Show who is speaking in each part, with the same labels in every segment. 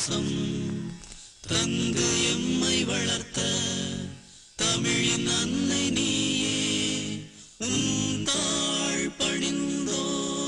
Speaker 1: பாசம் தந்து எம்மை வளர்த்த தமிழின் அன்னை நீயே உன் தாழ் பணிந்தோ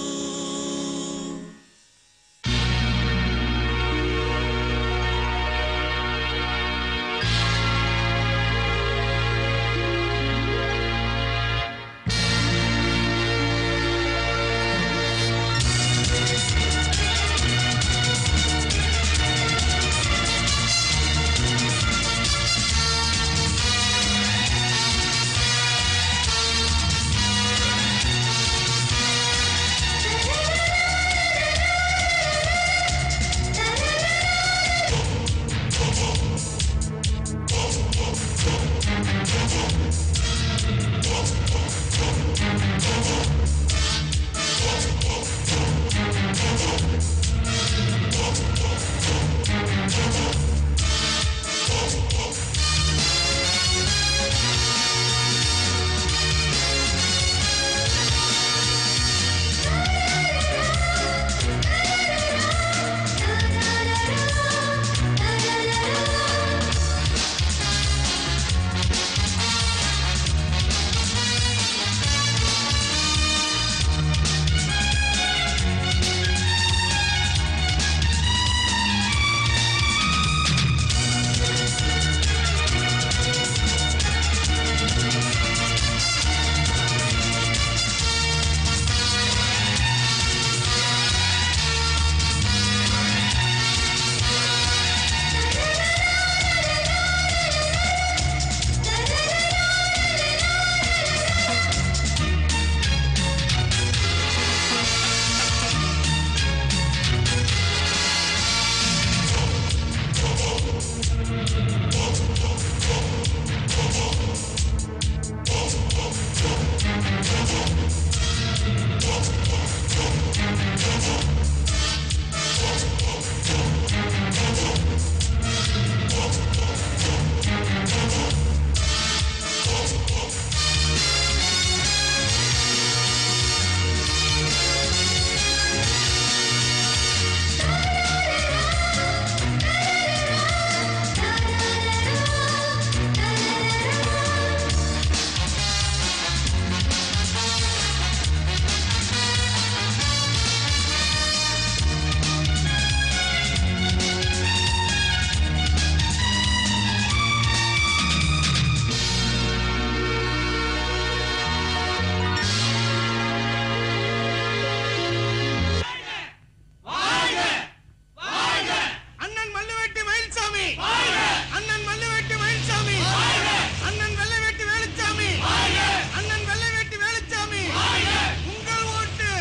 Speaker 2: அண்ணன் மல்லுவேட்டி மயில்சாமி அண்ணன் மல்லுவேட்டி மயில்சாமி அண்ணன் வெள்ளைவேட்டி வேலுச்சாமி அண்ணன் வெள்ளைவேட்டி வேலுச்சாமி உங்கள் ஓட்டு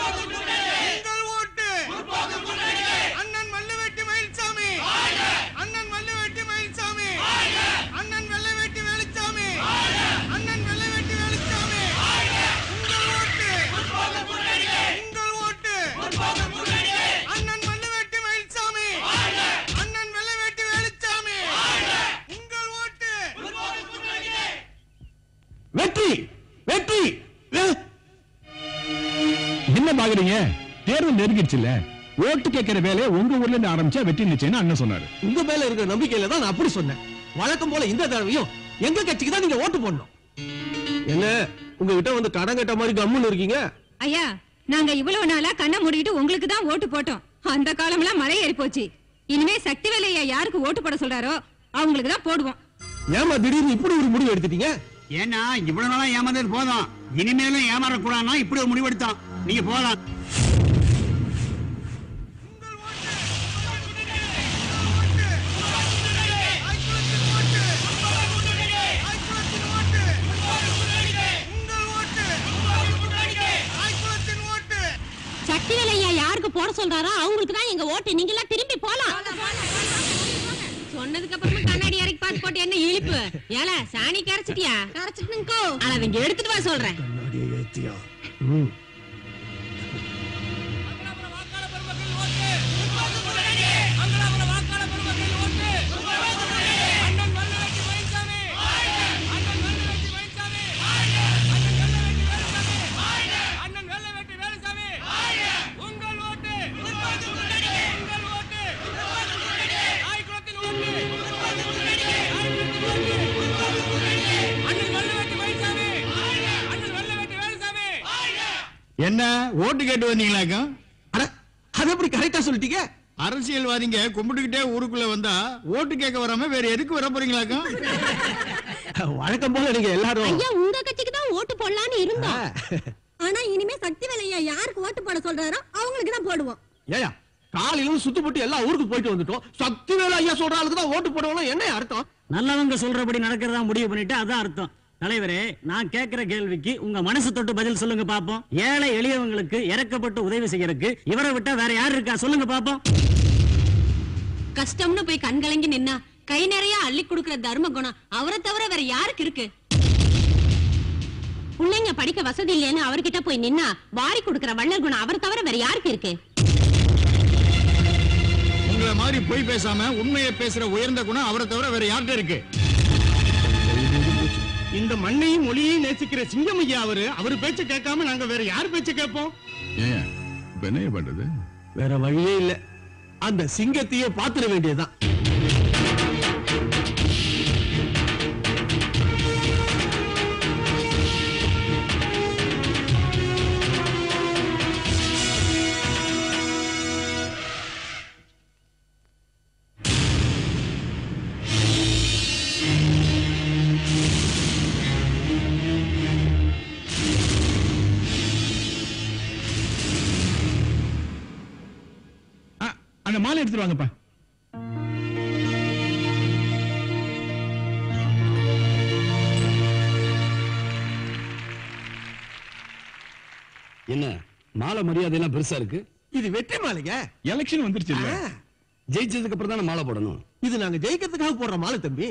Speaker 2: உங்கள் ஓட்டு அண்ணன் மல்லுவேட்டி மயில்சாமி அண்ணன் மல்லுவேட்டி மயில்சாமி அண்ணன் வெள்ளைவேட்டி வேலுச்சாமி அண்ணன் வெள்ளைவேட்டி வேலுச்சாமி உங்கள் ஓட்டு உங்கள் ஓட்டு அண்ணன் மல்லுவேட்டி மயில்சாமி அண்ணன் வெள்ளைவேட்டி வேலுச்சாமி உங்கள் ஓட்டு
Speaker 3: வெற்றி வெற்றி வெ- என்ன பாக்குறீங்க தேர்வு நெருங்கிடுச்சுல்ல ஓட்டு கேட்கிற வேலையை உங்க ஊர்ல இருந்து ஆரம்பிச்சா வெற்றி நிச்சயம் அண்ணன் சொன்னாரு
Speaker 4: உங்க மேல இருக்கிற நம்பிக்கையில தான் நான் அப்படி சொன்னேன் வழக்கம் போல இந்த தடவையும் எங்க கட்சிக்கு தான் நீங்க ஓட்டு போடணும் என்ன உங்ககிட்ட வந்து கடன் கட்ட மாதிரி கம்முன்னு இருக்கீங்க
Speaker 5: ஐயா நாங்க இவ்வளவு நாளா கண்ணை மூடிட்டு உங்களுக்கு தான் ஓட்டு போட்டோம் அந்த காலம்லாம் மலை ஏறி போச்சு இனிமே சக்தி வேலையா யாருக்கு ஓட்டு போட சொல்றாரோ அவங்களுக்கு தான் போடுவோம்
Speaker 4: ஏமா திடீர்னு இப்படி ஒரு முடிவு எடுத்துட்டீங்க
Speaker 6: ஏன்னா இவ்வளவு நாளா ஏமாந்தது போதும் இனிமேலும் ஏமாறக்கூடாதுன்னா இப்படி ஒரு முடிவெடுத்தோம் நீங்க போலாம்
Speaker 5: சக்தி வேலையா யாருக்கு போட சொல்றாரோ அவங்களுக்கு தான் எங்க ஓட்டு நீங்க எல்லாம் திரும்பி போலாம் சொன்னதுக்கு அப்புறமா கண்ணாடி இறக்கி பார்த்து போட்டு என்ன இழிப்பு ஏல சாணி கரைச்சிட்டியா கரைச்சிட்டுங்கோ அதை இங்க எடுத்துட்டு வா சொல்றேன்
Speaker 3: என்ன ஓட்டு கேட்டு வந்தீங்களாக்கும்
Speaker 4: அட அது எப்படி கரெக்டா சொல்லிட்டீங்க
Speaker 3: அரசியல்வாதிங்க கும்பிட்டுக்கிட்டே ஊருக்குள்ள வந்தா ஓட்டு கேட்க வராம வேற எதுக்கு வர போறீங்களாக்கும்
Speaker 4: வழக்கம் போல நீங்க எல்லாரும்
Speaker 7: ஐயா உங்க கட்சிக்கு தான் ஓட்டு போடலாம்னு
Speaker 4: ஆ,
Speaker 7: இருந்தோம் ஆனா இனிமே சக்தி வேலையா யாருக்கு ஓட்டு போட சொல்றாரோ அவங்களுக்கு தான் போடுவோம்
Speaker 4: ஏயா காலையில சுத்து போட்டு எல்லா ஊருக்கு போயிட்டு வந்துட்டோம் சக்தி வேலை ஐயா சொல்ற ஆளுக்கு தான் ஓட்டு போடணும் என்ன அர்த்தம்
Speaker 8: நல்லவங்க சொல்றபடி நடக்கிறதா முடிவு பண்ணிட்டு அதான் அர்த்தம் தலைவரே நான் கேட்கிற கேள்விக்கு உங்க மனசு தொட்டு பதில் சொல்லுங்க பாப்போம் ஏழை எளியவங்களுக்கு இறக்கப்பட்டு உதவி செய்யறதுக்கு இவரை விட்டா வேற யார் இருக்கா சொல்லுங்க பாப்போம்
Speaker 7: கஷ்டம்னு போய் கண்கலங்கி நின்னா கை நிறைய அள்ளி கொடுக்கிற தர்ம குணம் அவரை தவிர வேற யாருக்கு இருக்கு பிள்ளைங்க படிக்க வசதி இல்லைன்னு அவர்கிட்ட போய் நின்னா வாரி கொடுக்கிற வள்ளல் குணம் அவரை தவிர வேற யாருக்கு இருக்கு
Speaker 3: உங்களை மாதிரி பொய் பேசாம உண்மையை பேசுற உயர்ந்த குணம் அவரை தவிர வேற யார்கிட்ட இருக்கு
Speaker 2: இந்த மண்ணையும் மொழியையும் நேசிக்கிற சிங்கம் ஐயா அவரு அவர் பேச்ச கேட்காம நாங்க வேற யார் பேச்ச கேட்போம்
Speaker 3: ஏன் இப்ப என்ன பண்றது
Speaker 4: வேற வழியே இல்ல அந்த சிங்கத்தையே பாத்துட வேண்டியதுதான்
Speaker 3: ஆ, அந்த மாலை எடுத்துட்டு வாங்கப்பா
Speaker 9: என்ன மாலை மரியாதை எல்லாம் பெருசா இருக்கு
Speaker 4: இது வெற்றி மாலைங்க
Speaker 3: எலெக்ஷன் வந்துருச்சு இல்ல
Speaker 4: ஆ,
Speaker 9: ஜெயிச்சதுக்கு அப்புறம் தானே மாலை போடணும்
Speaker 4: இது நாங்க ஜெயிக்கிறதுக்காக போடுற மாலை தம்பி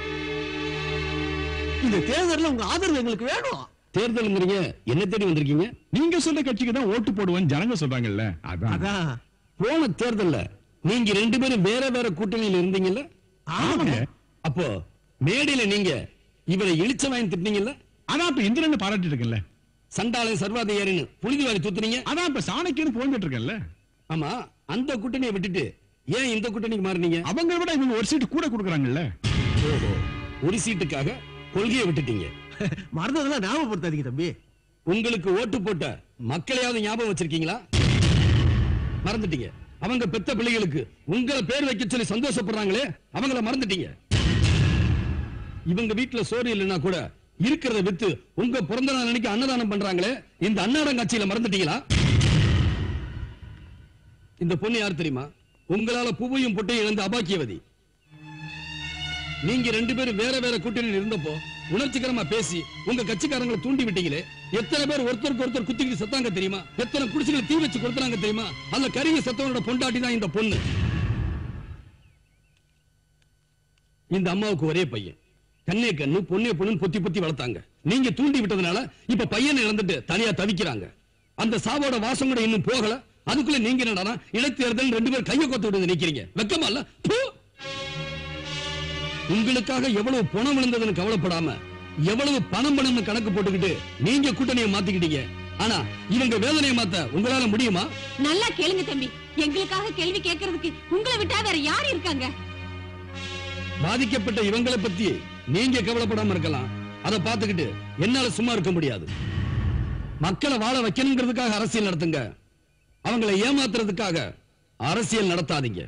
Speaker 4: இந்த தேர்தல்ல உங்க ஆதரவு எங்களுக்கு வேணும்
Speaker 9: தேர்தலுங்கிறீங்க என்ன தேடி வந்திருக்கீங்க
Speaker 3: நீங்க சொல்ற கட்சிக்கு தான் ஓட்டு போடுவேன்னு ஜனங்க சொல்றாங்கல்ல அதான்
Speaker 4: அதான்
Speaker 9: போன தேர்தல்ல நீங்க ரெண்டு பேரும் வேற வேற கூட்டணியில இருந்தீங்கல்ல
Speaker 3: ஆமாங்க
Speaker 9: அப்போ மேடையில நீங்க இவரை இழிச்ச வாங்கி திட்டினீங்கல்ல
Speaker 3: அதான் இப்ப இந்திரன் பாராட்டிட்டு இருக்கேன்ல
Speaker 9: சண்டாளன் சர்வாதிகாரின்னு புழுதி வாரி தூத்துனீங்க
Speaker 3: அதான் இப்ப சாணக்கியன்னு புகழ்ந்துட்டு இருக்கேன்ல
Speaker 9: ஆமா அந்த கூட்டணியை விட்டுட்டு ஏன் இந்த கூட்டணிக்கு மாறினீங்க
Speaker 3: அவங்க விட இவங்க ஒரு சீட்டு கூட கொடுக்குறாங்கல்ல
Speaker 9: ஓஹோ ஒரு சீட்டுக்காக கொள்கையை விட்டுட்டீங்க
Speaker 4: மறந்ததெல்லாம் ஞாபகப்படுத்தாதீங்க தம்பி
Speaker 9: உங்களுக்கு ஓட்டு போட்ட மக்களையாவது ஞாபகம் வச்சிருக்கீங்களா மறந்துட்டீங்க அவங்க பெத்த பிள்ளைகளுக்கு உங்களை பேர் வைக்க சொல்லி சந்தோஷப்படுறாங்களே அவங்கள மறந்துட்டீங்க இவங்க வீட்டுல சோறு இல்லைன்னா கூட இருக்கிறத வித்து உங்க பிறந்த நாள் அன்னைக்கு அன்னதானம் பண்றாங்களே இந்த அன்னாடம் காட்சியில மறந்துட்டீங்களா இந்த பொண்ணு யார் தெரியுமா உங்களால பூவையும் பொட்டையும் இழந்த அபாக்கியவதி நீங்க ரெண்டு பேரும் வேற வேற கூட்டணியில் இருந்தப்போ உணர்ச்சிகரமா பேசி உங்க கட்சிக்காரங்களை தூண்டி விட்டீங்களே எத்தனை பேர் ஒருத்தருக்கு ஒருத்தர் குத்திக்கிட்டு செத்தாங்க தெரியுமா எத்தனை குடிசுகளை தீ வச்சு கொடுத்தாங்க தெரியுமா அல்ல கருகி செத்தவனோட பொண்டாட்டி தான் இந்த பொண்ணு இந்த அம்மாவுக்கு ஒரே பையன் கண்ணே கண்ணு பொண்ணே பொண்ணு பொத்தி பொத்தி வளர்த்தாங்க நீங்க தூண்டி விட்டதுனால இப்ப பையனை இழந்துட்டு தனியா தவிக்கிறாங்க அந்த சாவோட வாசம் கூட இன்னும் போகல அதுக்குள்ள நீங்க என்னடா இடைத்தேர்தல் ரெண்டு பேர் கையை கொத்து விடுறது நிக்கிறீங்க வெக்கமா இல்ல பு! உங்களுக்காக எவ்வளவு பணம் விழுந்ததுன்னு கவலைப்படாம எவ்வளவு பணம் பணம்னு கணக்கு போட்டுக்கிட்டு நீங்க கூட்டணியை மாத்திக்கிட்டீங்க ஆனா இவங்க வேதனையை மாத்த உங்களால முடியுமா
Speaker 7: நல்லா கேளுங்க தம்பி எங்களுக்காக கேள்வி கேட்கறதுக்கு உங்களை விட்டா வேற யாரு இருக்காங்க
Speaker 9: பாதிக்கப்பட்ட இவங்களை பத்தி நீங்க கவலைப்படாம இருக்கலாம் அதை பார்த்துக்கிட்டு என்னால சும்மா இருக்க முடியாது மக்களை வாழ வைக்கணுங்கிறதுக்காக அரசியல் நடத்துங்க அவங்களை ஏமாத்துறதுக்காக அரசியல் நடத்தாதீங்க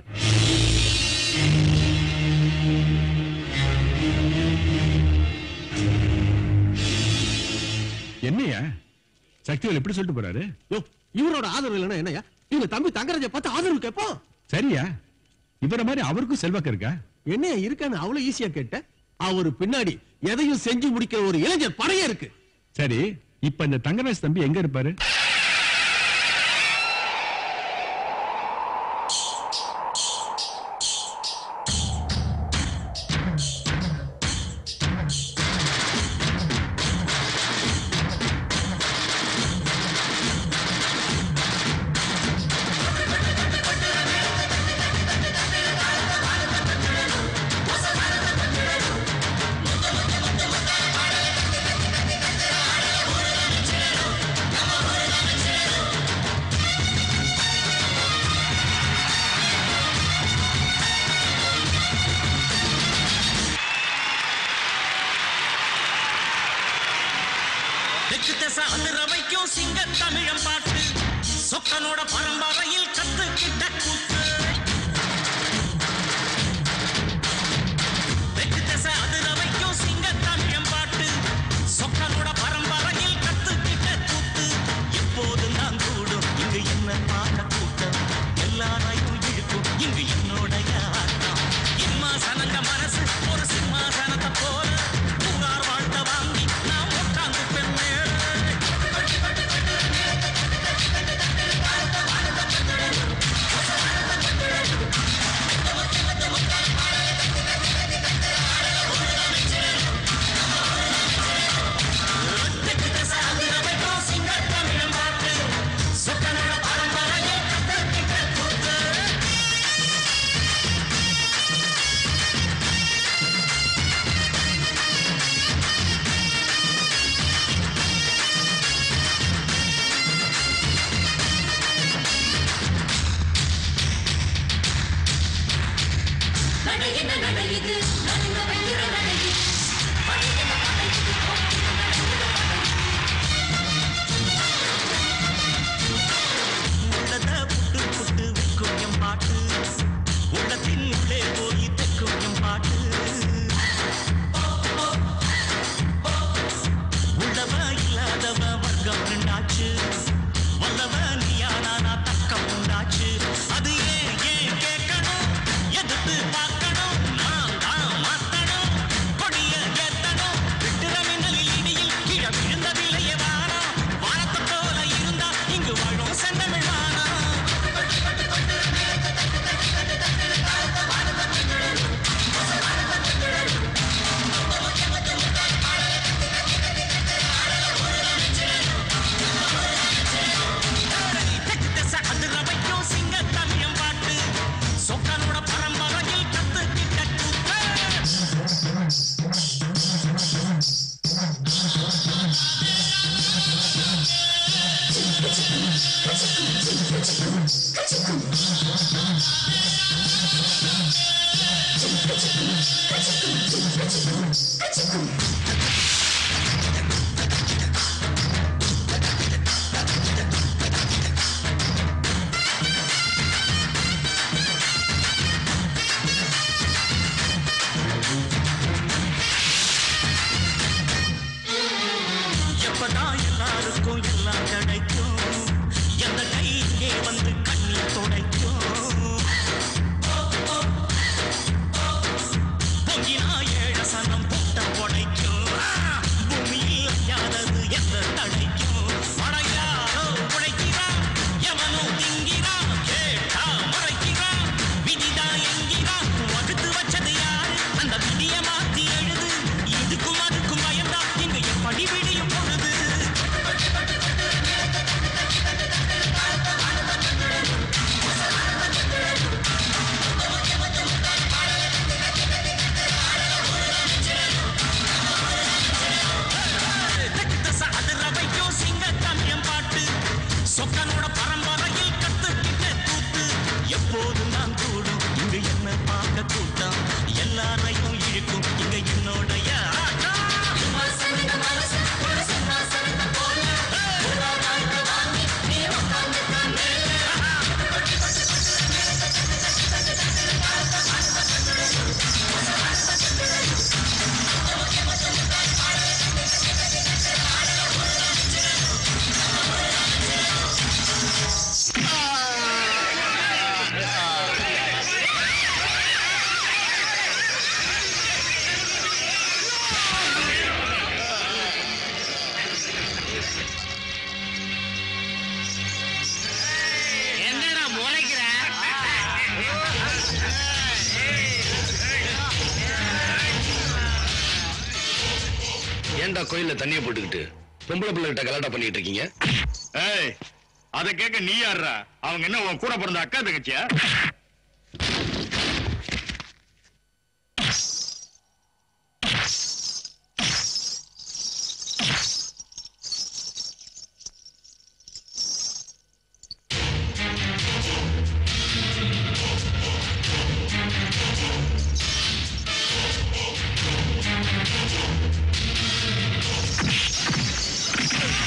Speaker 3: என்னையா சக்திவேல் எப்படி சொல்லிட்டு போறாரு
Speaker 4: யோ, இவரோட ஆதரவு இல்லைன்னா என்னய்யா இவங்க தம்பி தங்கராஜை பார்த்து ஆதரவு கேட்போம்
Speaker 3: சரியா இவர மாதிரி அவருக்கும் செல்வாக்கு இருக்கா
Speaker 4: என்னையா இருக்கான்னு அவ்வளவு ஈஸியா கேட்ட அவரு பின்னாடி எதையும் செஞ்சு முடிக்கிற ஒரு இளைஞர் படையே இருக்கு
Speaker 3: சரி இப்ப இந்த தங்கராஜ் தம்பி எங்க இருப்பாரு
Speaker 1: ஆ தெற்கு திசை அதிர வைக்கும் சிங்க தமிழம் பாட்டு சொக்கனோட பரம்பரையில் கத்துக்கிட்ட கூத்து தெற்கு திசை அதிர வைக்கும் சிங்க தமிழம் பாட்டு சொக்கனோட பரம்பரையில் கத்துக்கிட்ட கூத்து எப்போதும் நான் கூடும் இங்கு என்ன பார்க்க கூட்டம் எல்லாரையும் இழுக்கும் இங்கு என்னுடைய ஆட்டம் இம்மாசனங்க மனசு ஒரு சிம்மாசனத்தை போல புகார் வாழ்த்த வாங்கி நான் உட்கார்ந்து பெண்ணேழ உள்ளத புட்டு புட்டு விற்கும் என் பாட்டு உள்ளத்தின் உள்ளே போய் தைக்கும் என் பாட்டு உள்ளவ இல்லாதவ வர்க்கம் ரெண்டாச்சு வல்லவ நீயா நானா தக்கம் உண்டாச்சு அது ஏன் ஏன் கேட்கணும் எதிர்த்து பார்க்கணும் நான் தான் மாத்தணும் கொடிய ஏத்தணும் விட்டுற மின்னலில் இடியில் கீழே விழுந்த விலையே வாரம் வானத்தை போல இருந்தா இங்கு வாழும் செந்தமிழ் வானம் தெற்கு திசை அதிர வைக்கும் சிங்க தமிழம் பாட்டு சொக்கனோட பரம்பரையில் கத்துக்கிட்ட கூத்து எப்பதான் எல்லாருக்கும் எல்லாம் கிடைக்கும் எந்த கை இங்கே வந்து கண்ணீர் துடைக்கும் பொங்கினா ஏழ சனம் போட்ட உடைக்கும் பூமியில் யாரது எந்த தடைக்கும் படையாரோ உழைக்கிறான் எவனோ திங்கிறான் கேட்டா முறைக்கிறான் விதிதான் என்கிறான் வகுத்து வச்சது யாரு அந்த விதிய மாத்தி எழுது இதுக்கும் அதுக்கும் பயந்தா இங்க எப்படி விடியும் பொழுது தெற்கு திசை அதிர வைக்கும் சிங்க தமிழம் பாட்டு சொக்கனோட பரம்பரையில் கத்துக்கிட்ட கூத்து எப்போதும் நான் கூடும் இங்கு என்ன பார்க்க கூட்டம் எல்லாரையும் இழுக்கும் இங்க என்னுடைய ஆட்டம் என்னடா முறைக்கிற
Speaker 9: ஏன்டா கோயில்ல தண்ணிய போட்டுக்கிட்டு பொம்பளை பிள்ளை கிட்ட கலாட்டா பண்ணிட்டு இருக்கீங்க
Speaker 3: ஏய் அத கேட்க நீ யாருடா அவங்க என்ன உன் கூட பிறந்த அக்கா தங்கச்சியா
Speaker 1: ஆ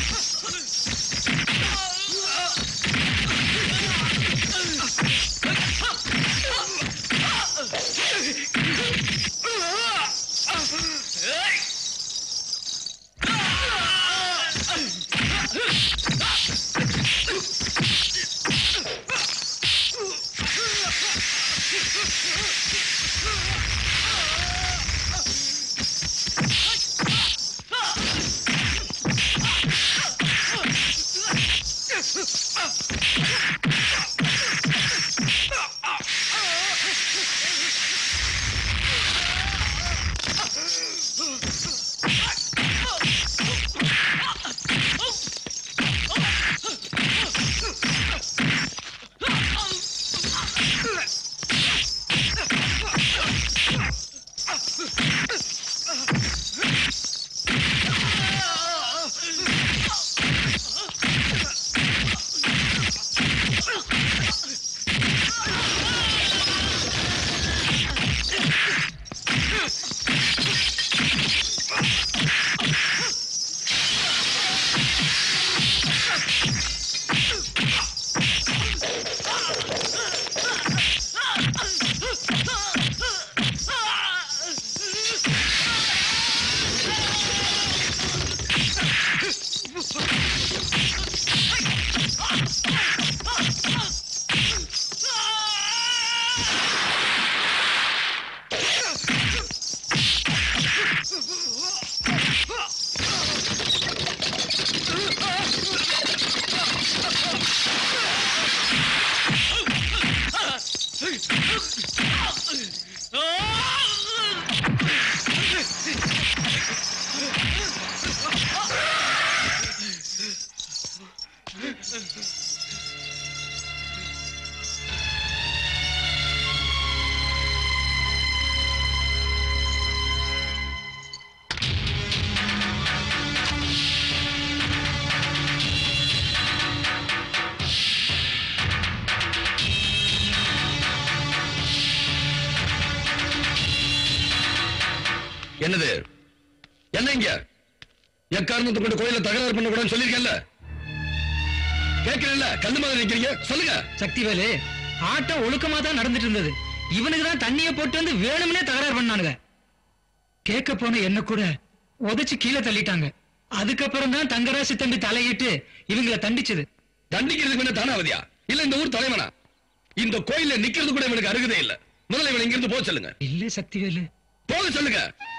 Speaker 9: என்னது என்ன இங்க எக்காரணத்தை கொண்டு கோயில தகராறு பண்ண கூடாதுன்னு சொல்லிருக்கேன்ல கேட்கிறேன்ல கல்லு மாதிரி நிக்கிறீங்க சொல்லுங்க
Speaker 10: சக்திவேலு ஆட்டம் ஒழுக்கமா தான் நடந்துட்டு இருந்தது இவனுக்கு தான் தண்ணிய போட்டு வந்து வேணும்னே தகராறு பண்ணானுங்க கேட்க போன என்ன கூட உதைச்சு கீழே தள்ளிட்டாங்க அதுக்கப்புறம் தான் தங்கராசி தம்பி தலையிட்டு இவங்கள தண்டிச்சது
Speaker 9: தண்டிக்கிறதுக்கு என்ன தானாவதியா இல்ல இந்த ஊர் தலைவனா இந்த கோயில்ல நிக்கிறது கூட இவனுக்கு அருகதே இல்ல முதல்ல இவனை இங்கிருந்து போக சொல்லுங்க
Speaker 10: இல்ல சக்திவேலு
Speaker 9: போக சொல்லுங்க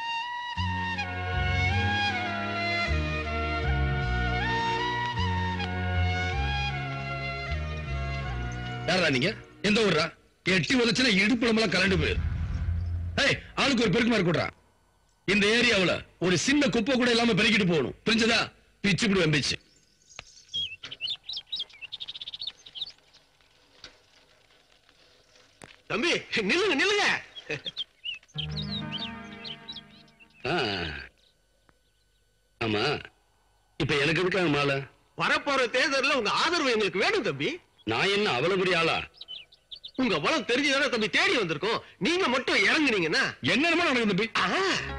Speaker 9: யாரா நீங்க எந்த ஊர்ரா எட்டி உதச்சுனா இடுப்புலமெல்லாம் கலண்டு போயிரு ஏய் ஆளுக்கு ஒரு பெருக்கு மாதிரி கூடுறா இந்த ஏரியாவுல ஒரு சின்ன குப்பை கூட இல்லாம பெருக்கிட்டு போகணும் புரிஞ்சதா பிச்சு இப்படி வெம்பிச்சு
Speaker 4: தம்பி நில்லுங்க நில்லுங்க
Speaker 9: ஆ. ஆமா இப்ப எனக்கு எதுக்காக மாலை
Speaker 4: வரப்போற தேர்தல்ல உங்க ஆதரவு எங்களுக்கு வேணும் தம்பி
Speaker 9: நான் என்ன அவ்வளவு பெரிய ஆளா
Speaker 4: உங்க பலம் தெரிஞ்சுதானே தம்பி தேடி வந்திருக்கோம் நீங்க மட்டும் இறங்குனீங்கன்னா
Speaker 9: என்னென்னமோ நடக்குது தம்பி
Speaker 4: ஆஹா,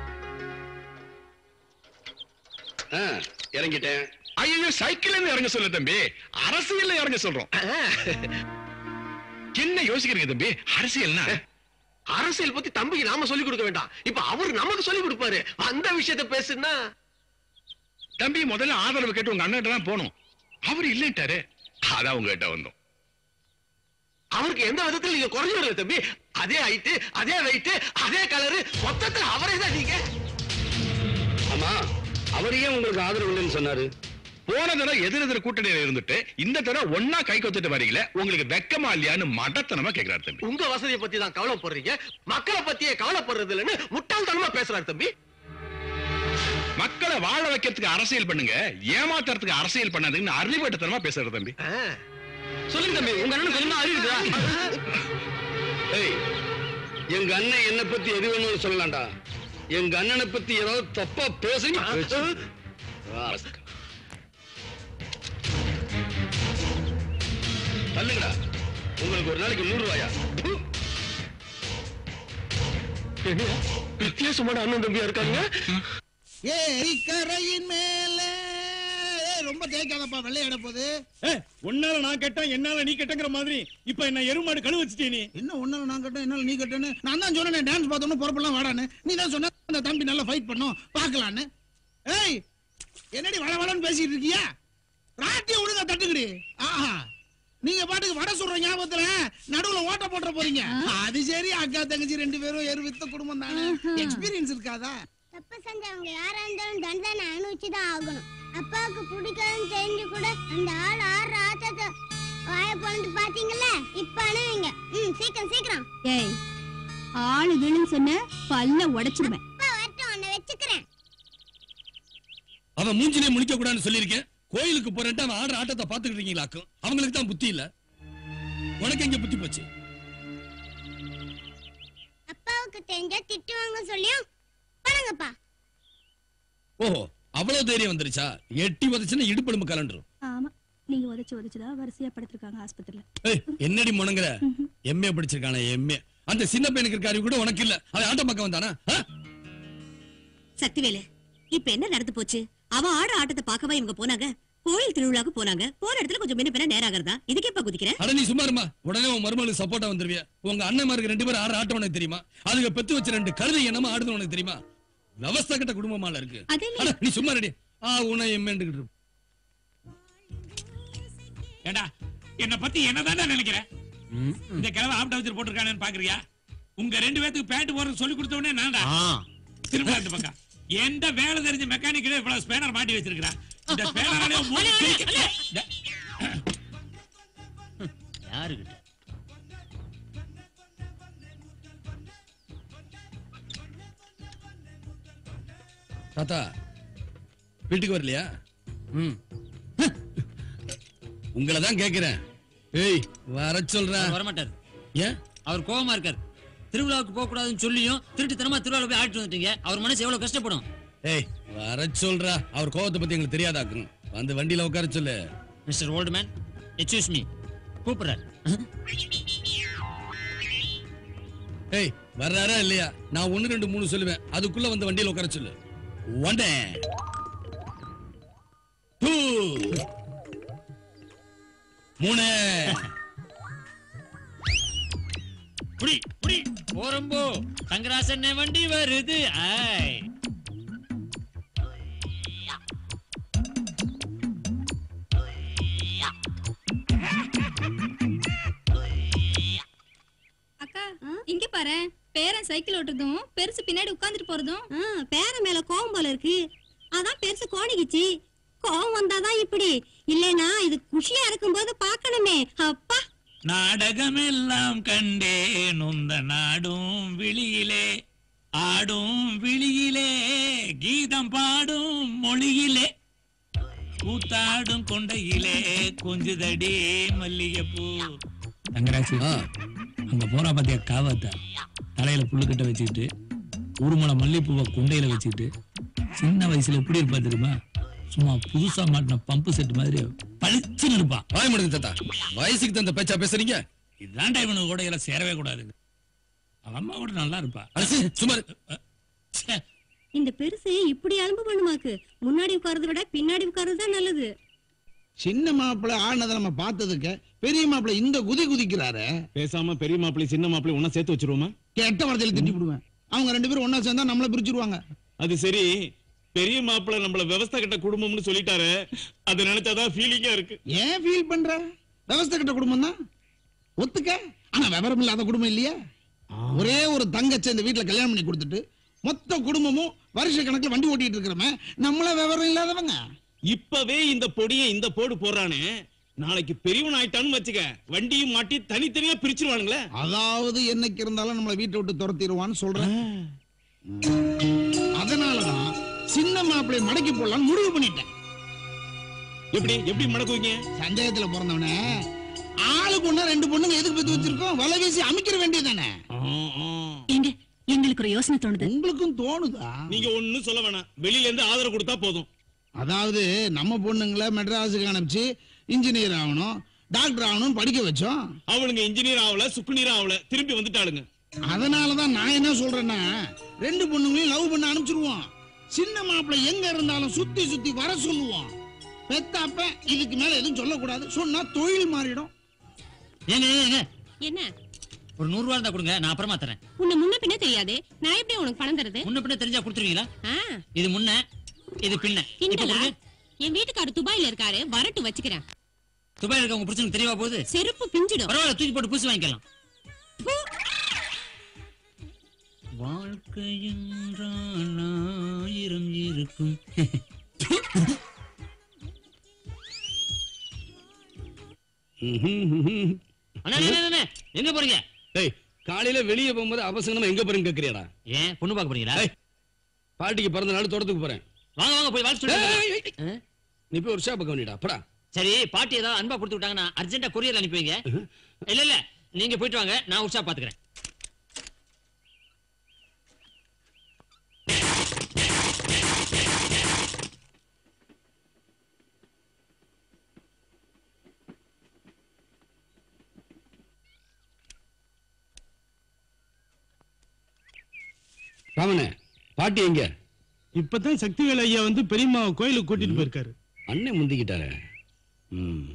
Speaker 9: ஆ, இறங்கிட்டேன் ஐயோ சைக்கிள் இருந்து இறங்க சொல்ல தம்பி அரசியல்ல இறங்க சொல்றோம்
Speaker 4: ஆஹா.
Speaker 9: என்ன யோசிக்கிறீங்க தம்பி அரசியல்னா
Speaker 4: அரசியல் பத்தி தம்பிக்கு நாம சொல்லி கொடுக்க வேண்டாம் இப்ப அவரு நமக்கு சொல்லி கொடுப்பாரு அந்த விஷயத்த பேசுனா
Speaker 9: தம்பி முதல்ல ஆதரவு கேட்டு உங்க அண்ணன் தான் போகணும் அவர் இல்லைட்டாரு அதான் உங்ககிட்ட வந்தோம்
Speaker 4: அவருக்கு எந்த விதத்துல நீங்க குறைஞ்சு வரல தம்பி அதே ஹைட்டு அதே வெயிட் அதே கலரு மொத்தத்துல அவரே தான் நீங்க
Speaker 9: ஆமா அவர் ஏன் உங்களுக்கு ஆதரவு இல்லைன்னு சொன்னாரு போன தடவை எதிர் எதிர் கூட்டணியில இருந்துட்டு இந்த தடவை ஒன்னா கை கொத்துட்டு வரீங்களே உங்களுக்கு வெக்கமா இல்லையான்னு மடத்தனமா கேக்குறாரு தம்பி
Speaker 4: உங்க வசதியை பத்தி தான் கவலைப்படுறீங்க மக்களை பத்தியே கவலைப்படுறது இல்லைன்னு முட்டாள்தனமா பேசுறாரு தம்பி
Speaker 9: மக்களை வாழ வைக்கிறதுக்கு அரசியல் பண்ணுங்க ஏமாத்துறதுக்கு அரசியல் பண்ணாதுன்னு அறிவட்டத்தனமா பேசுறாரு தம்பி
Speaker 4: ஆ.
Speaker 10: சொல்லுங்க தம்பி உங்க அண்ணனுக்கு கொஞ்சமா அறிவுதா
Speaker 9: ஏய் எங்க அண்ணன் என்ன பத்தி எது வேணும்னு சொல்லலாம்டா எங்க அண்ணனை பத்தி ஏதாவது தப்பா பேசுங்க தள்ளுங்கடா உங்களுக்கு ஒரு நாளைக்கு நூறு ரூபாயா
Speaker 4: வித்தியாசமான அண்ணன் தம்பியா இருக்காங்க
Speaker 6: ஏரிக்கரையின் மேல ஏய், ரொம்ப தேய்க்காதப்பா வெள்ளையாட போகுது
Speaker 2: உன்னால நான் கேட்டேன் என்னால நீ கேட்டங்கிற மாதிரி இப்ப என்ன எருமாடு கழு வச்சுட்டே நீ
Speaker 6: என்ன ஒன்னால நான் கட்டேன் என்னால நீ கட்டேன்னு நான் தான் சொன்னேன் டான்ஸ் பார்த்தோன்னு பொறுப்பெல்லாம் வாடான்னு நீ தான் சொன்ன அந்த தம்பி நல்லா ஃபைட் பண்ணோம் பார்க்கலான்னு ஏய் என்னடி வள வளன்னு பேசிட்டு இருக்கியா ராட்டிய விடுங்க தட்டுக்குடி ஆஹா நீங்க பாட்டுக்கு வடை சொல்ற ஞாபகத்துல நடுவுல ஓட்ட போட்டுற போறீங்க அது சரி அக்கா தங்கச்சி ரெண்டு பேரும் எரு வித்த குடும்பம் தானே எக்ஸ்பீரியன்ஸ் இருக்காதா
Speaker 11: தப்பு செஞ்சவங்க யாரா இருந்தாலும் தண்டனை அனுபவிச்சுதான் ஆகணும் அப்பாவுக்கு பிடிக்காதுன்னு தெரிஞ்சு கூட அந்த ஆள் ஆடுற ஆட்டத்தை வாய போட்டு பாத்தீங்கல்ல இப்ப அணுவீங்க ம் சீக்கிரம் சீக்கிரம்
Speaker 5: ஏய் ஆளுதுன்னு சொன்ன பல்ல உடைச்சிருவேன்
Speaker 11: அப்பா வரட்டும் உன்னை வச்சுக்கிறேன்
Speaker 9: அவன் மூஞ்சிலே முழிக்க கூடாதுன்னு சொல்லியிருக்கேன் கோயிலுக்கு போறேன்ட்டு அவன் ஆடுற ஆட்டத்தை பாத்துக்கிட்டு இருக்கீங்களாக்கும் அவங்களுக்கு தான் புத்தி இல்ல உனக்கு எங்க புத்தி போச்சு
Speaker 11: அப்பாவுக்கு தெரிஞ்சா திட்டுவாங்க சொல்லியும் பண்ணுங்கப்பா
Speaker 9: ஓஹோ அவ்வளவு தைரியம் வந்துருச்சா எட்டி உதச்சுன்னா இடுப்பெலும்பு கலண்டுரும்
Speaker 5: ஆமா நீங்க உதச்சு உதச்சுதான் வரிசையா படுத்திருக்காங்க ஆஸ்பத்திரியில
Speaker 9: ஏய், என்னடி முணங்குற எம்ஏ படிச்சிருக்கானே எம்ஏ அந்த சின்ன பையனுக்கு இருக்க அறிவு கூட உனக்கு இல்ல அவன் ஆட்டம் பக்கம் வந்தானா ஆ?
Speaker 7: சக்திவேலு இப்ப என்ன நடந்து போச்சு அவன் ஆடுற ஆட்டத்தை பார்க்கவா இவங்க போனாங்க கோயில் திருவிழாக்கு போனாங்க போற இடத்துல கொஞ்சம் முன்ன பின்ன நேராகிறதா இதுக்கேப்பா குதிக்கிற
Speaker 9: அட நீ சும்மா இருமா உடனே உன் மருமகளுக்கு சப்போர்ட்டா வந்துருவிய உங்க அண்ணன்மாருக்கு ரெண்டு பேரும் ஆடுற ஆட்டம் உனக்கு தெரியுமா அதுக்கு பெத்து வச்ச ரெண்டு கழுதை என்னமா ஆடுது உனக்கு தெரியுமா விவஸ்தா கிட்ட குடும்பமால இருக்கு
Speaker 5: அது இல்ல.
Speaker 9: அட, நீ சும்மா ரெடி ஆ உன எம்மெண்டுகிட்டு இரு.
Speaker 12: ஏண்டா என்ன பத்தி என்னதானே நினைக்கிற இந்த கிழமை ஆப்ட வச்சு போட்டிருக்கானு பாக்குறியா உங்க ரெண்டு பேத்துக்கு பேண்ட் போறது சொல்லி கொடுத்த உடனே நான்டா திரும்ப இந்த பக்கம் எந்த வேலை தெரிஞ்ச மெக்கானிக்கே இவ்வளவு ஸ்பேனர் மாட்டி வச்சிருக்கிறான் இந்த ஸ்பேனராலே மூணு கிழிக்க- இந்த-
Speaker 8: யாருகிட்ட
Speaker 9: தாத்தா வீட்டுக்கு வரலையா ம் உங்களை தான் கேக்குறேன் ஏய் வர சொல்றேன்
Speaker 8: வரமாட்டார்
Speaker 9: ஏன்
Speaker 8: அவர் கோவமா இருக்கார் திருவிழாவுக்கு போக கூடாதுன்னு சொல்லியும் திருட்டுத்தனமா திருவிழாவில் போய் ஆடிட்டு வந்துட்டீங்க அவர் மனசு எவ்வளவு கஷ்டப்படும்
Speaker 9: ஏய் வர சொல்றா அவர் கோவத்தை பத்தி எங்களுக்கு தெரியாதாக்கும் வந்து வண்டியில உட்கார சொல்லு
Speaker 8: மிஸ்டர் ஓல்ட்மேன் எக்ஸ்கியூஸ் மீ கூப்பிடுறார்
Speaker 9: ஏய் வர்றாரா இல்லையா நான் ஒண்ணு ரெண்டு மூணு சொல்லுவேன் அதுக்குள்ள வந்து வண்டியில உட்கார சொல்லு ஒன் டூ மூணு
Speaker 13: புடி புடி போறம்போ தங்கராசன் வண்டி வருது ஆய்
Speaker 5: அக்கா இங்க பாரு பேரன் சைக்கிள் ஓட்டுறதும் பெருசு பின்னாடி உட்கார்ந்துட்டு போறதும்
Speaker 7: பேர மேல கோவம் போல இருக்கு அதான் பெருசு கோணிக்குச்சு கோவம் வந்தாதான் இப்படி இல்லைனா இது குஷியா இருக்கும்போது பார்க்கணுமே அப்பா
Speaker 12: நாடகமெல்லாம் கண்டேன் உந்த நாடும் விழியிலே ஆடும் விழியிலே கீதம் பாடும் மொழியிலே கூத்தாடும் கொண்டையிலே கொஞ்சுதடி மல்லிகைப்பூ
Speaker 14: தங்கராசி அங்க போறா பாத்தியா காவாத்த தலையில புல்லுக்கட்ட வச்சுக்கிட்டு உருமலை மல்லிப்பூவை குண்டையில வச்சுக்கிட்டு சின்ன வயசுல எப்படி இருப்பா தெரியுமா சும்மா புதுசா மாட்டின பம்பு செட் மாதிரி பளிச்சுன்னு இருப்பா
Speaker 9: வாய் முடிஞ்சு தாத்தா வயசுக்கு தந்த பேச்சா பேசுறீங்க
Speaker 14: இதாண்டா இவனுக்கு கூட எல்லாம் சேரவே கூடாதுங்க அவன் அம்மா கூட நல்லா இருப்பா
Speaker 9: அரசு சும்மா
Speaker 7: இந்த பெருசு இப்படி அலும்பு பண்ணுமாக்கு முன்னாடி உட்கார்றதை விட பின்னாடி உட்கார்றது தான் நல்லது
Speaker 6: சின்ன மாப்பிள்ளை ஆனதை நம்ம பார்த்ததுக்கு பெரிய மாப்பிள்ளை இந்த குதி குதிக்கிறாரு
Speaker 2: பேசாம பெரிய மாப்பிள்ளை சின்ன மாப்பிள்ளை ஒன்னா சேர்த்து வச்சிருவோமா
Speaker 6: கெட்ட வார்த்தையில திட்டி விடுவேன் அவங்க ரெண்டு பேரும் ஒன்னா சேர்ந்தா நம்மள பிரிச்சிருவாங்க
Speaker 2: அது சரி பெரிய மாப்பிள்ளை நம்மள விவசாய கிட்ட குடும்பம்னு சொல்லிட்டாரு அது நினைச்சாதான் ஃபீலிங்கா இருக்கு
Speaker 6: ஏன் ஃபீல் பண்ற விவசாய கிட்ட குடும்பம் தான் ஒத்துக்க ஆனா விவரம் இல்லாத குடும்பம் இல்லையா ஒரே ஒரு தங்கச்சி இந்த வீட்டுல கல்யாணம் பண்ணி கொடுத்துட்டு மொத்த குடும்பமும் வருஷ கணக்குல வண்டி ஓட்டிட்டு இருக்கிறவன் நம்மள விவரம் இல்லாதவங்க
Speaker 2: இப்பவே இந்த பொடியை இந்த போடு போடுறானே நாளைக்கு பெரியவன் ஆயிட்டான்னு வச்சுக்க வண்டியும் மாட்டி தனித்தனியா பிரிச்சிருவானுங்களே
Speaker 6: அதாவது என்னைக்கு இருந்தாலும் நம்மள வீட்டை விட்டு துரத்திடுவான்னு சொல்றேன் அதனாலதான் சின்ன மாப்பிள்ளை மடக்கி போடலாம்னு முடிவு பண்ணிட்டேன்
Speaker 2: எப்படி எப்படி மடக்குவீங்க
Speaker 6: சந்தேகத்துல பிறந்தவனே ஆளுக்கு ஒண்ணா ரெண்டு பொண்ணுங்க எதுக்கு பத்தி வச்சிருக்கோம் வலை வீசி அமைக்கிற வேண்டியதானே
Speaker 7: எங்க எங்களுக்கு ஒரு யோசனை தோணுது
Speaker 6: உங்களுக்கும் தோணுதா
Speaker 2: நீங்க ஒண்ணும் சொல்ல வேணாம் வெளியில இருந்து ஆதரவு கொடுத்தா போதும்
Speaker 6: அதாவது நம்ம பொண்ணுங்களை மெட்ராஸுக்கு அனுப்பிச்சு இன்ஜினியர் ஆகணும் டாக்டர் ஆகணும் படிக்க வச்சோம்
Speaker 2: அவளுங்க இன்ஜினியர் ஆகல சுக்குநீர் ஆகல திரும்பி வந்துட்டாளுங்க
Speaker 6: அதனாலதான் நான் என்ன சொல்றேன்னா ரெண்டு பொண்ணுங்களையும் லவ் பண்ண அனுப்பிச்சிருவோம் சின்ன மாப்பிள்ளை எங்க இருந்தாலும் சுத்தி சுத்தி வர சொல்லுவோம் பெத்தாப்ப இதுக்கு மேல எதுவும் சொல்லக்கூடாது சொன்னா தொழில் மாறிடும்
Speaker 13: ஏங்க ஏங்க
Speaker 7: என்ன
Speaker 13: ஒரு நூறு ரூபா இருந்தா கொடுங்க நான் அப்புறமா தரேன்
Speaker 7: உன்னை முன்ன பின்ன தெரியாதே நான் எப்படி உனக்கு பணம் தரது
Speaker 13: முன்ன பின்ன தெரிஞ்சா கொடுத்துருவீங்களா இது முன்ன இது பின்ன இப்ப
Speaker 7: கிண்டலா
Speaker 13: கொடுங்க
Speaker 7: என் வீட்டுக்காரர் துபாயில இருக்காரு வரட்டு வச்சுக்கிறேன்
Speaker 13: துபாயில இருக்க உங்க பிரச்சனை தெரியவா போகுது
Speaker 7: செருப்பு பிஞ்சிடும்
Speaker 13: பரவாயில்ல தூக்கி போட்டு புதுசு வாங்கிக்கலாம் வாழ்க்கை என்றால் ஆயிரம் இருக்கும் அண்ணா, அண்ணா, அண்ணா, அண்ணா, எங்க போறீங்க
Speaker 9: டேய் காலையில வெளியே போகும்போது அவசரமா எங்க போறேன்னு கேக்குறியாடா
Speaker 13: ஏன் பொண்ணு பார்க்க போறீங்களா
Speaker 9: ஏய், பாட்டிக்கு பிறந்த நாள் தோட்டத்துக்கு போறேன்
Speaker 13: வாங்க வாங்க போய் வாழ்த்து சொல்லுங்க
Speaker 9: நீ போய் ஒரு ஷாப் கவனிடா அப்படா
Speaker 13: சரி பாட்டி ஏதாவது அன்பா கொடுத்து விட்டாங்கன்னா அர்ஜென்ட்டா கொரியர் அனுப்பி வைங்க இல்ல இல்ல நீங்க போயிட்டு வாங்க நான் உற்சா பாத்துக்கிறேன்
Speaker 9: ராமனே பாட்டி எங்க
Speaker 2: இப்பதான் சக்திவேல் ஐயா வந்து பெரியம்மாவை கோயிலுக்கு கூட்டிட்டு போயிருக்காரு
Speaker 9: அண்ணன் முந்திக்கிட்டாரு ம்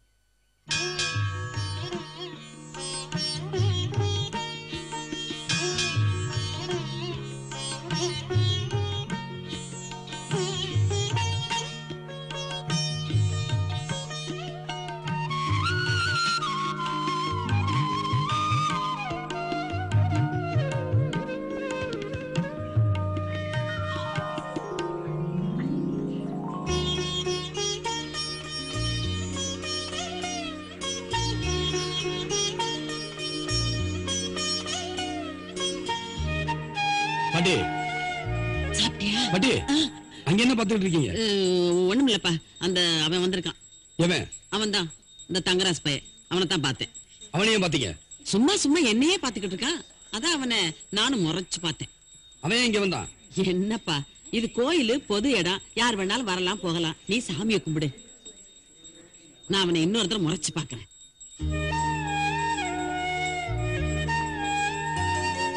Speaker 9: பாட்டி பாட்டி அங்க என்ன பார்த்துட்டு இருக்கீங்க
Speaker 15: ஒண்ணும் இல்லப்பா அந்த அவன் வந்திருக்கான்
Speaker 9: எவன்
Speaker 15: அவன் தான் இந்த தங்கராஜ் பையன் அவனை தான் பார்த்தேன்
Speaker 9: அவனையும் பாத்தீங்க
Speaker 15: சும்மா சும்மா என்னையே பாத்துக்கிட்டு இருக்கான் அதான் அவனை நானும் முறைச்சு பார்த்தேன்
Speaker 9: அவன் ஏன் இங்க வந்தான்
Speaker 15: என்னப்பா இது கோயிலு பொது இடம் யார் வேணாலும் வரலாம் போகலாம் நீ சாமியை கும்பிடு நான் அவனை இன்னொரு தடவை முறைச்சு பார்க்கறேன்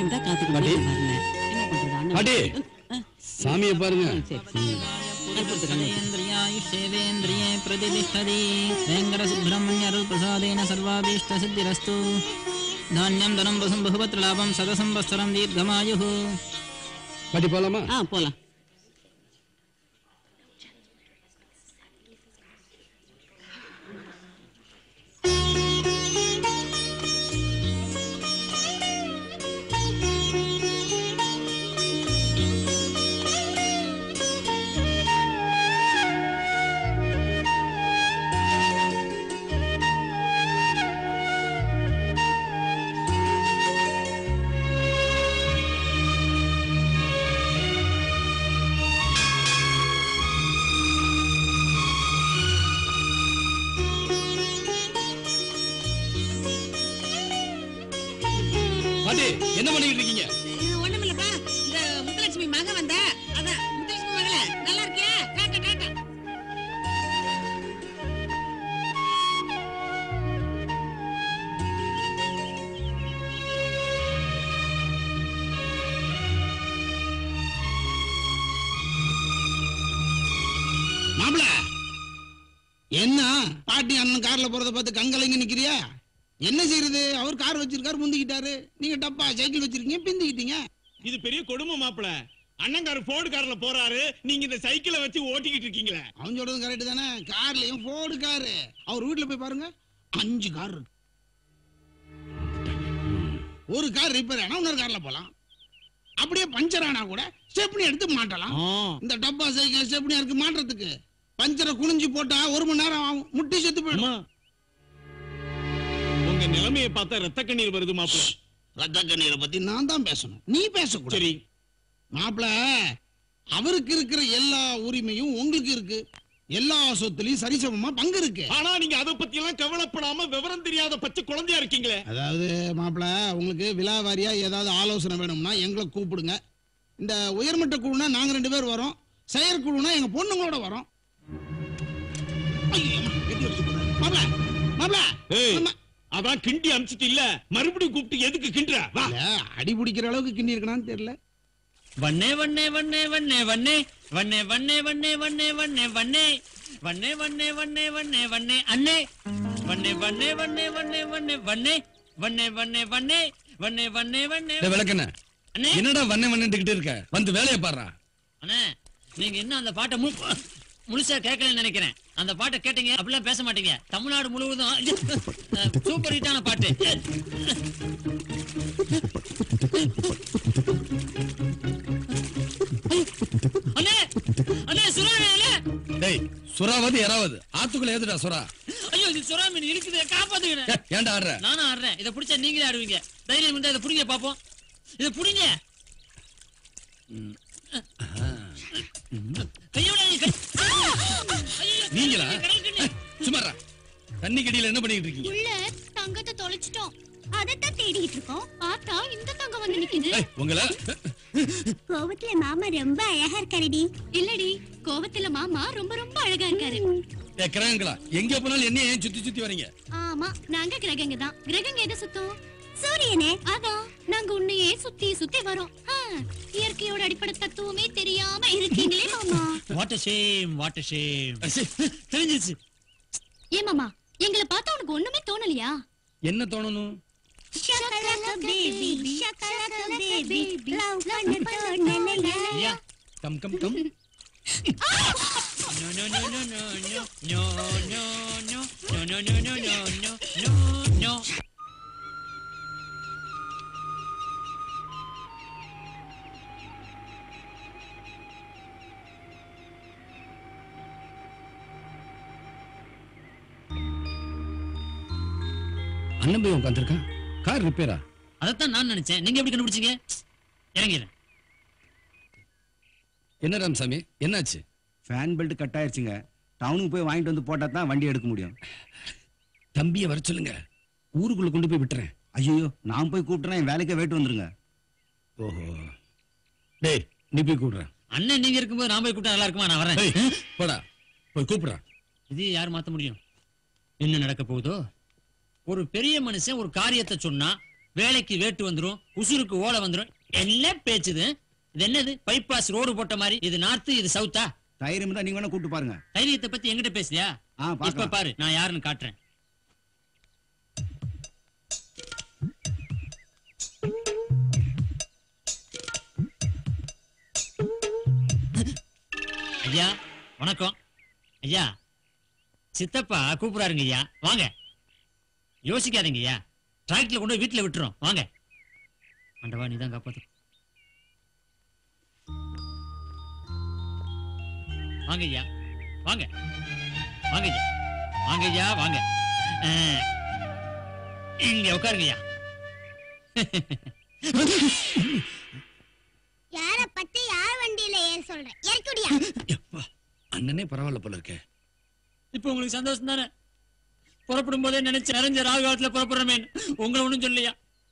Speaker 15: அவன் தான் காத்துக்கிட்டு
Speaker 9: பாட்டி.
Speaker 15: வரல என்ன பண்றது அண்ணன்
Speaker 9: பாட்டி சாமியை பாருங்க
Speaker 16: ೇಂದ್ರಿಯೇ ಪ್ರತಿಷ್ಠತಿ ವೆಂಕಟ ಸುಬ್ರಹ್ಮಣ್ಯ ಪ್ರಸಾದೇನ ಸರ್ವಾಭೀಷ್ಟ ಸಿದ್ಧಿರಸ್ತು ಧಾನ್ಯಂ ಧನಂ ವಸಂ ಬಹುಪತ್ರ ಲಾಭಂ ಸದಸಂವತ್ಸರಂ ದೀರ್ಘಮಾಯು
Speaker 9: பாட்டி போலாமா
Speaker 15: ஆ போலாம்
Speaker 9: பாட்டி என்ன பண்ணிட்டு இருக்கீங்க
Speaker 15: ஒண்ணுமில்லப்பா இந்த முத்துலட்சுமி மக வந்தா அதான் முத்துலட்சுமி மகளே நல்லா இருக்கியா டாட்டா டாட்டா
Speaker 6: மாப்பிள என்ன பாட்டி அண்ணன் கார்ல போறத பார்த்து கங்கலைங்க நிக்கிறியா என்ன செய்யறது அவர் கார் வச்சிருக்காரு முந்திக்கிட்டாரு நீங்க டப்பா சைக்கிள் வச்சிருக்கீங்க பிந்திக்கிட்டீங்க
Speaker 2: இது பெரிய கொடுமை மாப்பிள அண்ணங்காரு போர்டு கார்ல போறாரு நீங்க இந்த சைக்கிளை வச்சு ஓட்டிக்கிட்டு இருக்கீங்களே
Speaker 6: அவன் சொல்றது கரெக்ட் தானே கார்லயும் போர்டு காரு அவர் வீட்டுல போய் பாருங்க அஞ்சு கார் இருக்கு ஒரு கார் ரிப்பேர் ஆனா இன்னொரு கார்ல போலாம் அப்படியே பஞ்சர் ஆனா கூட ஸ்டெப்னி எடுத்து மாட்டலாம் இந்த டப்பா சைக்கிள் ஸ்டெப்னியா இருக்கு மாட்டுறதுக்கு பஞ்சரை குனிஞ்சு போட்டா ஒரு மணி நேரம் ஆகும் முட்டி செத்து போயிடும்
Speaker 2: உங்க நிலைமையை பார்த்தா ரத்த கண்ணீர் வருது மாப்பிள
Speaker 6: ரத்த கண்ணீரை பத்தி நான் தான் பேசணும் நீ பேசக்கூடாது
Speaker 2: சரி
Speaker 6: மாப்பிள அவருக்கு இருக்கிற எல்லா உரிமையும் உங்களுக்கு இருக்கு எல்லா சொத்துலயும் சரிசமமா பங்கு இருக்கு
Speaker 2: ஆனா நீங்க அதை பத்தி எல்லாம் கவலைப்படாம விவரம் தெரியாத பச்சை குழந்தையா இருக்கீங்களே
Speaker 6: அதாவது மாப்பிள உங்களுக்கு விழாவாரியா ஏதாவது ஆலோசனை வேணும்னா எங்களை கூப்பிடுங்க இந்த உயர்மட்ட குழுனா நாங்க ரெண்டு பேர் வரோம் செயற்குழுனா எங்க பொண்ணுங்களோட வரோம் ஐயோ, அம்மா, எட்டி வச்சு போடுறேன். மாப்பிள மாப்பிள
Speaker 2: ஏய், அதான் கிண்டி அமிச்சிட்டு இல்ல மறுபடியும் கூப்பிட்டு எதுக்கு கிண்டுற வா
Speaker 6: இல்ல, அடி பிடிக்கிற அளவுக்கு கிண்டி இருக்கனான்னு தெரியல
Speaker 13: வண்ணே வண்ணே வண்ணே வண்ணே வண்ணே வண்ணே வண்ணே வண்ணே வண்ணே வண்ணே வண்ணே வண்ணே வண்ணே வண்ணே வண்ணே வண்ணே அண்ணே வண்ணே வண்ணே வண்ணே வண்ணே வண்ணே வண்ணே வண்ணே வண்ணே வண்ணே வண்ணே வண்ணே வண்ணே
Speaker 9: டேய் விளக்கண்ண
Speaker 13: அண்ணே.
Speaker 9: என்னடா வண்ண வண்ணன்ட்டுக்கிட்டு இருக்க வந்து வேலையை பாடுறா
Speaker 13: அண்ணே நீங்க இன்னும் அந்த பாட்டை மு முழுசா கேட்கலன்னு நினைக்கிறேன் அந்த பாட்டை கேட்டீங்க அப்படிலாம் பேச மாட்டீங்க தமிழ்நாடு முழுவதும் அஹ், சூப்பர் ஹிட்டான பாட்டு அண்ணே அண்ணே சுறாவே அண்ணே
Speaker 9: டேய் சுறாவது யாராவது ஆத்துக்குள்ள ஏதுடா சுறா
Speaker 13: ஐயோ இது சுறா மீன் இருக்குது காப்பாத்துக்கிறேன்
Speaker 9: ஏ, ஏன்டா ஆடுற
Speaker 13: நானும் ஆடுறேன் இதை பிடிச்சா நீங்களே ஆடுவீங்க தைரியம் இருந்தா இதை புடிங்க பாப்போம் இதை புடிங்க கையோட நீ கை- ஐயோ,
Speaker 9: நீங்களா
Speaker 13: கடல் கண்ணு.
Speaker 9: சும்மாரா தண்ணி கடியில என்ன பண்ணிட்டு இருக்கீங்க
Speaker 11: உள்ள தங்கத்தை தொலைச்சிட்டோம் அதைத்தான் தேடிட்டு இருக்கோம் பார்த்தா இந்த தங்கம் வந்து நிக்குது
Speaker 9: ஏய், உங்களை
Speaker 11: கோவத்துல மாமா ரொம்ப அழகா இருக்காருடி இல்லடி கோவத்துல மாமா ரொம்ப ரொம்ப அழகா இருக்காரு
Speaker 9: ஏ, கிரகங்களா எங்க போனாலும் என்ன ஏன் சுத்தி சுத்தி வரீங்க
Speaker 11: ஆமா நாங்க கிரகங்க தான் கிரகங்க எதை சுத்தம் சூரியனே அதான் நாங்க உன்னையே சுத்தி சுத்தி வரோம் ஆ, இயற்கையோட அடிப்படை தத்துவமே தெரியாம இருக்கீங்களே மாமா
Speaker 13: what a shame what a shame தெரிஞ்சிருச்சு
Speaker 11: ஏன் மாமா எங்களை பார்த்தா உனக்கு ஒண்ணுமே தோணலையா
Speaker 9: என்ன தோணணும்
Speaker 11: ஷக்கலக்க பேபி ஷக்கலக்க பேபி லவ் பண்ண தோணலையா
Speaker 9: come come come
Speaker 13: No, no, no, no, no, no, no, no, no, no, no, no, no, no, no, no, no.
Speaker 9: அண்ணன் போய் உட்காந்துருக்கான் கார் ரிப்பேரா
Speaker 13: அதைத்தான் நான் நினைச்சேன் நீங்க எப்படி கண்டுபிடிச்சீங்க இறங்கிறேன்
Speaker 9: என்ன ராமசாமி என்னாச்சு
Speaker 17: ஃபேன் பெல்ட் கட் ஆயிருச்சுங்க டவுனுக்கு போய் வாங்கிட்டு வந்து போட்டா தான் வண்டி எடுக்க முடியும்
Speaker 9: தம்பியை வர சொல்லுங்க ஊருக்குள்ள கொண்டு போய் விட்டுறேன்
Speaker 17: ஐயோ நான் போய் கூப்பிட்டுறேன் என் வேலைக்கே வெயிட் வந்துருங்க
Speaker 9: ஓஹோ டேய் நீ போய் கூப்பிடுறேன்
Speaker 13: அண்ணன் நீங்க இருக்கும்போது நான் போய் கூப்பிட்டா நல்லா இருக்குமா நான் வரேன்
Speaker 9: ஏய், போடா போய் கூப்பிடுறேன்
Speaker 13: இது யார் மாத்த முடியும் என்ன நடக்க போகுதோ ஒரு பெரிய மனுஷன் ஒரு காரியத்தை சொன்னா வேலைக்கு வேட்டு வந்துரும் உசுருக்கு ஓலை வந்துரும் என்ன பேச்சுது இது என்னது பைபாஸ் ரோடு போட்ட மாதிரி இது நார்த்து இது சவுத்தா
Speaker 17: தைரியம் தான் நீங்க வேணா கூட்டு பாருங்க
Speaker 13: தைரியத்தை பத்தி எங்கிட்ட பேசுறியா
Speaker 17: ஆ, பார்க்கலாம்.
Speaker 13: இப்ப பாரு நான் யாருன்னு காட்டுறேன் ஐயா வணக்கம் ஐயா சித்தப்பா கூப்பிடாருங்க ஐயா வாங்க யோசிக்காதீங்க ஐயா டிராக்டர்ல கொண்டு போய் வீட்டுல விட்டுறோம் வாங்க ஆண்டவா நீதான் காப்பாத்து வாங்க ஐயா வாங்க வாங்க ஐயா வாங்க ஐயா வாங்க அஹ், இங்க உட்காருங்க ஐயா
Speaker 11: யார பத்தி யார் வண்டியில ஏற சொல்ற இறக்குடியா
Speaker 9: அண்ணனே பரவாயில்ல போல இருக்கே
Speaker 13: இப்போ உங்களுக்கு சந்தோஷம் தானே புறப்படும் போதே நினைச்சு நிறைஞ்ச ராகு காலத்துல புறப்படுறமே உங்களை ஒண்ணும் சொல்லியா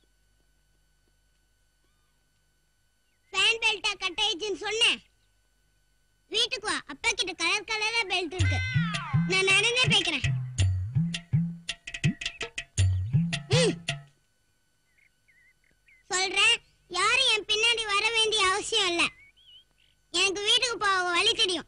Speaker 11: ஃபேன் பெல்ட்டா கட் ஆயிடுச்சுன்னு சொன்னேன் வீட்டுக்கு வா அப்பா கிட்ட கலர் கலரா பெல்ட் இருக்கு நான் நடந்தே போய்க்கிறேன் ம். சொல்றேன் யாரும் என் பின்னாடி வர வேண்டிய அவசியம் இல்ல எனக்கு வீட்டுக்கு போக வழி தெரியும்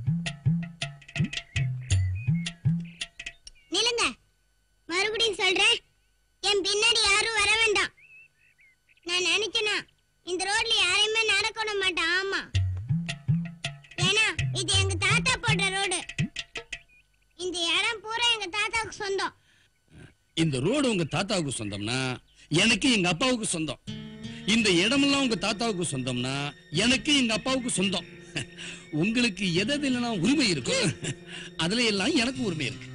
Speaker 11: நிலுங்க மறுபடியும் சொல்றேன் என் பின்னாடி யாரும் வர வேண்டாம் நான் நினைச்சேனா இந்த ரோட்ல யாரையுமே நடக்க விட மாட்டேன் ஆமா ஏன்னா இது எங்க தாத்தா போட்ட ரோடு இந்த இடம் பூரா எங்க தாத்தாவுக்கு சொந்தம்
Speaker 9: இந்த ரோடு உங்க தாத்தாவுக்கு சொந்தம்னா எனக்கு எங்க அப்பாவுக்கு சொந்தம் இந்த இடமெல்லாம் உங்க தாத்தாவுக்கு சொந்தம்னா எனக்கு எங்க அப்பாவுக்கு சொந்தம் உங்களுக்கு எதெல்லாம் உரிமை இருக்கு அதுல எல்லாம் எனக்கு உரிமை இருக்கு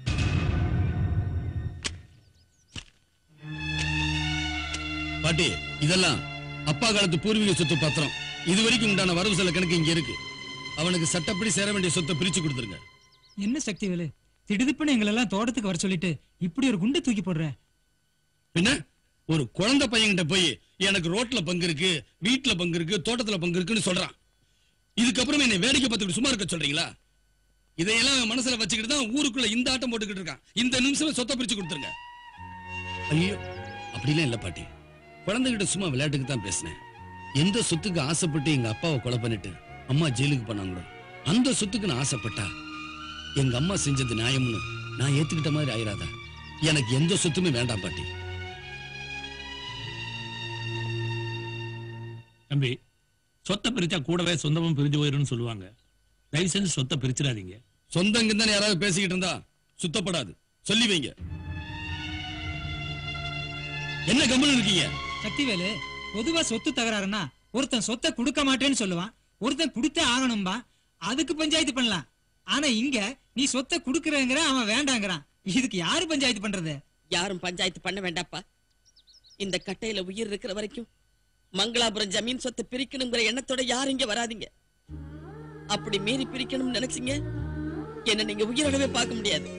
Speaker 9: பாட்டி இதெல்லாம் அப்பா காலத்து பூர்வீக சொத்து பத்திரம் இது வரைக்கும் உண்டான வரவு செலவு கணக்கு இங்க இருக்கு அவனுக்கு சட்டப்படி சேர வேண்டிய சொத்தை பிரிச்சு கொடுத்துருங்க
Speaker 10: என்ன சக்தி வேலு திடுதிப்புன்னு எங்களெல்லாம் தோட்டத்துக்கு வர சொல்லிட்டு இப்படி ஒரு குண்டை தூக்கி போடுற
Speaker 9: பின்ன ஒரு குழந்தை பையன்கிட்ட போய் எனக்கு ரோட்ல பங்கு இருக்கு வீட்டுல பங்கு இருக்கு தோட்டத்துல பங்கு இருக்குன்னு சொல்றான் இதுக்கப்புறம் என்னை வேடிக்கை பார்த்துக்கிட்டு சும்மா இருக்க சொல்றீங்களா இதையெல்லாம் அவன் மனசுல வச்சுக்கிட்டு தான் ஊருக்குள்ள இந்த ஆட்டம் போட்டுக்கிட்டு இருக்கான் இந்த நிமிஷம் சொத்தை பிரிச்சு கொடுத்துருங்க ஐயோ அப்படிலாம் இல்ல பாட்டி குழந்தைகிட்ட சும்மா விளையாட்டுக்கு தான் பேசினேன் எந்த சொத்துக்கு ஆசைப்பட்டு எங்க அப்பாவை கொலை பண்ணிட்டு அம்மா ஜெயிலுக்கு போனாங்களோ அந்த சொத்துக்கு நான் ஆசைப்பட்டா எங்க அம்மா செஞ்சது நியாயம்னு நான் ஏத்துக்கிட்ட மாதிரி ஆயிராதா எனக்கு எந்த சொத்துமே வேண்டாம் பாட்டி
Speaker 14: தம்பி சொத்தை பிரிச்சா கூடவே சொந்தமும் பிரிஞ்சு போயிரும்னு சொல்லுவாங்க தயவு செஞ்சு சொத்தை பிரிச்சிடாதீங்க
Speaker 9: சொந்தங்க தான் யாராவது பேசிக்கிட்டு இருந்தா சுத்தப்படாது சொல்லி வைங்க என்ன கம்பெனி இருக்கீங்க
Speaker 10: சக்திவேலு பொதுவா சொத்து தகராறுனா ஒருத்தன் சொத்தை கொடுக்க மாட்டேன்னு சொல்லுவான் ஒருத்தன் கொடுத்தே ஆகணும்பா அதுக்கு பஞ்சாயத்து பண்ணலாம் ஆனா இங்க நீ சொத்தை குடுக்கறங்கிற அவன் வேண்டாங்கிறான் இதுக்கு யாரு பஞ்சாயத்து பண்றது
Speaker 15: யாரும் பஞ்சாயத்து பண்ண வேண்டாப்பா இந்த கட்டையில உயிர் இருக்கிற வரைக்கும் மங்களாபுரம் ஜமீன் சொத்தை பிரிக்கணுங்கிற எண்ணத்தோட யாரும் இங்க வராதீங்க அப்படி மீறி பிரிக்கணும்னு நினைச்சீங்க என்ன நீங்க உயிரோடவே பார்க்க முடியாது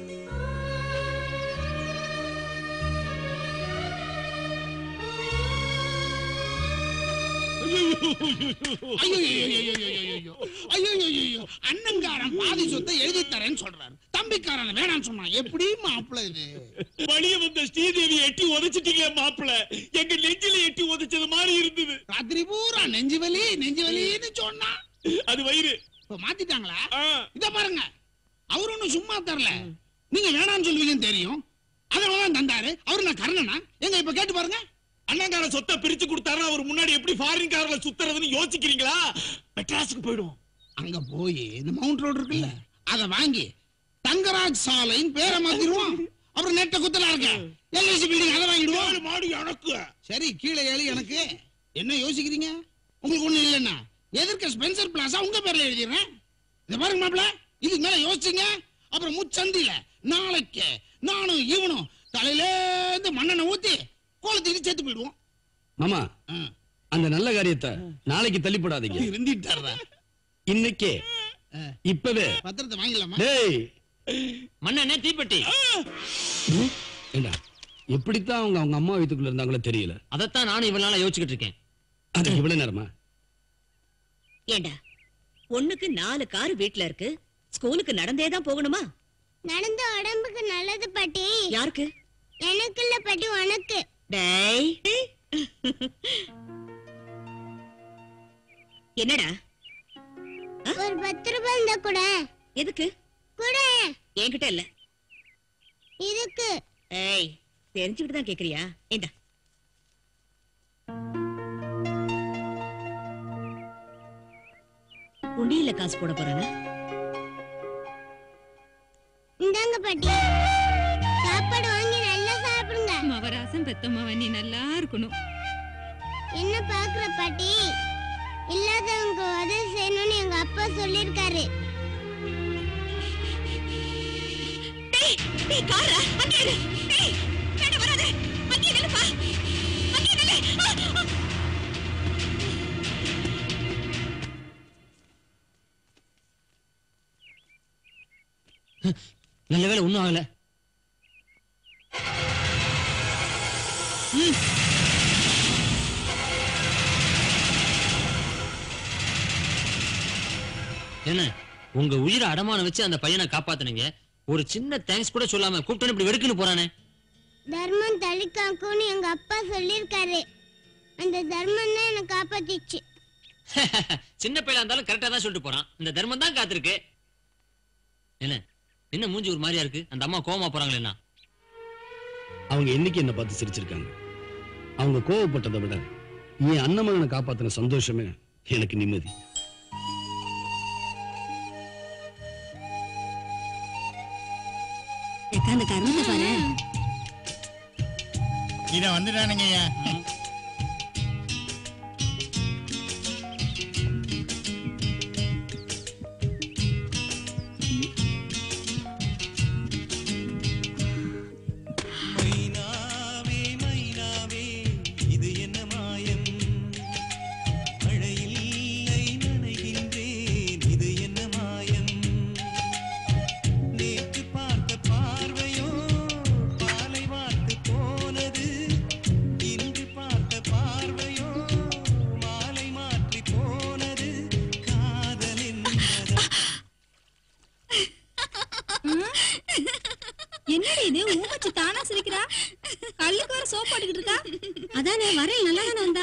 Speaker 6: ஐயோ அண்ணங்காரன் பாதி சொத்தை எழுதி தரேன்னு சொல்றாரு தம்பிக்காரன் வேணாம்னு சொன்னான் எப்படி மாப்பிள்ள இது
Speaker 2: வழிய வந்த ஸ்ரீதேவி எட்டி உதைச்சிட்டீங்க மாப்பிள எங்க நெஞ்சில எட்டி உதைச்சது மாதிரி இருந்தது
Speaker 6: ராத்திரி பூரா நெஞ்சு வலி நெஞ்சு வலின்னு சொன்னா
Speaker 2: அது வயிறு
Speaker 6: இப்ப மாத்திட்டாங்களா இத பாருங்க அவரு ஒண்ணும் சும்மா தரல நீங்க வேணாம்னு சொல்லுவீங்கன்னு தெரியும் அதனாலதான் தந்தாரு அவரு நான் கர்ணனா எங்க இப்ப கேட்டு பாருங்க
Speaker 2: அண்ணங்கார சொத்தை பிரிச்சு கொடுத்தாரு அவர் முன்னாடி எப்படி ஃபாரின் கார்ல சுத்துறதுன்னு யோசிக்கிறீங்களா மெட்ராஸுக்கு போயிடும்
Speaker 6: அங்க போய் இந்த மவுண்ட் ரோடு இருக்குல்ல அத வாங்கி தங்கராஜ் சாலைன்னு பேரை மாத்திருவோம் அப்புறம் நெட்ட குத்தலா இருக்க எல்ஐசி பில்டிங் அதை வாங்கிடுவோம்
Speaker 2: மாடி எனக்கு
Speaker 6: சரி கீழே ஏழு எனக்கு என்ன யோசிக்கிறீங்க உங்களுக்கு ஒண்ணு இல்லைன்னா எதிர்க்க ஸ்பென்சர் பிளாஸா உங்க பேர்ல எழுதிடுறேன் இத பாருங்க மாப்ள இதுக்கு மேல யோசிச்சுங்க அப்புறம் முச்சந்தில நாளைக்கு நானும் இவனும் தலையில இருந்து மண்ணெண்ணை ஊத்தி கோலத்துக்கு சேர்த்து போயிடுவோம்
Speaker 9: மாமா அந்த நல்ல காரியத்தை நாளைக்கு தள்ளிப்படாதீங்க
Speaker 6: இருந்திட்டாரா
Speaker 9: இன்னைக்கே இப்பவே
Speaker 6: பத்திரத்தை வாங்கிடலாமா
Speaker 9: டேய்
Speaker 13: மண்ணெண்ணே தீப்பெட்டி
Speaker 9: ஏண்டா எப்படித்தான் அவங்க அவங்க அம்மா வீட்டுக்குள்ள இருந்தாங்களோ தெரியல
Speaker 13: அதைத்தான் நானும் இவ்வளவு நாளா யோசிச்சுக்கிட்டு இருக்கேன்
Speaker 9: அது இவ்வளவு நேரமா
Speaker 7: ஏண்டா பொண்ணுக்கு நாலு கார் வீட்ல இருக்கு ஸ்கூலுக்கு நடந்தே தான் போகணுமா
Speaker 11: நடந்த உடம்புக்கு நல்லது பாட்டி
Speaker 7: யாருக்கு
Speaker 11: எனக்கு இல்ல பாட்டி உனக்கு
Speaker 7: டேய் என்னடா
Speaker 11: ஒரு பத்து ரூபாய் இருந்தா கூட
Speaker 7: எதுக்கு
Speaker 11: கூட
Speaker 7: என்கிட்ட இல்ல
Speaker 11: இதுக்கு
Speaker 7: ஏய் தெரிஞ்சுக்கிட்டு தான் கேக்குறியா இந்தா உண்டியல்ல காசு போட போறானா
Speaker 11: இந்தாங்க பாட்டி சாப்பாடு வாங்கி நல்லா சாப்பிடுங்க
Speaker 5: மவராசம் பெத்தம்மாவ நீ நல்லா இருக்கணும்
Speaker 11: என்ன பாக்குற பாட்டி இல்லாதவங்க உதவி செய்யணும்னு எங்க அப்பா சொல்லிருக்காரு
Speaker 7: டேய் கார அங்கே இரு டேய் வேண்டாம் வராத அங்கே நில்லுப்பா அங்கே நில்லு ஆ, ஆ.
Speaker 8: நல்ல வேலை ஒண்ணும் ஆகல என்ன உங்க உயிரை அடமானம் வச்சு அந்த பையனை காப்பாத்துனீங்க ஒரு சின்ன தேங்க்ஸ் கூட சொல்லாம கூப்பிட்டு இப்படி வெடுக்குன்னு போறானே
Speaker 11: தர்மம் தளிக்காக்கும்னு எங்க அப்பா சொல்லிருக்காரு அந்த தர்மம் தான் என்னை காப்பாத்திச்சு
Speaker 8: சின்ன பையலா இருந்தாலும் கரெக்டா தான் சொல்லிட்டு போறான் இந்த தர்மம் தான் காத்திருக்கு என்ன என்ன மூஞ்சி ஒரு மாதிரியா இருக்கு அந்த அம்மா கோவமா போறாங்களே என்ன
Speaker 9: அவங்க என்னைக்கு என்ன பார்த்து சிரிச்சிருக்காங்க அவங்க கோவப்பட்டதை விட என் அண்ணமகனை காப்பாத்தின சந்தோஷமே எனக்கு நிம்மதி
Speaker 7: ஏக்கா, அந்த கருணத்தை பாரு
Speaker 6: இத வந்துட்டானுங்க ஐயா
Speaker 1: மைனாவே மைனாவே இது என்ன மாயம் மழையில்லை நனைகின்றேன் இது என்ன மாயம் நேற்று பார்த்த பார்வையோ பாலை வார்த்து போனது இன்று பார்த்த பார்வையோ மாலை மாற்றி போனது காதல் என்பதா
Speaker 5: என்னடி இது ஊமச்சு தானா சிரிக்கிறா கல்லுக்கு வர சோப் போட்டுக்கிட்டு இருக்கா
Speaker 7: அதானே வரேன் நல்லா தானே வந்தா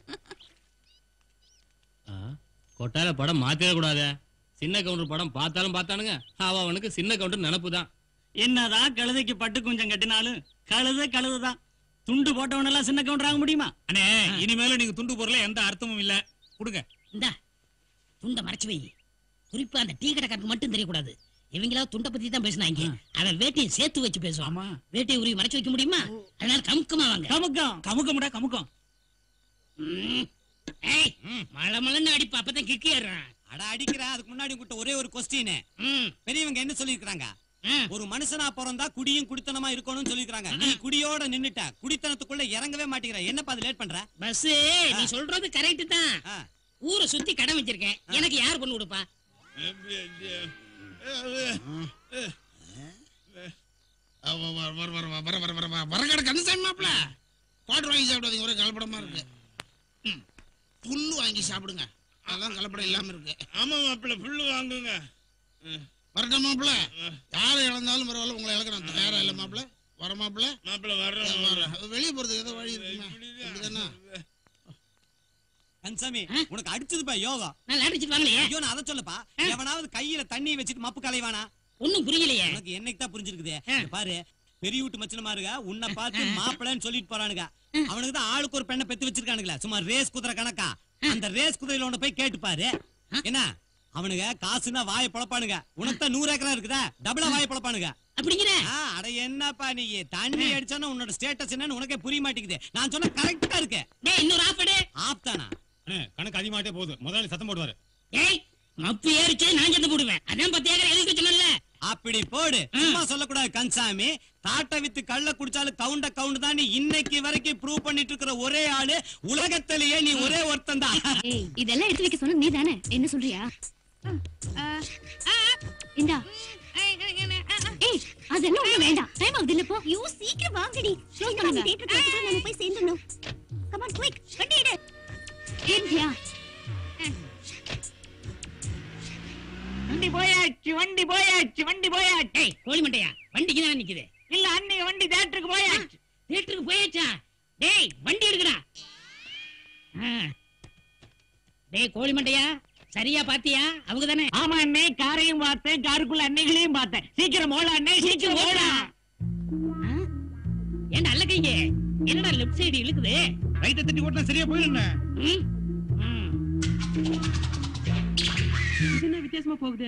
Speaker 14: கொட்டால படம் மாத்திர கூடாதே சின்ன கவுண்டர் படம் பார்த்தாலும் பார்த்தானுங்க அவ அவனுக்கு சின்ன கவுண்டர் நினப்பு தான்
Speaker 8: என்னதான் கழுதைக்கு பட்டு கொஞ்சம் கட்டினாலும் கழுத கழுதுதான் துண்டு போட்டவனெல்லாம் சின்ன கவுண்டர் ஆக முடியுமா
Speaker 12: அண்ணே இனிமேலும் நீங்க துண்டு போறல எந்த அர்த்தமும் இல்ல கொடுங்க
Speaker 18: இந்தா துண்டை மறைச்சு வை குறிப்பா அந்த டீ கடைக்காரனுக்கு மட்டும் தெரியக்கூடாது இவங்களா துண்டை பத்தி தான் பேசினாங்க அவன் வேட்டையை சேர்த்து வச்சு பேசுவான் வேட்டையை உருவி மறைச்சு வைக்க முடியுமா அதனால கமுக்கமா வாங்க
Speaker 8: கமுக்கம்
Speaker 12: கமுக்கமுடா கமுக்கம்
Speaker 18: ம். ஏய் மழை மழைன்னு அடிப்பா அப்பதான் கிக்கி ஏறான்
Speaker 13: அட அடிக்கிற அதுக்கு முன்னாடி உங்ககிட்ட ஒரே ஒரு கொஸ்டின் பெரியவங்க என்ன சொல்லிருக்காங்க ஒரு மனுஷனா பிறந்தா குடியும் குடித்தனமா இருக்கணும்னு சொல்லிருக்காங்க நீ குடியோட நின்னுட்ட குடித்தனத்துக்குள்ள இறங்கவே மாட்டேங்கிற என்னப்பா அது லேட் பண்ற
Speaker 18: பஸ் நீ சொல்றது கரெக்ட் தான் ஊரை சுத்தி கடன் வச்சிருக்கேன் எனக்கு யார் பொண்ணு கொடுப்பா
Speaker 6: வரக்கடை கந்தசாமி மாப்பிள குவாட்டர் வாங்கி சாப்பிடாதீங்க ஒரே கலப்படமா இருக்கு ம், புல்லு வாங்கி சாப்பிடுங்க அதான் கலப்படம் இல்லாம இருக்கு
Speaker 2: ஆமா மாப்பிள்ள புல்லு வாங்குங்க
Speaker 6: வரட்டும் மாப்பிள யாரை இழந்தாலும் பரவாயில்ல உங்களை இழக்கிறேன் தயாரா இல்ல மாப்பிள வர மாப்பிள
Speaker 2: மாப்பிள்ள வர்றோம்
Speaker 6: வெளியே போறதுக்கு ஏதோ வழி இருக்குமா அப்படிதானே
Speaker 13: கன்சாமி உனக்கு அடிச்சதுப்பா யோகா
Speaker 18: நான் அடிச்சிட்டு வாங்கலையே
Speaker 13: ஐயோ நான் அதை சொல்லப்பா எவனாவது கையில தண்ணி வச்சுட்டு மப்பு கலைவானா
Speaker 18: ஒண்ணும் புரியலையே
Speaker 13: உனக்கு என்னைக்கு தான் புரிஞ்சிருக்குது இங்க பாரு பெரிய வீட்டு மச்சனமா இருக்க உன்னை பார்த்து மாப்பிள்ளைன்னு சொல்லிட்டு போறானுங்க அவனுக்கு தான் ஆளுக்கு ஒரு பெண்ணை பெத்து வச்சிருக்கானுங்களா சும்மா ரேஸ் குதிரை கணக்கா அந்த ரேஸ் குதிரையில ஒண்ணு போய் கேட்டு பாரு என்ன அவனுங்க காசுனா வாயை பொழப்பானுங்க உனக்கு தான் நூறு ஏக்கரா இருக்குதா டபுளா வாயை பொழப்பானுங்க
Speaker 18: அப்படிங்கிற
Speaker 13: அட என்னப்பா நீ தண்ணி அடிச்சானா உன்னோட ஸ்டேட்டஸ் என்னன்னு உனக்கே புரிய மாட்டேங்குது நான் சொன்ன கரெக்டா இருக்கு
Speaker 18: டேய் இன்னொரு ஆஃப் எடு
Speaker 13: ஆப் தானா
Speaker 12: கணக்கு அதிகமாட்டே போகுது முதலாளி சத்தம் போடுவாரு
Speaker 18: ஏய் மப்பு ஏறிச்சு நான் செத்து போடுவேன் அதான் பத்து ஏக்கர் எதுக்கு சொன்னல
Speaker 13: அப்படி போடு சும்மா சொல்லக்கூடாது கன்சாமி தாட்டை வித்து கள்ள குடிச்சாலும் கவுண்ட கவுண்ட் தான் நீ இன்னைக்கு வரைக்கும் ப்ரூவ் பண்ணிட்டு இருக்கிற ஒரே ஆளு உலகத்திலேயே நீ ஒரே ஒருத்தன் தான்
Speaker 5: ஏய் இதெல்லாம் எடுத்து வைக்க சொன்ன நீ தானே என்ன சொல்றியா இந்தா ஏய் அதெல்லாம் ஒண்ணு வேண்டாம் டைம் ஆகுது இல்ல போ யூ சீக்கிரம் வாங்கடி க்ளோஸ் பண்ணுங்க தியேட்டர் கிளம்பி நம்ம போய் சேர்ந்துடணும் கம் ஆன் குயிக் வண்டி எடு ஏன்யா
Speaker 18: வண்டி போயாச்சு வண்டி போயாச்சு வண்டி போயாச்சு ஏய் கோழி மண்டையா வண்டிக்கு தான் நிக்குது இல்ல அன்னைக்கு வண்டி தியேட்டருக்கு போயாச்சு தியேட்டருக்கு போயாச்சா டேய் வண்டி எடுக்கடா டேய் கோழி மண்டையா சரியா பாத்தியா அவங்க தானே
Speaker 8: ஆமா அண்ணே காரையும் பார்த்தேன் காருக்குள்ள அன்னைகளையும் பார்த்தேன் சீக்கிரம் ஓட அண்ணே சீக்கிரம் ஓடா
Speaker 18: ஏன்டா அல்ல கைங்க என்னடா லெஃப்ட் சைடு இழுக்குது
Speaker 6: ரைட்டை தட்டி ஓட்டினா சரியா போயிடும்
Speaker 18: ம்? ம்.
Speaker 8: இது என்ன வித்தியாசமா போகுது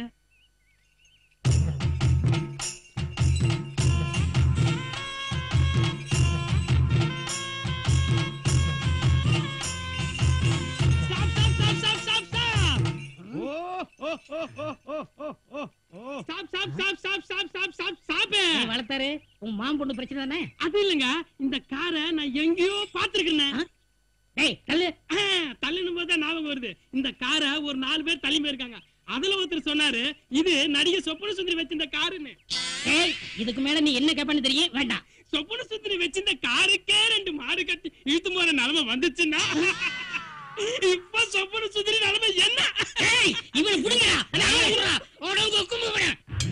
Speaker 18: நீ வளர்த்தாரு உன் மாம் பொண்ணு பிரச்சனை தானே
Speaker 8: அது இல்லங்க இந்த காரை நான் எங்கேயோ பாத்துருக்கேன்
Speaker 18: டேய் தள்ளு
Speaker 8: தள்ளுனும் போது ஞாபகம் வருது இந்த காரை ஒரு நாலு பேர் தள்ளி போயிருக்காங்க அதுல ஒருத்தர் சொன்னாரு இது நடிகை சொப்பன சுந்தரி வச்சிருந்த காருன்னு
Speaker 18: டேய் இதுக்கு மேல நீ என்ன கேப்பான்னு தெரியும் வேண்டாம்
Speaker 8: சொப்பன சுந்தரி வச்சிருந்த காருக்கே ரெண்டு மாடு கட்டி இழுத்து போற நிலைமை வந்துச்சுன்னா இப்ப சொப்பன சுந்தரி நிலைமை என்ன
Speaker 18: டேய் இவனை புடிங்கடா அவனை விடுறா உடம்பு கும்பு விட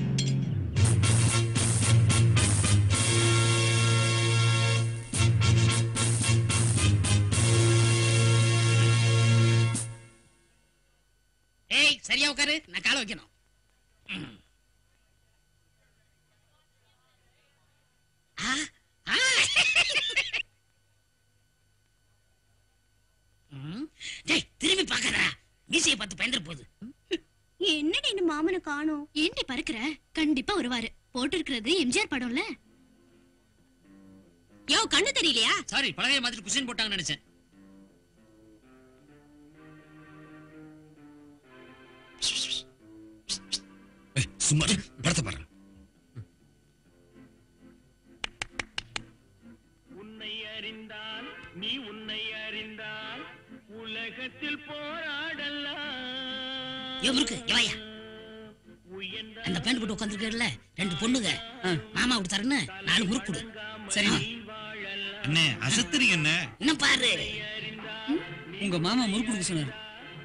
Speaker 18: ஏய் சரியா உட்காரு நான் காலை வைக்கணும் ம். ஆ, ஆ. ம். டேய் திரும்பி பாக்கறா மீசையை பார்த்து பயந்துற போகுது
Speaker 5: என்னடி இந்த மாமனை காணோம் ஏன்டி பறக்குற கண்டிப்பா வருவாரு போட்டு இருக்கிறது எம்ஜிஆர் படம்ல
Speaker 7: யோ கண்ணு தெரியலையா
Speaker 13: சாரி பழைய மாதிரி குஷன் போட்டாங்கன்னு நினைச்சேன்
Speaker 9: சும்மா இரு, படத்தை பாரு
Speaker 1: உன்னை அறிந்தால் நீ உன்னை அறிந்தால் உலகத்தில் போராடலாம்
Speaker 18: ஏ முருக்கு இங்க வாயா அந்த பேண்ட் போட்டு உட்காந்துருக்கல ரெண்டு பொண்ணுங்க மாமா கொடுத்தாருன்னு நாலு முறுக்கு கொடு சரி
Speaker 19: அண்ணே அசத்துறீங்க அண்ணே
Speaker 18: என்ன பாரு
Speaker 13: உங்க மாமா முறுக்கு கொடுக்க சொன்னாரு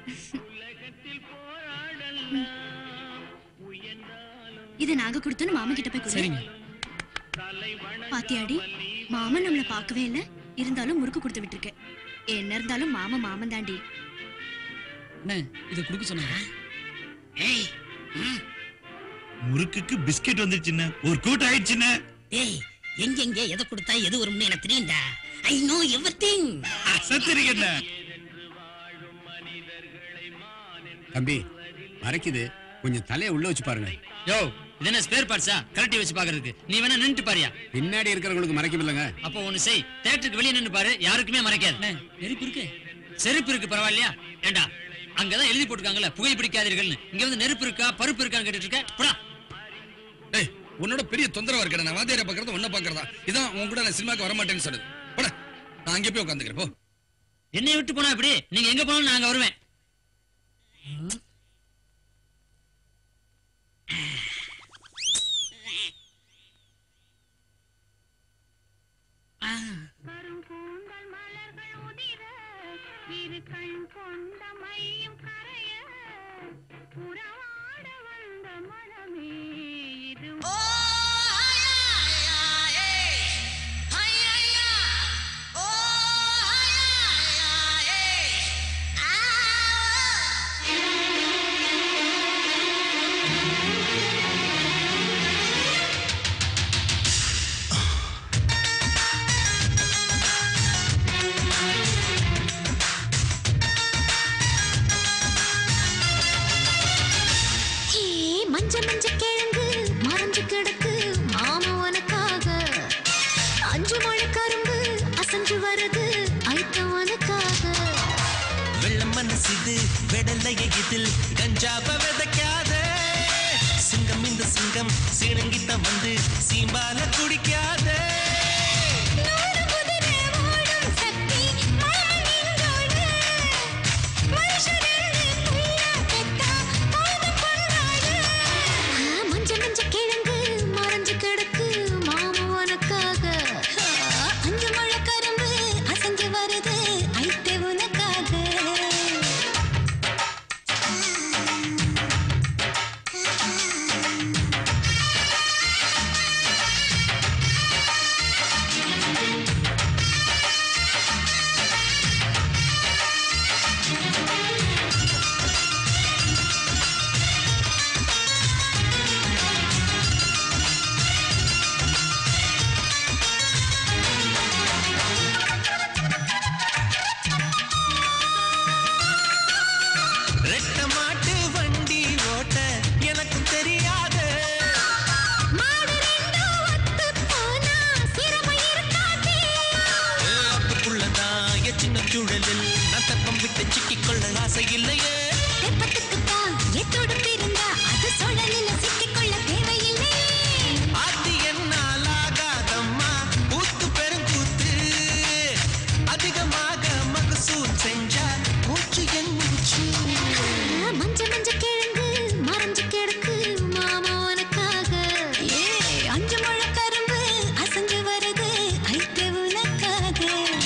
Speaker 5: இது நாங்க கொடுத்தோன்னு மாமா கிட்ட போய் கொடு
Speaker 13: சரிங்க
Speaker 5: பாத்தியாடி மாமன் நம்மள பார்க்கவே இல்ல இருந்தாலும் முறுக்கு கொடுத்து விட்டுருக்கேன் என்ன இருந்தாலும் மாமா மாமன் தாண்டி
Speaker 13: அண்ணே இதை கொடுக்க சொன்னாரு
Speaker 18: ஏய்
Speaker 19: முறுக்குக்கு பிஸ்கெட் வந்துருச்சுண்ணே ஒரு கூட்டம் ஆயிடுச்சுண்ணே
Speaker 18: ஏய் எங்க எங்க எதை கொடுத்தா எது வரும்னு எனக்கு தெரியும்டா ஐ நோ எவ்ரிதிங்
Speaker 19: அசத்துறீங்க அண்ணே
Speaker 17: தம்பி மறைக்குது கொஞ்சம் தலையை உள்ள வச்சு பாருங்க
Speaker 13: யோ இது என்ன ஸ்பேர் பார்ட்ஸா கரெக்டி வச்சு பாக்குறதுக்கு நீ வேணா நின்னுட்டு பாரியா
Speaker 17: பின்னாடி இருக்கிறவங்களுக்கு மறைக்கும் இல்லைங்க
Speaker 13: அப்போ ஒண்ணு செய் தேட்டருக்கு வெளியே நின்னு பாரு யாருக்குமே மறைக்காது நெருப்பு இருக்கு செருப்பு இருக்கு பரவாயில்லையா ஏண்டா அங்கதான் எழுதி போட்டுருக்காங்கல்ல புகை பிடிக்காதீர்கள்னு இங்க வந்து நெருப்பு இருக்கா பருப்பு இருக்கான்னு கேட்டுட்டு இருக்க போடா
Speaker 9: டேய் உன்னோட பெரிய தொந்தரவா இருக்கடா நான் வாத்தியாரை பாக்குறது ஒன்ன பாக்குறதா இதான் உன் கூட நான் சினிமாக்கு வர மாட்டேன்னு சொல்லுது போட நான் அங்கே போய் உட்காந்துக்கிறேன் போ
Speaker 13: என்னை விட்டு போனா இப்படி நீங்க எங்க போனாலும் நான் அங்க வருவேன்
Speaker 1: இரு கண் கொண்ட மையும் கரைய உறவாட வந்த மனமே இது
Speaker 5: ஏ மஞ்ச மஞ்ச கிழங்கு மறைஞ்சு கிடக்கு மாமா உனக்காக அஞ்சு மழை கரும்பு அசஞ்சு வருது ஐத்த உனக்காக
Speaker 1: வெள்ள மனசிது வெடலைய இதில் கஞ்சாவ விதைக்காத சிங்கம் இந்த சிங்கம் சீனங்கிட்ட வந்து சீம்பால குடிக்காத
Speaker 5: நூறு குதிரை ஓடும் சக்தி மாமனின்றோடு மனுஷனே புள்ளா பெத்தா போதும் பொன்னாடு மஞ்ச மஞ்ச கிழங்கு மறைஞ்சு கிடக்கு மாமா உனக்காக அஞ்சு மழை கரும்பு அசஞ்சு வருது ஐத்தே உனக்காக
Speaker 1: ஆ சின்ன சூழலில் நான் தப்பம் விட்டு சிக்கிக்கொள்ள ஆசை இல்லையே
Speaker 5: எத்தோடு பிறந்தா அது சுழலில சிக்கிக்கொள்ள தேவையில்லையே
Speaker 1: ஆத்தி என்னால் ஆகாதம்மா கூத்து பெருங்கூத்து அதிகமாக மகசூல் செஞ்சா மூச்சு என் மூச்சு
Speaker 5: மஞ்ச மஞ்ச கிழங்கு மறைஞ்சு கிடக்கு மாமா உனக்காக ஏ அஞ்சு முழ கரும்பு அசஞ்சு வருது ஐட்டு உனக்காக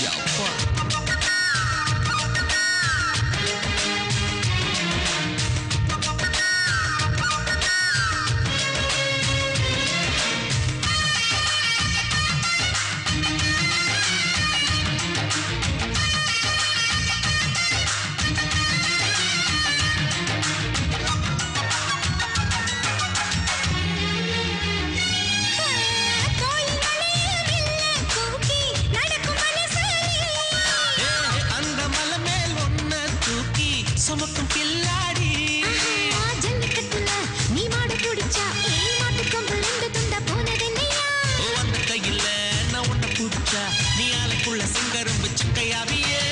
Speaker 1: அந்த மலை மேல் ஒன்ன தூக்கி சுமக்கும் கில்லாடி
Speaker 5: ஜல்லிக்கட்டுல நீ மாடு பிடிச்சா ஏ மாட்டு கொம்பு ரெண்டு துண்டா போனதென்னையா
Speaker 1: அந்த கையில நான் உன்னை பிடிச்சா நீ ஆளுக்குள்ள சிங்கரும்பு சிக்கையாவியே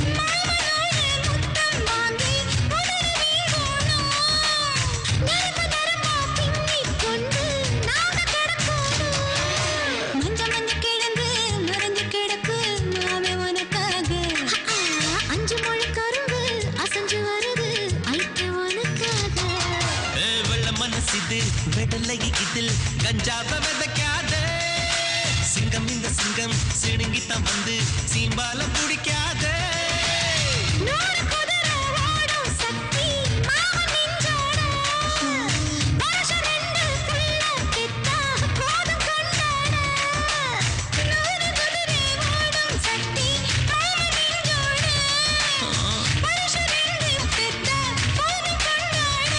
Speaker 5: வாங்கி உதறி வீழணும் நரம்பு நரம்பா பின்னிக் கொண்டு நாம கிடக்கணும் மஞ்ச மஞ்ச கிழங்கு மறைஞ்சு கிடக்கு மாமே உனக்காக அஞ்சு முழ கரும்பு அசஞ்சு வருது ஐட்டு உனக்காக
Speaker 1: ஏ, வெள்ள மனசிது வெடலை இதில் கஞ்சாவ விதைக்காத சிங்கம் இந்த சிங்கம் சிணுங்கித்தான் வந்து சீம்பால பிடிக்காத
Speaker 5: நூறு குதிரை ஓடும் சக்தி மாமன் நெஞ்சோட வருஷம் ரெண்டு புள்ள பெத்தா போதும் கொண்டாட நூறு குதிரை ஓடும் சக்தி மாமன் நெஞ்சோட வருஷம் ரெண்டு பெத்தா போதும் கொண்டாட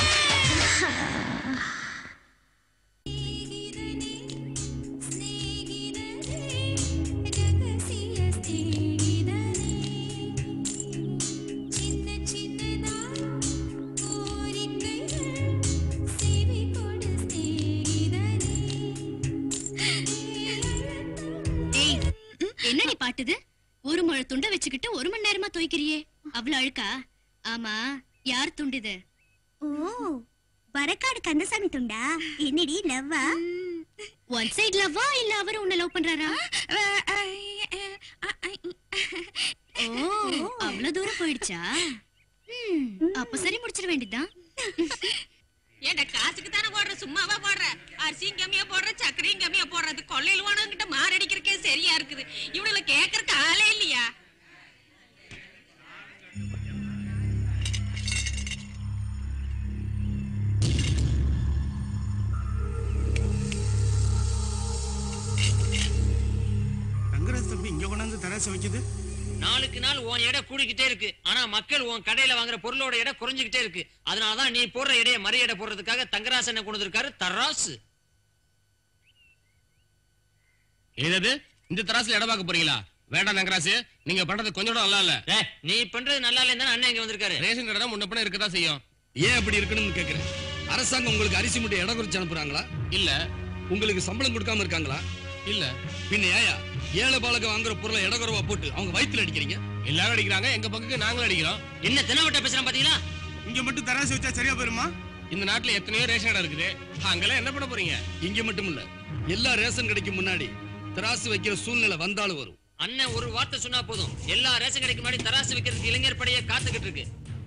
Speaker 20: ஏய் என்னடி பாட்டுது ஒரு முழ துண்ட வச்சுக்கிட்டு ஒரு மணி நேரமா துவைக்கிறியே அவ்வளவு அழுக்கா ஆமா யார் துண்டிது
Speaker 5: ஓ வரக்காடு கந்தசாமி துண்டா என்னடி லவ்வா
Speaker 20: ஒன் சைடு லவ்வா இல்ல அவரு உன்னை லவ் பண்றாரா ஓ அவ்வளவு தூரம் போயிடுச்சா ம், அப்ப சரி முடிச்சிட வேண்டியதுதான்
Speaker 7: ஏன்டா காசுக்கு தானே போடுற சும்மாவா போடுற அரிசியும் கம்மியா போடுற சர்க்கரையும் கம்மியா போடுறது கொள்ளையில் வானவங்கிட்ட மாரடிக்கிறக்கே சரியா இருக்குது இவனுல கேட்கறதுக்கு ஆளே இல்லையா
Speaker 6: தங்கராஜ் தம்பி இங்க கொண்டாந்து தராசு வைக்குது
Speaker 13: நாளுக்கு நாள் உன் எடை கூடிக்கிட்டே இருக்கு ஆனா மக்கள் உன் கடையில வாங்குற பொருளோட எடை குறைஞ்சுக்கிட்டே இருக்கு அதனாலதான் நீ போடுற எடையை மறு எடை போடுறதுக்காக தங்கராசனை கொண்டு வந்திருக்காரு தராசு
Speaker 21: ஏதது இந்த தராசுல இடம் பார்க்க போறீங்களா வேண்டாம் நங்கராசு நீங்க பண்றது கொஞ்சம் கூட நல்லா இல்ல
Speaker 13: ஏய், நீ பண்றது நல்லா இல்லைன்னு அண்ணன் இங்க வந்திருக்காரு
Speaker 21: ரேஷன் கடை முன்ன பின்ன இருக்கதான் செய்யும்
Speaker 9: ஏன் அப்படி இருக்கணும்னு கேக்குறேன் அரசாங்கம் உங்களுக்கு அரிசி மூட்டை இடம் குறிச்சு அனுப்புறாங்களா
Speaker 21: இல்ல
Speaker 9: உங்களுக்கு சம்பளம் கொடுக்காம இருக்காங்களா
Speaker 21: இல்ல
Speaker 9: பின்ன ஏயா ஏழை பாலக வாங்குற பொருளை இடகுறவா போட்டு அவங்க வயித்துல அடிக்கிறீங்க
Speaker 21: எல்லாரும் அடிக்கிறாங்க எங்க பக்கத்துக்கு நாங்களும் அடிக்கிறோம்
Speaker 13: என்ன தினவட்ட பேசுறான் பாத்தீங்களா
Speaker 21: இங்க மட்டும் தராசு வச்சா சரியா போயிருமா இந்த நாட்டுல எத்தனையோ ரேஷன் கடை இருக்குது அங்கெல்லாம் என்ன பண்ண போறீங்க
Speaker 9: இங்க மட்டும் இல்ல எல்லா ரேஷன் கடைக்கு முன்னாடி தராசு வைக்கிற சூழ்நிலை வந்தாலும் வரும்
Speaker 13: அண்ணன் ஒரு வார்த்தை சொன்னா போதும் எல்லா ரேஷன் கடைக்கு முன்னாடி தராசு வைக்கிறதுக்கு இளைஞர் படையே காத்துக்கிட்டு இருக்கு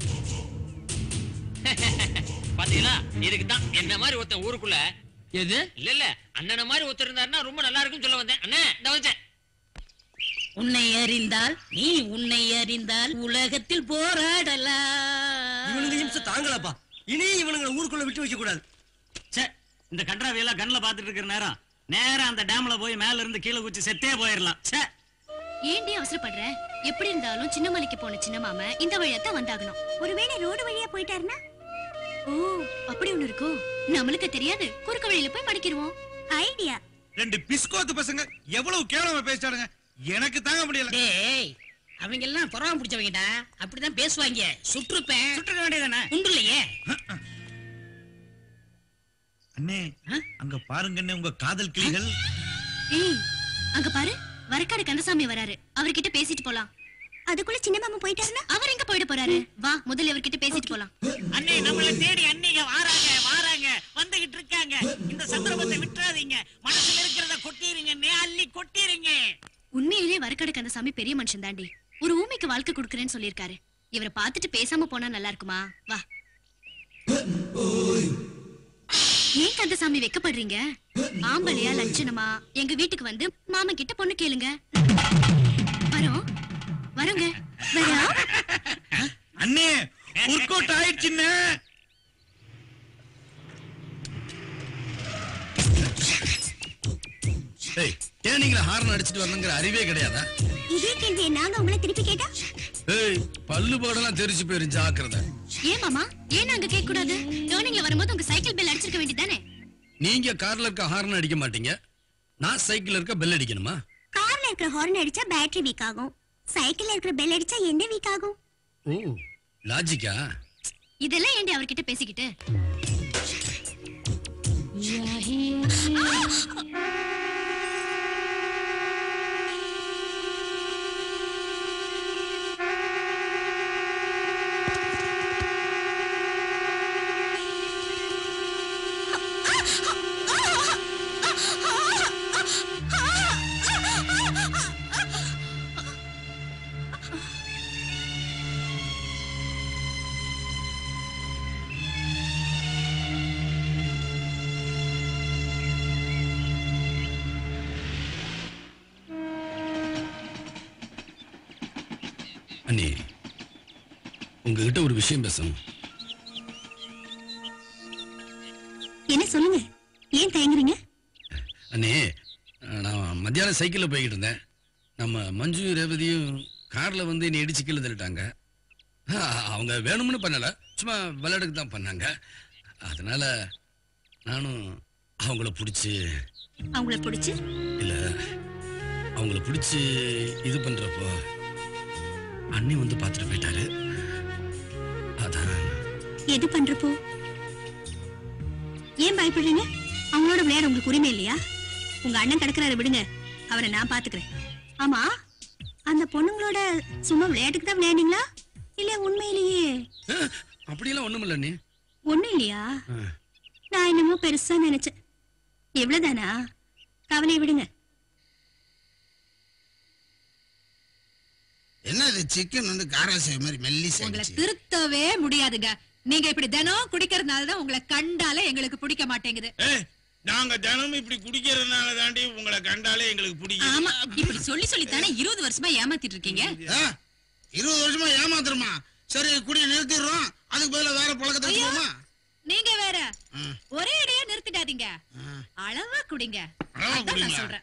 Speaker 13: பாத்தீங்களா இதுக்கு தான் என்ன மாதிரி ஒருத்தன் ஊருக்குள்ள எது இல்ல இல்ல அண்ணன மாதிரி ஒருத்தர் இருந்தாருன்னா ரொம்ப நல்லா இருக்கும்னு சொல்ல வந்தேன் அண்ணே இந்த வந்தேன்
Speaker 18: உன்னை அறிந்தால் நீ உன்னை அறிந்தால் உலகத்தில் போராடலாம்
Speaker 4: இவனுங்க நிமிஷம் தாங்கலப்பா இனி இவனுங்களை ஊருக்குள்ள விட்டு வைக்க கூடாது
Speaker 8: ச்சே இந்த கன்றாவி எல்லாம் கண்ணுல பாத்துட்டு இருக்கிற நேரம் நேரா அந்த டேம்ல போய் மேல இருந்து கீழே குச்சி செத்தே போயிடலாம் ச்சே
Speaker 20: ஏன்டி அவசரப்படுற எப்படி இருந்தாலும் சின்ன மலைக்கு போன சின்ன மாம இந்த வழியாத்தான் வந்தாகணும்
Speaker 5: ஒருவேளை ரோடு வழியா போயிட்டாருன்னா
Speaker 20: ஓ அப்படி ஒண்ணு இருக்கோ நம்மளுக்கு தெரியாது குறுக்கு வழியில போய் மடிக்கிருவோம்
Speaker 5: ஐடியா
Speaker 6: ரெண்டு பிஸ்கோத்து பசங்க எவ்வளவு கேவலமா பேசிட்டானுங்க எனக்கு தாங்க முடியல
Speaker 18: டேய் அவங்க எல்லாம் பொறாம பிடிச்சவங்கடா அப்படிதான் பேசுவாங்க சுற்றுப்பேன் சுற்றுக்க வேண்டியதானே உண்டு இல்லையே
Speaker 19: அண்ணே அங்க பாருங்க அண்ணே உங்க காதல் கிளிகள்
Speaker 20: ஏய் அங்க பாரு வரக்காடு கந்தசாமி வராரு அவர்கிட்ட பேசிட்டு போலாம்
Speaker 5: அதுக்குள்ள சின்ன மாமா போயிட்டாருன்னா
Speaker 20: அவர் எங்க போயிட போறாரு வா முதல்ல இவர்கிட்ட பேசிட்டு போலாம்
Speaker 18: அண்ணே நம்மள தேடி அண்ணிங்க வாராங்க வாராங்க வந்துகிட்டு இருக்காங்க இந்த சந்தர்ப்பத்தை விட்டுறாதீங்க மனசுல இருக்கிறத கொட்டிருங்க நே அள்ளி கொட்டிருங்க
Speaker 20: உண்மையிலே வரக்கடுக்கு அந்த சாமி பெரிய மனுஷன் தாண்டி ஒரு ஊமைக்கு வாழ்க்கை கொடுக்கறேன்னு சொல்லியிருக்காரு இவரை பார்த்துட்டு பேசாம போனா நல்லா இருக்குமா வா ஏன் கந்தசாமி வெக்கப்படுறீங்க ஆம்பளையா லட்சணமா எங்க வீட்டுக்கு வந்து மாமா கிட்ட பொண்ணு கேளுங்க வரோம் வரோங்க வரோம்
Speaker 19: அண்ணே ஒர்க் அவுட் ஆயிடுச்சுன்னு
Speaker 9: ஏய் தேனிங்கள ஹார்ன் அடிச்சிட்டு வரணுங்கிற அறிவே கிடையாதா
Speaker 5: இதே கேள்வியை நாங்க உங்களை திருப்பி கேட்டா
Speaker 9: ஏய் பல்லு போடலாம் தெரிச்சு போயிரும் ஜாக்கிரதை
Speaker 20: ஏன் மாமா ஏன் நாங்க கேட்க கூடாது டேர்னிங்ல வரும்போது உங்க சைக்கிள் பெல் அடிச்சிருக்க வேண்டியதானே
Speaker 9: நீங்க கார்ல இருக்க ஹார்ன் அடிக்க மாட்டீங்க நான் சைக்கிள்ல இருக்க பெல் அடிக்கணுமா
Speaker 5: கார்ல இருக்கிற ஹார்ன் அடிச்சா பேட்டரி வீக் ஆகும் சைக்கிள்ல இருக்கிற பெல் அடிச்சா என்ன வீக் ஆகும்
Speaker 9: ஓ லாஜிக்கா
Speaker 20: இதெல்லாம் ஏண்டி அவர்கிட்ட பேசிக்கிட்டு
Speaker 9: அண்ணி உங்ககிட்ட ஒரு விஷயம் பேசணும்
Speaker 5: என்ன சொல்லுங்க ஏன் தயங்குறீங்க
Speaker 9: அண்ணே நான் மத்தியானம் சைக்கிளில் போய்கிட்டு இருந்தேன் நம்ம மஞ்சு ரேவதியும் கார்ல வந்து என்னை இடிச்சு கீழே தள்ளிட்டாங்க ஆ, அவங்க வேணும்னு பண்ணல சும்மா விளையாடுக்கு தான் பண்ணாங்க அதனால நானும் அவங்கள பிடிச்சி
Speaker 5: அவங்கள பிடிச்சு
Speaker 9: இல்ல அவங்கள பிடிச்சி இது பண்றப்போ அண்ணி வந்து பார்த்துட்டு போயிட்டாரு அதான்
Speaker 5: எது பண்றப்போ ஏன் பயப்படுறீங்க அவங்களோட விளையாட உங்களுக்கு உரிமை இல்லையா உங்க அண்ணன் கிடக்குறாரு விடுங்க அவரை நான் பாத்துக்கிறேன் ஆமா அந்த பொண்ணுங்களோட சும்மா விளையாட்டுக்கு தான் விளையாடுங்களா இல்ல உண்மையிலேயே
Speaker 9: அப்படியெல்லாம் ஒண்ணுமில்ல அண்ணி
Speaker 5: ஒண்ணும் இல்லையா
Speaker 9: ஆ.
Speaker 5: நான் என்னமோ பெருசா நினைச்சேன் எவ்வளவுதானா கவலையை விடுங்க
Speaker 6: என்ன இது சிக்கன் வந்து காராசேவ மாதிரி மெல்லிஸ்
Speaker 7: உங்களை
Speaker 6: ஆயிடுச்சு
Speaker 7: திருத்தவே முடியாதுங்க நீங்க இப்படி தினம் குடிக்கிறதுனால தான் உங்களை கண்டாலே எங்களுக்கு பிடிக்க மாட்டேங்குது
Speaker 2: நாங்க தினமும் இப்படி குடிக்கிறதுனால தாண்டி உங்களை கண்டாலே எங்களுக்கு பிடிக்கும்
Speaker 7: ஆமா இப்படி சொல்லி சொல்லி தானே இருபது வருஷமா ஏமாத்திட்டு இருக்கீங்க
Speaker 6: ஆ, இருபது வருஷமா ஏமாத்துறமா சரி குடிய நிறுத்திடுறோம் அதுக்கு பதிலா வேற பழக்கத்தை
Speaker 7: ஐயோ.
Speaker 6: வச்சுக்கோமா
Speaker 7: நீங்க வேற ஒரே இடையா நிறுத்திடாதீங்க அளவா குடிங்க
Speaker 6: அளவா
Speaker 7: அதான் நான்
Speaker 6: குடிங்களா?
Speaker 7: சொல்றேன்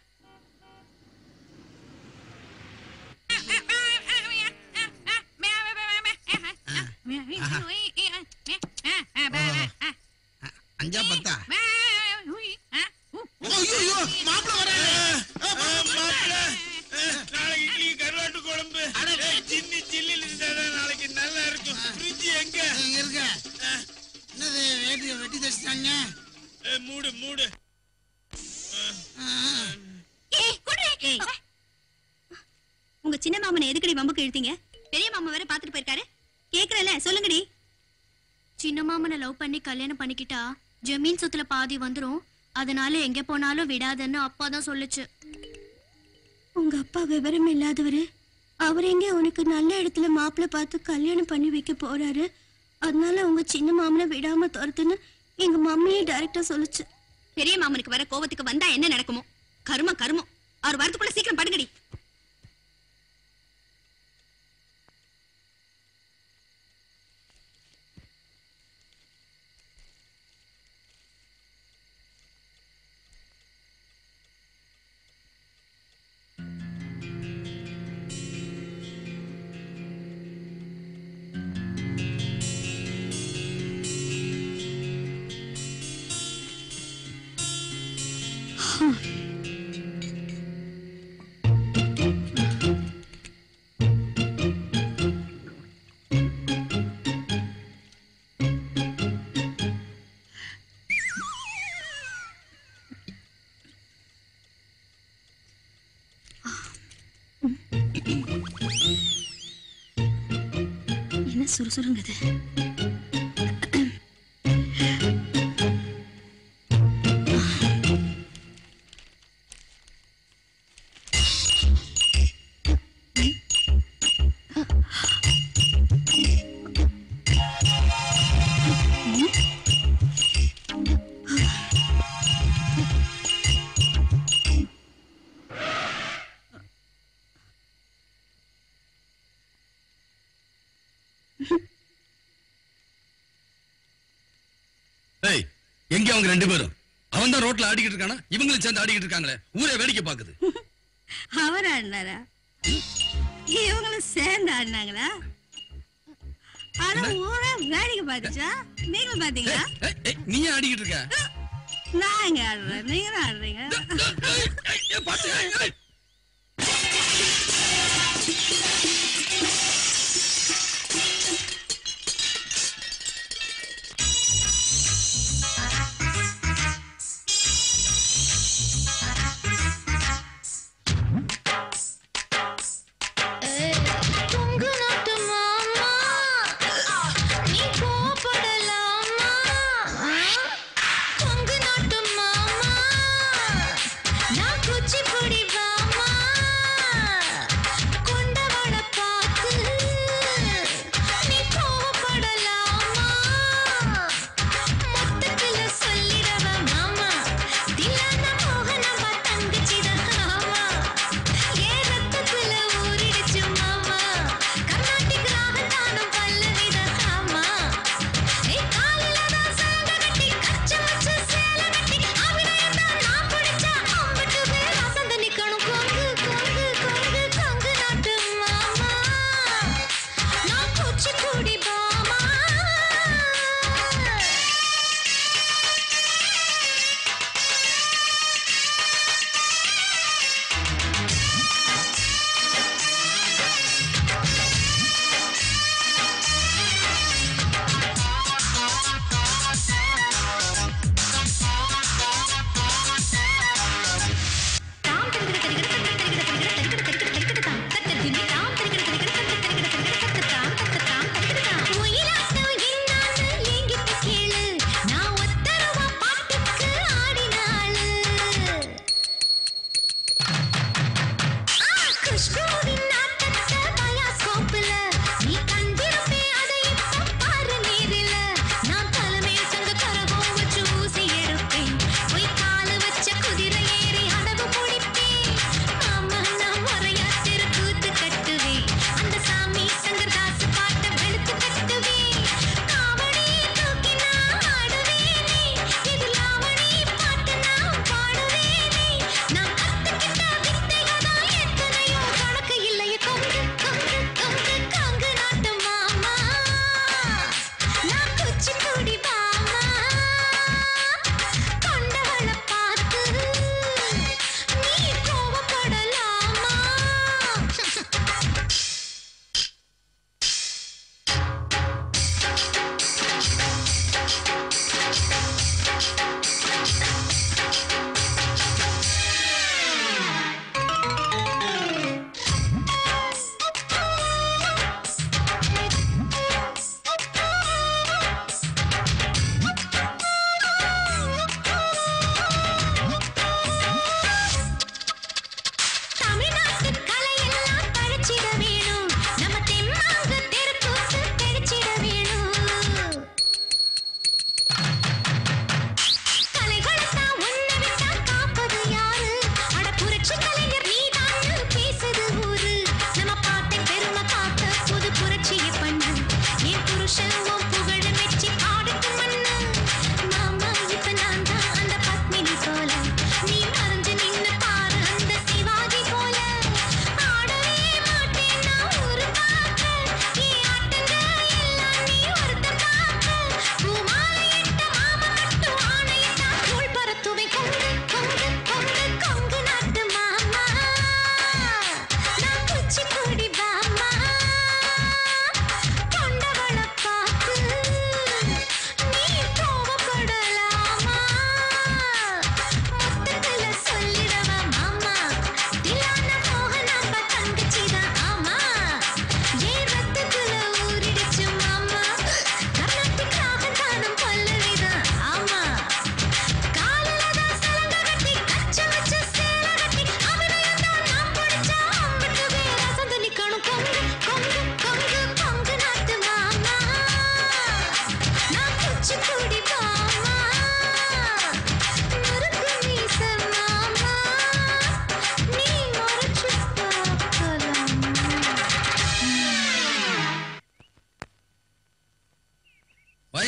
Speaker 6: அஞ்சா பத்தா ஐயோ மாப்பிள்ள வர
Speaker 2: நாளைக்கு இட்லி கருவாட்டு குழம்பு ஏய், சின்னி சில்லில் இருந்தாதான் நாளைக்கு நல்லா இருக்கும் ஃப்ரிட்ஜ் எங்க
Speaker 6: இருக்க என்னது வேட்டியை வெட்டி தச்சிட்டாங்க
Speaker 2: ஏய், மூடு மூடு
Speaker 5: உங்க சின்ன மாமனை எதுக்கடி வம்புக்கு இழுத்தீங்க பெரிய மாமா வேற பாத்துட்டு போயிருக்காரு கேக்குறல சொல்லுங்கடி
Speaker 20: சின்ன மாமனை லவ் பண்ணி கல்யாணம் பண்ணிக்கிட்டா ஜமீன் சொத்துல பாதி வந்துரும் அதனால எங்க போனாலும் விடாதன்னு அப்பா தான் சொல்லுச்சு
Speaker 5: உங்க அப்பா விவரம் இல்லாதவரு அவர் எங்க உனக்கு நல்ல இடத்துல மாப்பிள்ளை பார்த்து கல்யாணம் பண்ணி வைக்க போறாரு அதனால உங்க சின்ன மாமனை விடாம துரத்துன்னு எங்க மம்மியே டைரக்டா சொல்லுச்சு
Speaker 20: பெரிய மாமனுக்கு வர கோவத்துக்கு வந்தா என்ன நடக்குமோ கருமம் கருமம் அவர் வரதுக்குள்ள சீக்கிரம் படுங்கடி
Speaker 5: என்ன சுறுசுறுங்குது
Speaker 9: ஏய் எங்க அவங்க ரெண்டு பேரும் அவன் தான் ரோட்ல ஆடிக்கிட்டு இருக்கானா இவங்களும் சேர்ந்து ஆடிக்கிட்டு இருக்காங்களே ஊரே வேடிக்கை பாக்குது
Speaker 5: அவர் ஆடினாரா இவங்களும் சேர்ந்து ஆடினாங்களா ஆனா ஊரே வேடிக்கை பார்த்துச்சா நீங்களும் பாத்தீங்களா
Speaker 9: ஏய், ஏய், நீ ஏன் ஆடிக்கிட்டு இருக்க
Speaker 5: நான் எங்க ஆடுறேன் நீங்க தான் ஆடுறீங்க
Speaker 9: ஏய், பாத்து, ஏய், ஏய்.
Speaker 3: தொங்கு நாட்டு மாமா நீ கோபப்படலாமா தொங்கு நாட்டு மாமா நான் குச்சிப்புடி வா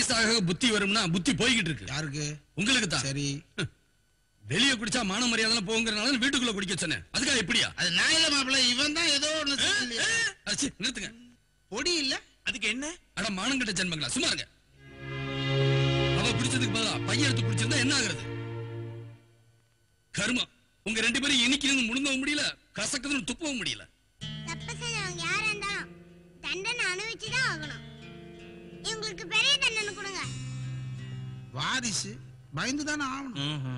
Speaker 9: வயசாக புத்தி வரும்னா புத்தி போய்கிட்டு இருக்கு
Speaker 6: யாருக்கு
Speaker 9: உங்களுக்கு தான்
Speaker 6: சரி
Speaker 9: வெளிய குடிச்சா மான மரியாதை போங்கிறனால வீட்டுக்குள்ள குடிக்க சொன்னேன் அதுக்காக எப்படியா
Speaker 6: அது நான் இல்ல மாப்பிள்ள இவன் தான் ஏதோ ஒண்ணு சொல்லலையா?
Speaker 9: அச்சி நிறுத்துங்க
Speaker 6: பொடி இல்ல
Speaker 9: அதுக்கு என்ன அட மானங்கட்ட ஜென்மங்களா சும்மா இருங்க அவ குடிச்சதுக்கு பதிலா பையன் எடுத்து குடிச்சிருந்தா என்ன ஆகுறது கர்மம் உங்க ரெண்டு பேரும் இனிக்கணும் முழுங்கவும் முடியல கசக்குதுன்னு துப்பவும் முடியல
Speaker 11: தப்பு செஞ்சவங்க யாரா இருந்தாலும் தண்டனை அனுபவிச்சுதான் ஆகணும் இவங்களுக்கு பெரிய தண்டனை கொடுங்க
Speaker 6: வாரிசு பயந்து தானே ஆகணும்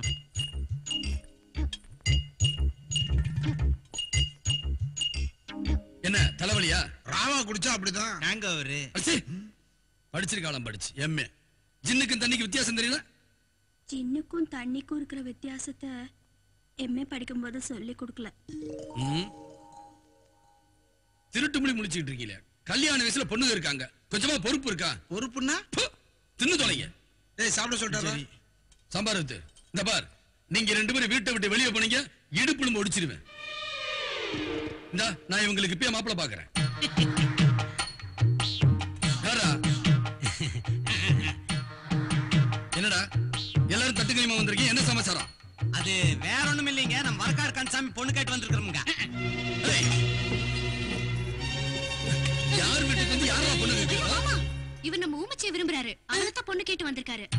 Speaker 9: என்ன தலைவலியா
Speaker 6: ராவா குடிச்சா அப்படிதான்
Speaker 19: நாங்க அவரு
Speaker 9: அச்சி படிச்சிருக்காளாம் படிச்சு எம்ஏ ஜின்னுக்கும் தண்ணிக்கு வித்தியாசம் தெரியல
Speaker 5: சின்னுக்கும் தண்ணிக்கும் இருக்கிற வித்தியாசத்தை எம்ஏ படிக்கும்போது சொல்லி கொடுக்கல
Speaker 9: ம். திருட்டு மொழி முடிச்சுட்டு இருக்கீங்க கல்யாண வயசுல பொண்ணுங்க இருக்காங்க கொஞ்சமா பொறுப்பு இருக்கா
Speaker 6: பொறுப்புன்னா
Speaker 9: தின்னு தொலைங்க
Speaker 6: ஏய் சாப்பிட சொல்லிட்டாரா
Speaker 9: சாம்பார் ஊத்து இந்த பார் நீங்க ரெண்டு பேரும் வீட்டை விட்டு வெளியே போனீங்க இடுப்புல ஒடிச்சிருவேன் இந்தா நான் இவங்களுக்கு இப்பயே மாப்பிளை பாக்குறேன் யாரா என்னடா எல்லாரும் தட்டு கைமா வந்திருக்கீங்க என்ன சமாச்சாரம்
Speaker 16: அது வேற ஒண்ணும் இல்லைங்க நம்ம வரக்காடு கன்சாமி பொண்ணு கேட்டு வந்திருக்கிறோமுங்க
Speaker 9: யார் வீட்டுக்கு வந்து யாரா பொண்ணு கேட்கிறா
Speaker 20: ஆமா இவர் நம்ம ஊமச்சியை விரும்புறாரு அதனால பொண்ணு கேட்டு வந்திருக்காரு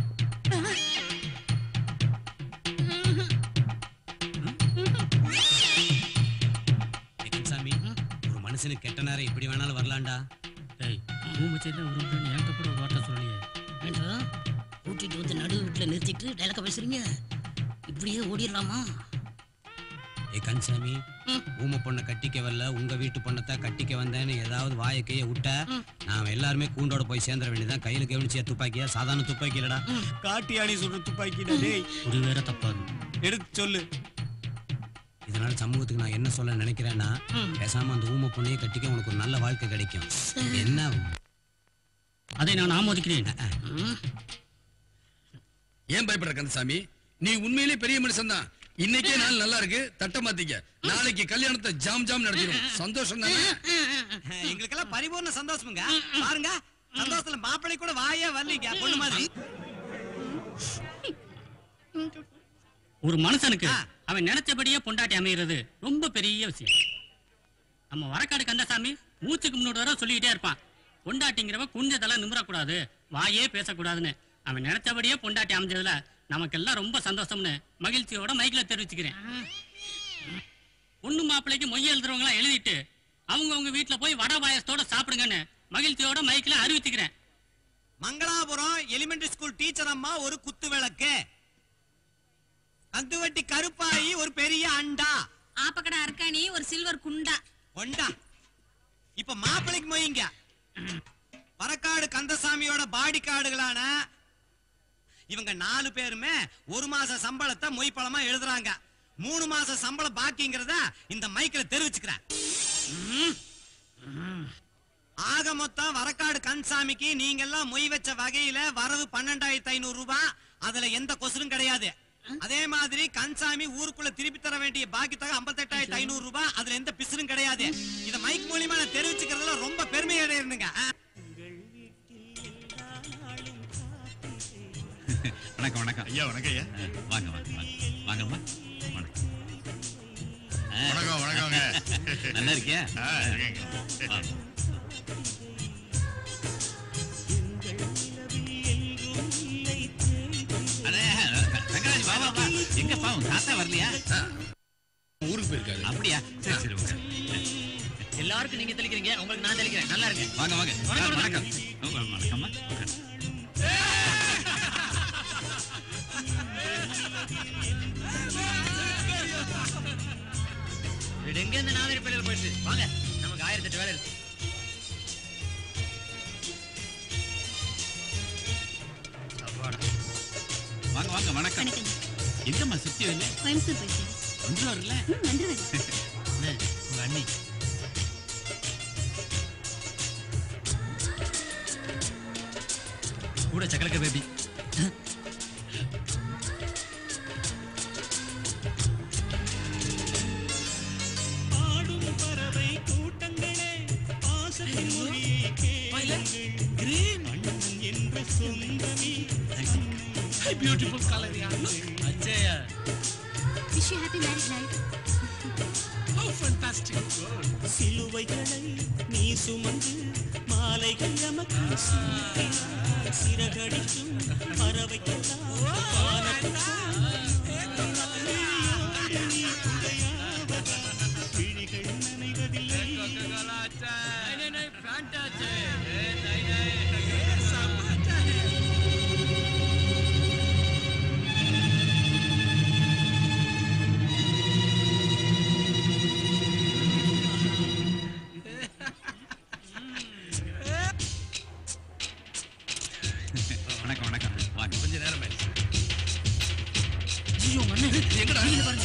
Speaker 16: ஏய், கன்சாமி ஒரு மனுஷனுக்கு கெட்ட நேரம் எப்படி வேணாலும் வரலாம்டா
Speaker 18: டேய் ஊமச்சேரி உருட்டுன்னு என்கிட்ட கூட ஒரு வார்த்தை சொல்லலையே ஏண்டா கூட்டிட்டு வந்து நடு வீட்டுல நிறுத்திட்டு டைலக்க பேசுறீங்க இப்படியே ஓடிடலாமா
Speaker 16: ஏ கன்சாமி ஊம பொண்ணை கட்டிக்க வரல உங்க வீட்டு பொண்ணத்தை கட்டிக்க வந்தேன்னு ஏதாவது வாயை கைய விட்ட நாம எல்லாருமே கூண்டோட போய் சேர்ந்துட வேண்டியதான் கையில கவனிச்சியா துப்பாக்கியா சாதாரண துப்பாக்கி இல்லடா காட்டியாணி சொல்ற துப்பாக்கிடா டேய்
Speaker 18: ஒரு வேற தப்பாது
Speaker 16: எடுத்து சொல்லு இதனால சமூகத்துக்கு நான் என்ன சொல்ல நினைக்கிறேன்னா பேசாம அந்த ஊம பொண்ணையே கட்டிக்க உனக்கு ஒரு நல்ல வாழ்க்கை கிடைக்கும் என்ன
Speaker 18: அதை நான் ஆமோதிக்கிறேன்
Speaker 9: ஏன் பயப்படுற கந்தசாமி நீ உண்மையிலே பெரிய மனுஷன் தான் இன்னைக்கே நாள் நல்லா இருக்கு தட்ட மாத்திக்க நாளைக்கு கல்யாணத்தை ஜாம் ஜாம் நடத்திடும் சந்தோஷம் தானே
Speaker 16: எங்களுக்கெல்லாம் பரிபூர்ண சந்தோஷமுங்க பாருங்க சந்தோஷத்துல மாப்பிள்ளை கூட வாயே வரலீங்க பொண்ணு மாதிரி
Speaker 8: ஒரு மனுஷனுக்கு அவன் நினைச்சபடியே பொண்டாட்டி அமைகிறது ரொம்ப பெரிய விஷயம் நம்ம வரக்காடு கந்தசாமி மூச்சுக்கு முன்னூறு தடவை சொல்லிக்கிட்டே இருப்பான் பொண்டாட்டிங்கிறவ குஞ்சதெல்லாம் நிமிரக்கூடாது வாயே பேசக்கூடாதுன்னு அவன் நினைச்சபடியே பொண்டாட்டி அமைஞ்சதுல நமக்கெல்லாம் ரொம்ப சந்தோஷம்னு மகிழ்ச்சியோட மைக்ல தெரிவிச்சுக்கிறேன் பொண்ணு மாப்பிள்ளைக்கு மொய் எழுதுறவங்களாம் எழுதிட்டு அவங்க அவங்க வீட்டுல போய் வடை பாயசத்தோட சாப்பிடுங்கன்னு மகிழ்ச்சியோட மைக்ல அறிவிச்சுக்கிறேன்
Speaker 16: மங்களாபுரம் எலிமெண்டரி ஸ்கூல் டீச்சர் அம்மா ஒரு குத்து விளக்கு கந்துவட்டி கருப்பாயி ஒரு பெரிய அண்டா
Speaker 7: ஆப்பக்கடை அர்க்காணி ஒரு சில்வர் குண்டா
Speaker 16: கொண்டா இப்ப மாப்பிளைக்கு மொய்ங்க வரக்காடு கந்தசாமியோட பாடி கார்டுகளான இவங்க நாலு பேருமே ஒரு மாச சம்பளத்தை மொய் பழமா எழுதுறாங்க மூணு மாச சம்பளம் பாக்கிங்கிறத இந்த மைக்ல தெரிவிச்சுக்கிறேன் ஆக மொத்தம் வரக்காடு கன்சாமிக்கு நீங்க எல்லாம் மொய் வச்ச வகையில வரவு பன்னெண்டாயிரத்தி ஐநூறு ரூபாய் அதுல எந்த கொசரும் கிடையாது அதே மாதிரி கன்சாமி ஊருக்குள்ள திருப்பி தர வேண்டிய பாக்கி தொகை ஐம்பத்தெட்டாயிரத்தி ஐநூறு ரூபாய் அதுல எந்த பிசுறும் கிடையாது இத மைக் மூலியமா நான் தெரிவிச்சுக்கிறதுல ரொம்ப பெருமை அடையிருந்துங்க
Speaker 22: வணக்கம் வணக்கம் ஐயா வணக்கம் ஐயா வாங்க வாங்க வாங்க வாங்கம்மா வணக்கம் வணக்கம் வணக்கங்க நல்லா இருக்கியா வாங்க. அடே, ரங்கராஜ் வா வா வா எங்க பாவம் தாத்தா வரலையா
Speaker 9: ஊருக்கு போயிருக்காரு
Speaker 22: அப்படியா சரி சரி உட்காரு.
Speaker 18: எல்லாருக்கும் நீங்க தெளிக்கிறீங்க உங்களுக்கு நான் தெளிக்கிறேன் நல்லா இருங்க
Speaker 22: வாங்க வாங்க
Speaker 18: வணக்கம்,
Speaker 22: வணக்கம் வணக்கம் வணக்கம்மா உட்காரு.
Speaker 18: இது எங்க இந்த நாதிரி பள்ளியில் போயிடுச்சு வாங்க நமக்கு ஆயிரத்தி எட்டு வேலை இருக்கு
Speaker 22: வாங்க வாங்க வணக்கம் எங்கம்மா சத்தியம் இல்லை
Speaker 20: கோயம்புத்தூர் போயிட்டேன்
Speaker 22: வந்துருவாருல்ல
Speaker 20: ம், வந்துருவேன்
Speaker 18: அண்ணே, உங்க அண்ணி கூட சக்கரக்க பேபி
Speaker 1: பறவை கூட்டங்களே பாசத்தின் மொழியை கேளுங்கள் அண்ணன் என்று
Speaker 12: பியூட்டிஃபுல் கலரியா
Speaker 13: அச்சயா
Speaker 20: wish you happy marriage life
Speaker 12: How fantastic.
Speaker 1: சிலுவைகளை நீ சுமந்து மாலைகள் எமக்கு சூட்டினாய். சிறகடிக்கும் பறவைக்கெல்லாம் வானத்துக்கும் நீ துணையாவதா? விழிகள் நனைவதில்லை
Speaker 22: வணக்கம் வணக்கம் வாங்க கொஞ்ச நேரம்
Speaker 13: ஐயோ அண்ணே
Speaker 22: எங்கடா
Speaker 13: கீழே பாருங்க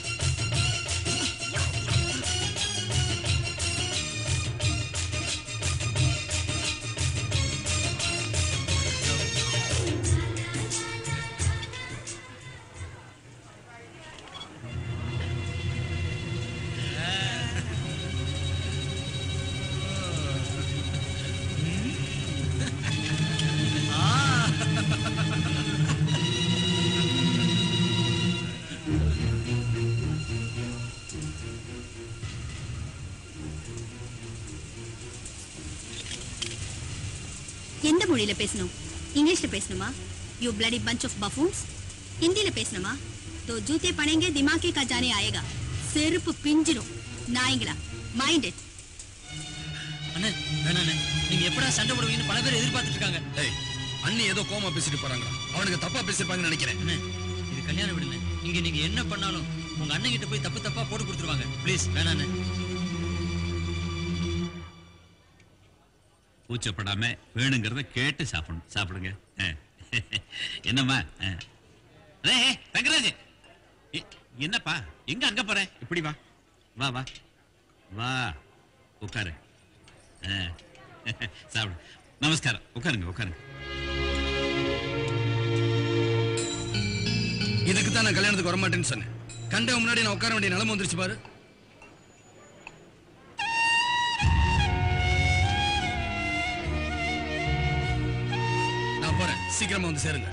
Speaker 20: எந்த மொழியில பேசணும் இங்கிலீஷ்ல பேசணுமா you bloody bunch of buffoons ஹிந்தில பேசணுமா तो जूते पड़ेंगे दिमाग के का जाने आएगा செருப்பு பிஞ்சிரும் நாய்ங்களா மைண்ட் இட்
Speaker 13: அண்ணே வேணாம் அண்ணே நீங்க எப்படா சண்டை போடுவீங்கன்னு பல பேர் எதிர்பார்த்துட்டு இருக்காங்க
Speaker 9: ஏய் அண்ணி ஏதோ கோமா பேசிட்டு போறாங்க அவனுக்கு தப்பா பேசிருப்பாங்கன்னு நினைக்கிறேன்
Speaker 13: அண்ணே இது கல்யாணம் விடுங்க இங்க நீங்க என்ன பண்ணாலும் உங்க அண்ணன் கிட்ட போய் தப்பு தப்பா போட்டு கொடுத்துருவாங்க ப்ளீஸ் வேணாம் அண்ணே
Speaker 22: கூச்சப்படாம வேணுங்கிறத கேட்டு சாப்பிடணும் சாப்பிடுங்க ஆ. என்னம்மா ஆ. ஏய், ஏய், ரங்கராஜ் எ- என்னப்பா எங்க அங்க போற இப்படி வா வா வா வா உட்காரு ஆ. சாப்பிடு நமஸ்காரம் உட்காருங்க உட்காருங்க
Speaker 9: இதுக்கு தான் நான் கல்யாணத்துக்கு வர மாட்டேன்னு சொன்னேன் கண்ட முன்னாடி நான் உட்கார வேண்டிய நிலைமை வந்துருச்சு பாரு நான் போறேன் சீக்கிரமா வந்து சேருங்க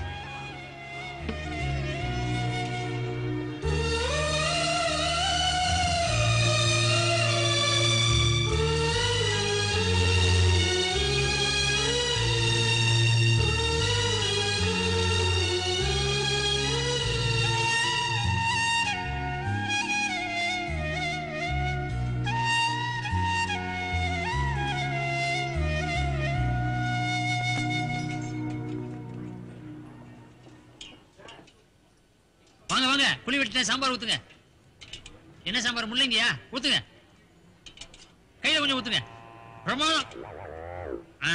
Speaker 13: வாங்க வாங்க புளி வெட்டின சாம்பார் ஊத்துங்க என்ன சாம்பார் முள்ளங்கியா ஊத்துங்க கையில கொஞ்சம் ஊத்துங்க பிரமாதம் ஆ.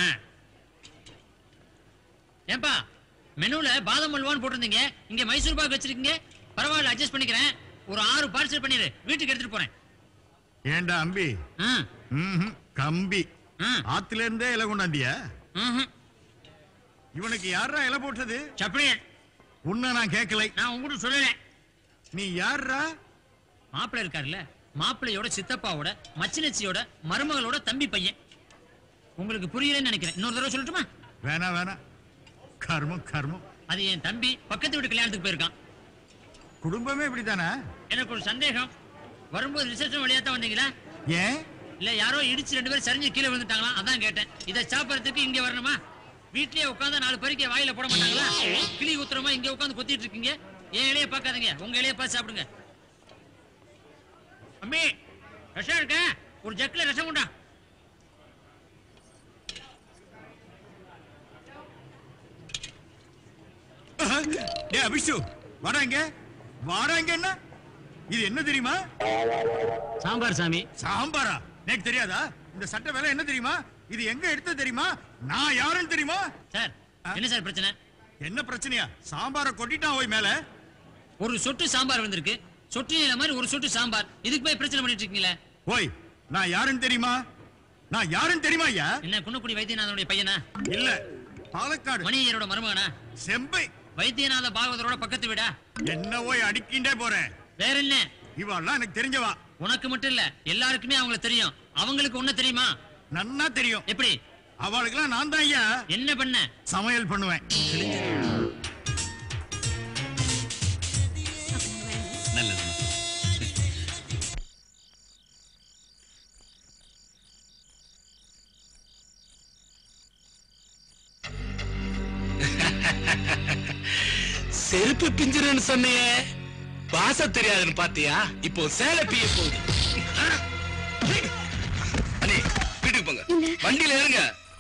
Speaker 13: ஏன்பா மெனுல பாதாம் அல்வான்னு போட்டிருந்தீங்க இங்க மைசூர் பாக் வச்சிருக்கீங்க பரவாயில்ல அட்ஜஸ்ட் பண்ணிக்கிறேன் ஒரு ஆறு பார்சல் பண்ணிடு வீட்டுக்கு எடுத்துட்டு போறேன்
Speaker 19: ஏண்டா அம்பி ம்ஹும், கம்பி ஆத்துல இருந்தே இலை கொண்டாந்தியா இவனுக்கு யாரா இலை போட்டது
Speaker 13: சப்பனியன்
Speaker 19: உன்னை நான் கேட்கலை
Speaker 13: நான் உங்ககிட்ட சொல்லல
Speaker 19: நீ யாரா
Speaker 13: மாப்பிள்ளை இருக்காருல்ல மாப்பிள்ளையோட சித்தப்பாவோட மச்சினச்சியோட மருமகளோட தம்பி பையன் உங்களுக்கு புரியலன்னு நினைக்கிறேன் இன்னொரு தடவை சொல்லட்டுமா
Speaker 19: வேணாம் வேணாம் கர்மம் கர்மம்
Speaker 13: அது என் தம்பி பக்கத்து வீட்டு கல்யாணத்துக்கு போயிருக்கான்
Speaker 19: குடும்பமே இப்படித்தானா
Speaker 13: எனக்கு ஒரு சந்தேகம் வரும்போது ரிசப்ஷன் வழியா தான் வந்தீங்களா
Speaker 19: ஏன்
Speaker 13: இல்ல யாரோ இடிச்சு ரெண்டு பேரும் சரிஞ்சு கீழே விழுந்துட்டாங்களா அதான் கேட்டேன் இதை சாப்பிடறதுக்கு இங்க வரணுமா வீட்லயே உட்காந்து நாலு பறிக்க வாயில போட மாட்டாங்களா கிளி குத்துறமா இங்க உட்காந்து கொத்திட்டு இருக்கீங்க என் இலைய பார்க்காதீங்க உங்க இலைய பார்த்து சாப்பிடுங்க அம்மி ரசம் இருக்க ஒரு ஜக்கில ரசம் உண்டா
Speaker 19: டே அபிஷு வாடா இங்க வாடா இங்க என்ன இது என்ன தெரியுமா
Speaker 13: சாம்பார் சாமி
Speaker 19: சாம்பாரா எனக்கு தெரியாதா இந்த சட்டை வேலை என்ன தெரியுமா இது எங்க எடுத்தது தெரியுமா நான் யாருன்னு தெரியுமா
Speaker 13: சார் என்ன சார் பிரச்சனை
Speaker 19: என்ன பிரச்சனையா சாம்பார கொட்டிட்டான் ஓய் மேல
Speaker 13: ஒரு சொட்டு சாம்பார் வந்திருக்கு சொட்டு நீல மாதிரி ஒரு சொட்டு சாம்பார் இதுக்கு போய் பிரச்சனை பண்ணிட்டு இருக்கீங்களே
Speaker 19: ஓய் நான் யாருன்னு தெரியுமா நான் யாருன்னு தெரியுமா ஐயா
Speaker 13: என்ன குன்னக்குடி வைத்தியநாதனுடைய பையனா
Speaker 19: இல்ல பாலக்காடு
Speaker 13: மணியரோட மருமகனா
Speaker 19: செம்பை
Speaker 13: வைத்தியநாத பாகவதரோட பக்கத்து வீடா
Speaker 19: என்ன ஓய் அடிக்கின்றே போறேன்
Speaker 13: வேற என்ன
Speaker 19: இவெல்லாம் எனக்கு தெரிஞ்சவா
Speaker 13: உனக்கு மட்டும் இல்ல எல்லாருக்குமே அவங்கள தெரியும் அவங்களுக்கு ஒண்ணு தெரியுமா
Speaker 19: நன்னா தெரியும்
Speaker 13: எப்படி
Speaker 19: அவளுக்கெல்லாம் நான் தான் ஐயா
Speaker 13: என்ன பண்ண
Speaker 19: சமையல் பண்ணுவேன்
Speaker 22: நல்லது
Speaker 10: செருப்பு பிஞ்சிருன்னு சொன்னியே பாச தெரியாதுன்னு பாத்தியா இப்போ சேலை பிய போகுது
Speaker 9: அண்ணே வீட்டுக்கு போங்க வண்டியில ஏறுங்க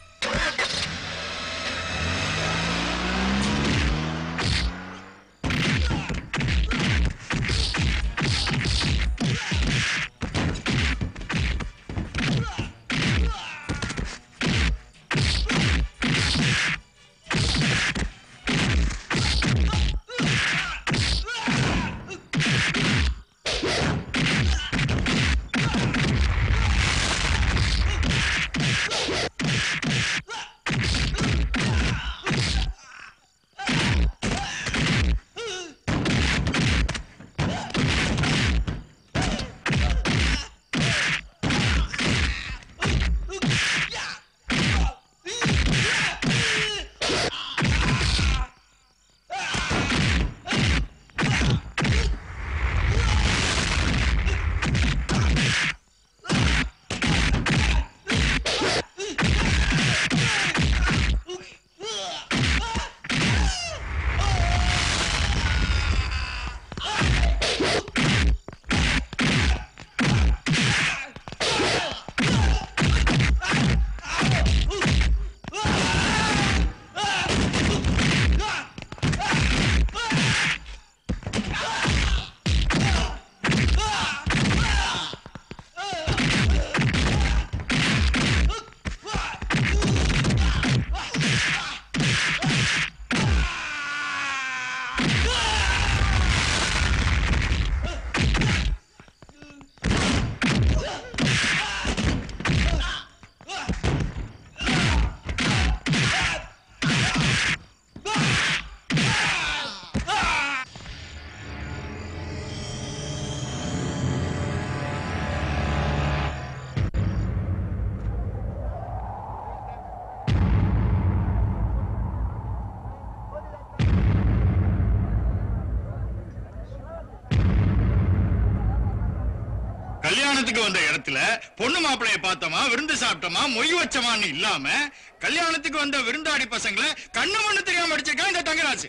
Speaker 19: கல்யாணத்துக்கு வந்த இடத்துல பொண்ணு மாப்பிளைய பார்த்தோமா விருந்து சாப்பிட்டோமா மொய் வச்சமான்னு இல்லாம கல்யாணத்துக்கு வந்த விருந்தாடி பசங்களை கண்ணு மண்ணு தெரியாம அடிச்சிருக்கான் இந்த தங்கராஜ்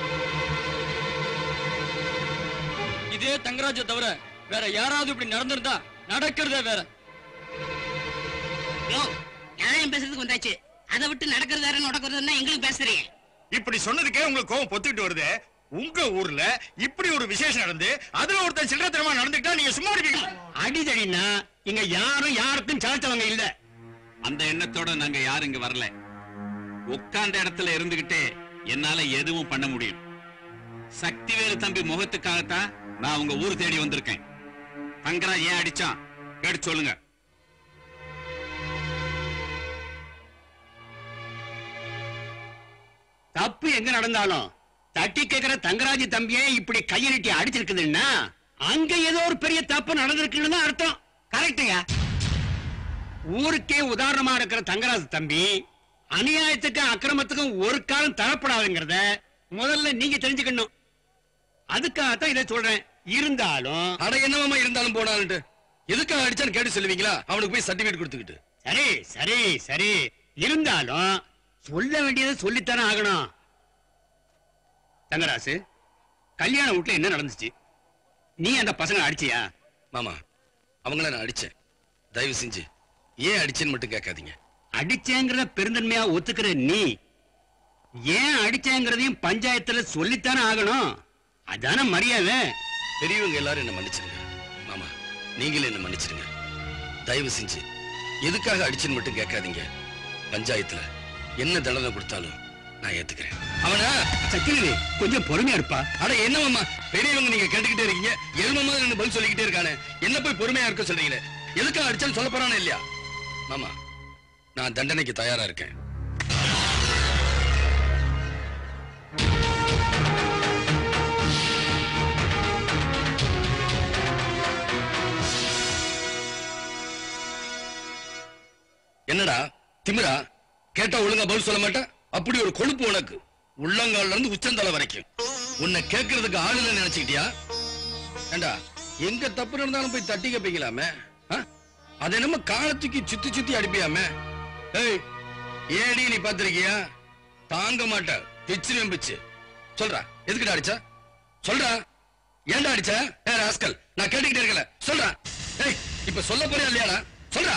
Speaker 8: இதே தங்கராஜ தவிர வேற யாராவது இப்படி நடந்திருந்தா நடக்கிறதே வேற
Speaker 18: யோ நியாயம் பேசுறதுக்கு வந்தாச்சு அதை விட்டு நடக்கிறது வேற நடக்கிறதுன்னா எங்களுக்கு பேசுறீங்க
Speaker 19: இப்படி சொன்னதுக்கே உங்களுக்கு கோவம் பொத்துக்கிட்டு வருது உங்க ஊர்ல இப்படி ஒரு விசேஷம் நடந்து அதுல ஒருத்தன் சில்லறத்தனமா நடந்துக்கிட்டா நீங்க சும்மா இருப்பீங்க
Speaker 17: அடிதடினா இங்க யாரும் யாருக்கும் சாச்சவங்க இல்ல
Speaker 22: அந்த எண்ணத்தோட நாங்க யாரும் இங்க வரல உட்கார்ந்த இடத்துல இருந்துகிட்டே என்னால எதுவும் பண்ண முடியும் சக்திவேலு தம்பி முகத்துக்காகத்தான் நான் உங்க ஊர் தேடி வந்திருக்கேன் தங்கராஜ் ஏன் அடிச்சான் கேட்டு சொல்லுங்க
Speaker 17: தப்பு எங்க நடந்தாலும் தட்டி கேக்குற தங்கராஜ் தம்பியே இப்படி கையை நீட்டி அடிச்சிருக்குதுன்னா அங்க ஏதோ ஒரு பெரிய தப்பு நடந்திருக்குன்னு தான் அர்த்தம் கரெக்டுங்க ஊருக்கே உதாரணமா இருக்கிற தங்கராஜ் தம்பி அநியாயத்துக்கும் அக்கிரமத்துக்கும் ஒரு காலம் தரப்படாதுங்கிறத முதல்ல நீங்க தெரிஞ்சுக்கணும் அதுக்காகத்தான் இதை சொல்றேன் இருந்தாலும்
Speaker 9: அட என்னவாமா இருந்தாலும் போனான்ட்டு எதுக்காக அடிச்சான்னு கேட்டு சொல்லுவீங்களா அவனுக்கு போய் சர்டிபிகேட் கொடுத்துக்கிட்டு
Speaker 17: சரி சரி சரி இருந்தாலும் சொல்ல வேண்டியதை சொல்லித்தானே ஆகணும் தங்கராசு கல்யாண வீட்டுல என்ன நடந்துச்சு நீ அந்த பசங்க அடிச்சியா
Speaker 9: மாமா அவங்கள நான் அடிச்சேன் தயவு செஞ்சு ஏன் அடிச்சேன்னு மட்டும் கேட்காதீங்க
Speaker 17: அடிச்சேங்கிறத பெருந்தன்மையா ஒத்துக்கிற நீ ஏன் அடிச்சேங்கிறதையும் பஞ்சாயத்துல சொல்லித்தானே ஆகணும் அதான மரியாதை
Speaker 9: பெரியவங்க எல்லாரும் என்ன மன்னிச்சிருங்க மாமா நீங்களும் என்ன மன்னிச்சிருங்க தயவு செஞ்சு எதுக்காக அடிச்சேன்னு மட்டும் கேட்காதீங்க பஞ்சாயத்துல என்ன தண்டனை கொடுத்தாலும் நான் ஏத்துக்கிறேன் அவனா
Speaker 17: சக்கிரனி கொஞ்சம் பொறுமையா இருப்பா
Speaker 9: அட என்ன மாமா பெரியவங்க நீங்க கேட்டுக்கிட்டே இருக்கீங்க எரும மாதிரி ரெண்டு பதில் சொல்லிக்கிட்டே இருக்கானே என்ன போய் பொறுமையா இருக்க சொல்றீங்களே எதுக்காக அடிச்சாலும் சொல்ல போறானே இல்லையா மாமா நான் தண்டனைக்கு தயாரா இருக்கேன் என்னடா திமிரா கேட்டா ஒழுங்கா பதில் சொல்ல மாட்டேன் அப்படி ஒரு கொழுப்பு உனக்கு உள்ளங்கால்ல இருந்து உச்சந்தலை வரைக்கும் உன்னை கேட்கறதுக்கு ஆள் இல்லைன்னு நினைச்சுக்கிட்டியா ஏண்டா எங்க தப்பு நடந்தாலும் போய் தட்டி கேப்பீங்களாமே ஆ? அதை நம்ம காலத்துக்கு சுத்தி சுத்தி அடிப்பியாமே ஏய் ஏடி நீ பாத்திருக்கியா தாங்க மாட்ட பிச்சு பிச்சு சொல்றா எதுக்குடா அடிச்சா சொல்றா ஏன்டா அடிச்ச ஏ ராஸ்கல் நான் கேட்டுக்கிட்டே இருக்கல சொல்றா ஏய் இப்ப சொல்ல போறியா இல்லையாடா சொல்றா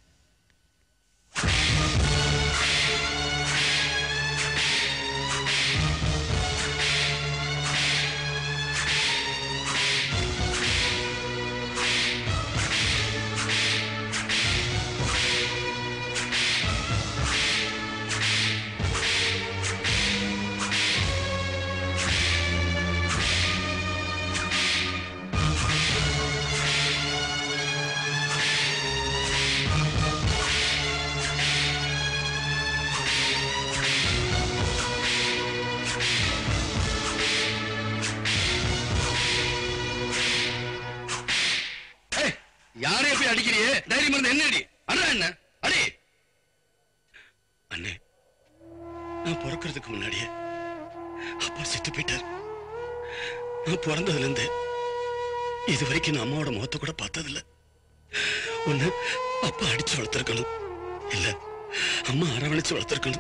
Speaker 9: ஏய், யாரைய போய் அடிக்கிறியே தைரியம் இருந்து என்ன அடி அண்ணா என்ன அடி அண்ணே நான் பிறக்கிறதுக்கு முன்னாடியே அப்பா செத்து போயிட்டார் நான் பிறந்ததுல இருந்து இது வரைக்கும் நான் அம்மாவோட முகத்தை கூட பார்த்ததில்ல ஒண்ணு அப்பா அடிச்சு வளர்த்திருக்கணும் இல்ல அம்மா அரவணைச்சு வளர்த்திருக்கணும்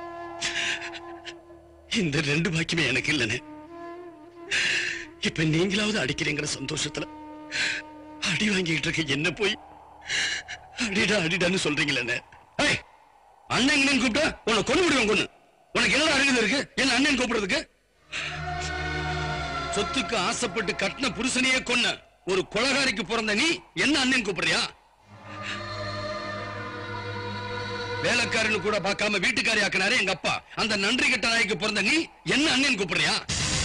Speaker 9: இந்த ரெண்டு பாக்கியமே எனக்கு இல்லனே இப்ப நீங்களாவது அடிக்கிறீங்கிற சந்தோஷத்துல அடி வாங்கிட்டு இருக்க என்ன போய் அடிடா அடிடான்னு சொல்றீங்களே ஏய் அண்ணன் கூப்பிட்டா உன்னை கொண்டு விடுவேன் கொண்டு உனக்கு என்ன அருகது இருக்கு என்ன அண்ணன் கூப்பிடுறதுக்கு சொத்துக்கு ஆசைப்பட்டு கட்டின புருஷனையே கொன்ன ஒரு கொலகாரிக்கு பிறந்த நீ என்ன அண்ணன் கூப்பிடுறியா வேலைக்காரன்னு கூட பார்க்காம வீட்டுக்காரி ஆக்கினாரே எங்க அப்பா அந்த நன்றி கெட்ட நாய்க்கு பிறந்த நீ என்ன அண்ணன் கூப்பிடுறியா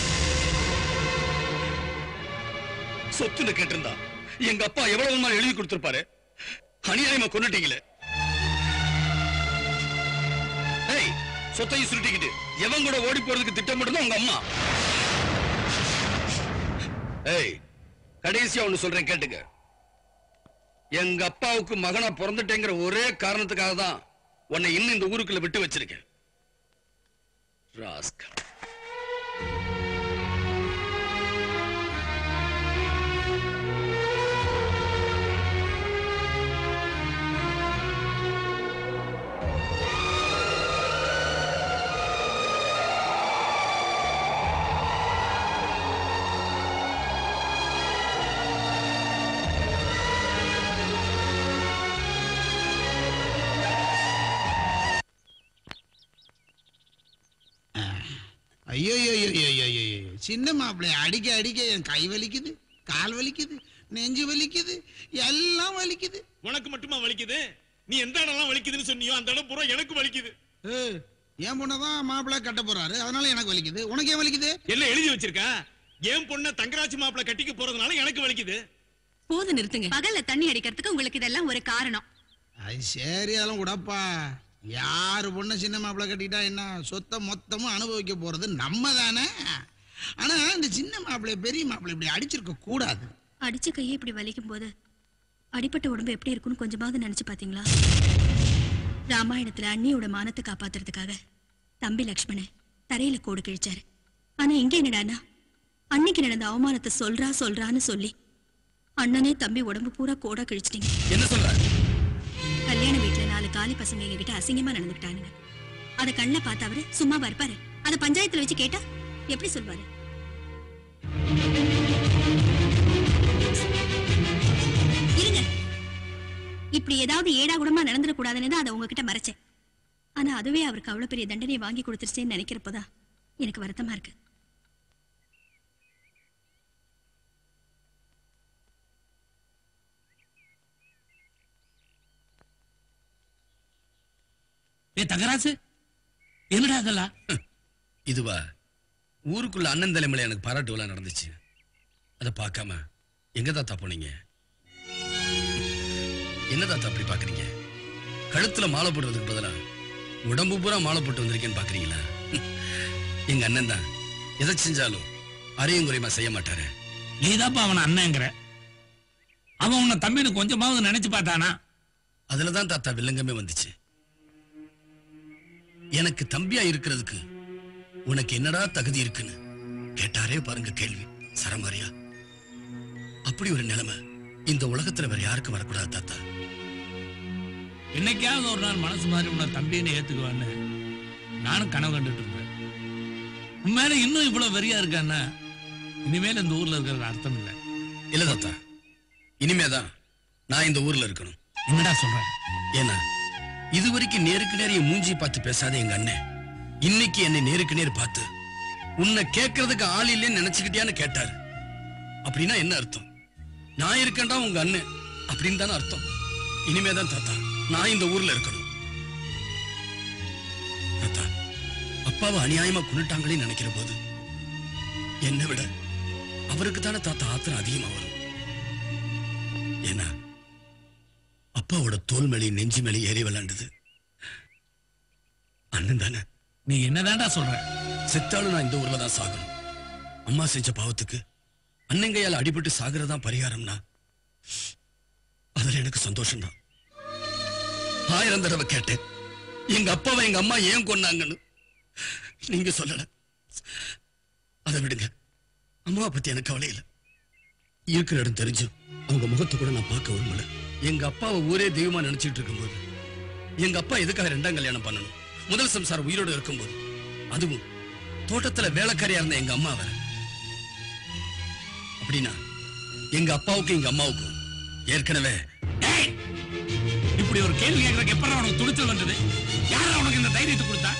Speaker 9: சொத்துன்னு கேட்டிருந்தா எங்க அப்பா எவ்வளவு நாள் எழுதி கொடுத்திருப்பாரு அநியாயமா கொண்டுட்டீங்களே ஏய் சொத்தையும் சுருட்டிக்கிட்டு எவன் கூட ஓடி போறதுக்கு திட்டமிட்டு உங்க அம்மா ஏய் கடைசியா ஒண்ணு சொல்றேன் கேட்டுக்க எங்க அப்பாவுக்கு மகனா பிறந்துட்டேங்கிற ஒரே காரணத்துக்காக தான் உன்னை இன்னும் இந்த ஊருக்குள்ள விட்டு வச்சிருக்கேன் ராஸ்கல்
Speaker 6: ஐயோ சின்ன மாப்பிள்ளை அடிக்க அடிக்க என் கை வலிக்குது கால் வலிக்குது நெஞ்சு வலிக்குது எல்லாம் வலிக்குது
Speaker 2: உனக்கு மட்டுமா வலிக்குது நீ எந்த இடம்லாம் வலிக்குதுன்னு சொன்னியோ அந்த இடம் பூரா எனக்கு வலிக்குது
Speaker 6: ஏய், என் பொண்ணதான் மாப்பிள்ளை கட்ட போறாரு அதனால எனக்கு வலிக்குது உனக்கு ஏன் வலிக்குது
Speaker 2: என்ன எழுதி வச்சிருக்கா என் பொண்ண தங்கராஜ் மாப்பிள கட்டிக்க போறதுனால எனக்கு வலிக்குது
Speaker 20: போது நிறுத்துங்க பகல்ல தண்ணி அடிக்கிறதுக்கு உங்களுக்கு இதெல்லாம் ஒரு காரணம்
Speaker 6: அது சரி அதெல்லாம் கூடப்பா யாரு பொண்ணை சின்ன மாப்பிள்ளை கட்டிட்டா என்ன சொத்தை மொத்தமும் அனுபவிக்க போறது நம்ம தானே ஆனா இந்த சின்ன மாப்பிள்ளை பெரிய மாப்பிள்ளை இப்படி அடிச்சிருக்க கூடாது
Speaker 5: அடிச்ச கையே இப்படி வலிக்கும் போது அடிப்பட்ட உடம்பு எப்படி இருக்கும்னு கொஞ்சமாவது நினைச்சு பாத்தீங்களா ராமாயணத்துல அண்ணியோட மானத்தை காப்பாத்துறதுக்காக தம்பி லக்ஷ்மணன் தரையில கோடு கிழிச்சாரு ஆனா இங்க என்னடான்னா அன்னைக்கு நடந்த அவமானத்தை சொல்றா சொல்றான்னு சொல்லி அண்ணனே தம்பி உடம்பு பூரா கோடா கிழிச்சிட்டீங்க
Speaker 9: என்ன சொல்ற
Speaker 5: கல்யாண வீட்டுல நாலு காலி பசங்க எங்க கிட்ட அசிங்கமா நடந்துக்கிட்டானுங்க அத கண்ணில் பார்த்து அவரு சும்மாவா இருப்பாரு அத பஞ்சாயத்துல வச்சு கேட்டா எப்படி சொல்வாரு இருங்க இப்படி ஏதாவது ஏடா கூடமா நடந்துடக்கூடாதுன்னு தான் அதை உங்ககிட்ட மறைச்சேன் ஆனா அதுவே அவருக்கு அவ்வளவு பெரிய தண்டனையை வாங்கி கொடுத்துருச்சேன்னு நினைக்கிறப்போதான் எனக்கு வருத்தமா இருக்கு
Speaker 12: ஏ தங்கராசு என்னடா அதெல்லாம்
Speaker 9: இதுவா ஊருக்குள்ள அண்ணன் தலைமையில எனக்கு பாராட்டு விழா நடந்துச்சு அதை பார்க்காம எங்க தாத்தா போனீங்க என்ன தாத்தா அப்படி பாக்குறீங்க கழுத்துல மாலை போடுறதுக்கு பதிலா உடம்பு பூரா மாலை போட்டு வந்திருக்கேன்னு பாக்குறீங்களா எங்க அண்ணன் தான் எதை செஞ்சாலும் அரையும் குறையுமா செய்ய மாட்டாரு
Speaker 12: நீதாப்பா அவன அண்ணங்கிற அவன் உன்னை தம்பின்னு கொஞ்சமாவது நினைச்சு பார்த்தானா
Speaker 9: அதுலதான் தாத்தா வில்லங்கமே வந்துச்சு எனக்கு தம்பியா இருக்கிறதுக்கு உனக்கு என்னடா தகுதி இருக்குன்னு கேட்டாரே பாருங்க கேள்வி சரமாரியா அப்படி ஒரு நிலைமை இந்த உலகத்துல வேற யாருக்கும் வரக்கூடாது தாத்தா
Speaker 12: என்னைக்காவது ஒரு நாள் மனசு மாதிரி உன்னை தம்பின்னு ஏத்துக்குவான்னு நானும் கனவு கண்டுட்டு இருந்தேன் உன் மேல இன்னும் இவ்வளவு வெறியா இருக்கான்னா இனிமேல் இந்த ஊர்ல இருக்கிறது அர்த்தம் இல்லை
Speaker 9: இல்ல தாத்தா இனிமேதான் நான் இந்த ஊர்ல இருக்கணும்
Speaker 12: என்னடா சொல்ற
Speaker 9: ஏன்னா இதுவரைக்கும் நேருக்கு நேர என் மூஞ்சி பார்த்து பேசாத எங்க அண்ணன் இன்னைக்கு என்னை நேருக்கு நேர் பார்த்து உன்னை கேட்கறதுக்கு ஆள் இல்லைன்னு நினைச்சுக்கிட்டியான்னு கேட்டாரு அப்படின்னா என்ன அர்த்தம் நான் இருக்கேன்டா உங்க அண்ணன் அப்படின்னு தானே அர்த்தம் இனிமேதான் தாத்தா நான் இந்த ஊர்ல இருக்கணும் தாத்தா அப்பாவை அநியாயமா கொண்டுட்டாங்களே நினைக்கிற போது என்னை விட அவருக்கு தானே தாத்தா ஆத்திரம் அதிகமா வரும் ஏன்னா அப்பாவோட தோல் மேலே நெஞ்சு மேலே ஏறி விளையாண்டது அண்ணன் தானே
Speaker 12: நீ என்னதான்டா சொல்ற
Speaker 9: செத்தாலும் நான் இந்த ஊர்ல தான் சாகணும் அம்மா செஞ்ச பாவத்துக்கு அண்ணங்கையால் அடிபட்டு சாகிறதா பரிகாரம்னா அதுல எனக்கு சந்தோஷம் தான் ஆயிரம் தடவை கேட்டேன் எங்க அப்பாவை எங்க அம்மா ஏன் கொன்னாங்கன்னு நீங்க சொல்லல அதை விடுங்க அம்மாவை பத்தி எனக்கு கவலை இல்லை இருக்கிற இடம் தெரிஞ்சு அவங்க முகத்தை கூட நான் பார்க்க விரும்பல எங்க அப்பாவை ஊரே தெய்வமா நினைச்சிட்டு இருக்கும்போது எங்க அப்பா எதுக்காக ரெண்டாம் கல்யாணம் பண்ணணும் முதல் சம்சாரம் உயிரோடு இருக்கும்போது அதுவும் தோட்டத்துல வேலைக்காரியா இருந்த எங்க அம்மா வேற அப்படின்னா எங்க அப்பாவுக்கும் எங்க அம்மாவுக்கும் ஏற்கனவே
Speaker 12: இப்படி ஒரு கேள்வி கேட்கறதுக்கு எப்பறம் உனக்கு துணிச்சல் வந்தது யாரா உனக்கு இந்த தைரியத்தை கொடுத்தா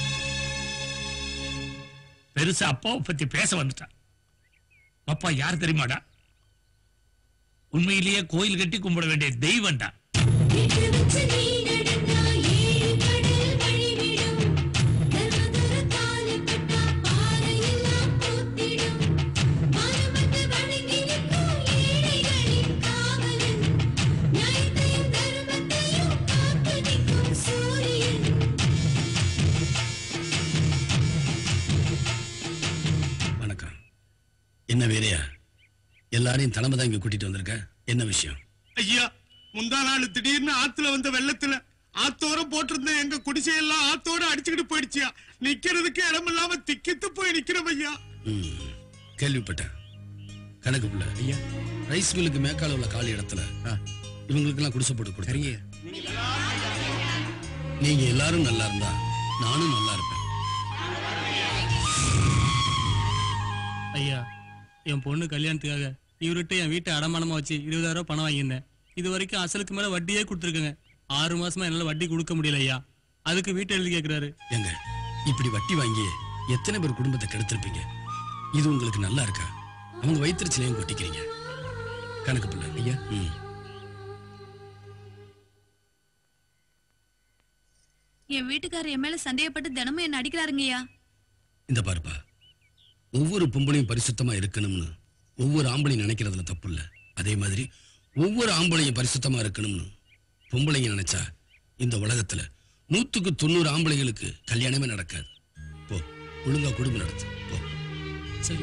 Speaker 12: பெருசா அப்பாவை பத்தி பேச வந்துட்டான் அப்பா யார் தெரியுமாடா உண்மையிலேயே கோயில் கட்டி கும்பிட வேண்டிய தெய்வம்டா
Speaker 9: வணக்கம் என்ன வேறையா எல்லாரையும் தலைமை தான் இங்க கூட்டிட்டு வந்திருக்க என்ன விஷயம்
Speaker 19: ஐயா முந்தா நாள் திடீர்னு ஆத்துல வந்த வெள்ளத்துல ஆத்தோரம் போட்டிருந்த எங்க குடிசையெல்லாம் ஆத்தோட அடிச்சுக்கிட்டு போயிடுச்சியா நிக்கிறதுக்கு இடம் இல்லாம திக்கித்து போய் நிக்கிறோம் ஐயா
Speaker 9: ம், கேள்விப்பட்டேன் கணக்கு புள்ள ஐயா ரைஸ் மில்லுக்கு மேற்கால உள்ள காலி இடத்துல இவங்களுக்கு எல்லாம் குடிசை போட்டு கொடுத்தீங்க நீங்க எல்லாரும் நல்லா இருந்தா நானும் நல்லா இருப்பேன்
Speaker 13: ஐயா என் பொண்ணு கல்யாணத்துக்காக இவர்கிட்ட என் வீட்டை அடமானமா வச்சு இருபதாயிரம் ரூபாய் பணம் வாங்கியிருந்தேன் இது வரைக்கும் அசலுக்கு மேல வட்டியே கொடுத்துருக்கேங்க ஆறு மாசமா என்னால வட்டி கொடுக்க முடியல ஐயா அதுக்கு வீட்டை எழுதி கேட்கிறாரு
Speaker 9: ஏங்க இப்படி வட்டி வாங்கி எத்தனை பேர் குடும்பத்தை கெடுத்திருப்பீங்க இது உங்களுக்கு நல்லா இருக்கா அவங்க வயிற்றுச்சிலையும் கொட்டிக்கிறீங்க கணக்கு பிள்ளை ஐயா ம்
Speaker 20: என் வீட்டுக்காரர் என் மேல சந்தேகப்பட்டு தினமும் என்ன அடிக்கிறாருங்கய்யா
Speaker 9: இந்த பாருப்பா ஒவ்வொரு பொம்பளையும் பரிசுத்தமா இருக்கணும்னு ஒவ்வொரு ஆம்பளையும் நினைக்கிறதுல தப்பு இல்ல அதே மாதிரி ஒவ்வொரு ஆம்பளையும் பரிசுத்தமா இருக்கணும்னு பொம்பளைங்க நினைச்சா இந்த உலகத்துல நூத்துக்கு தொண்ணூறு ஆம்பளைங்களுக்கு கல்யாணமே நடக்காது போ ஒழுங்கா குடும்பம் நடத்து போ
Speaker 13: சரி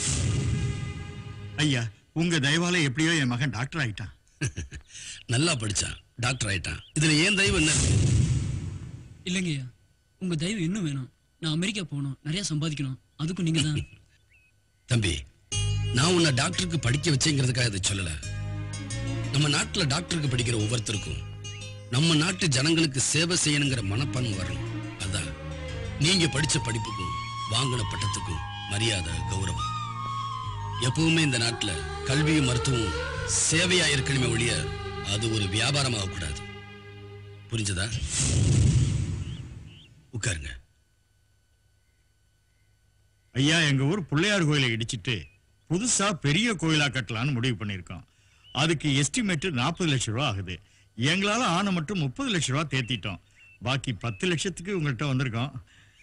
Speaker 19: ஐயா உங்க தயவால எப்படியோ என் மகன் டாக்டர் ஆயிட்டான்
Speaker 9: நல்லா படிச்சான் டாக்டர் ஆயிட்டான் இதுல ஏன் தெய்வம் என்ன இருக்கு
Speaker 14: இல்லைங்கய்யா உங்க தயவு இன்னும் வேணும் நான் அமெரிக்கா போகணும் நிறைய சம்பாதிக்கணும் அதுக்கும் நீங்க தான்
Speaker 9: தம்பி நான் உன்னை டாக்டருக்கு படிக்க வச்சேங்கிறதுக்காக இதை சொல்லல நம்ம நாட்டுல டாக்டருக்கு படிக்கிற ஒவ்வொருத்தருக்கும் நம்ம நாட்டு ஜனங்களுக்கு சேவை செய்யணுங்கிற மனப்பான்மை வரணும் அதான் நீங்க படிச்ச படிப்புக்கும் வாங்கின பட்டத்துக்கும் மரியாதை கௌரவம் எப்பவுமே இந்த நாட்டுல கல்வியும் மருத்துவம் சேவையா இருக்கணுமே ஒழிய அது ஒரு வியாபாரமாக கூடாது புரிஞ்சதா உட்காருங்க
Speaker 19: ஐயா எங்க ஊர் பிள்ளையார் கோயிலை இடிச்சிட்டு புதுசா பெரிய கோயிலா கட்டலாம்னு முடிவு பண்ணிருக்கோம் அதுக்கு எஸ்டிமேட் நாற்பது லட்சம் ரூபா ஆகுது எங்களால ஆன மட்டும் முப்பது லட்சம் ரூபா தேத்திட்டோம் பாக்கி பத்து லட்சத்துக்கு உங்கள்கிட்ட வந்திருக்கோம்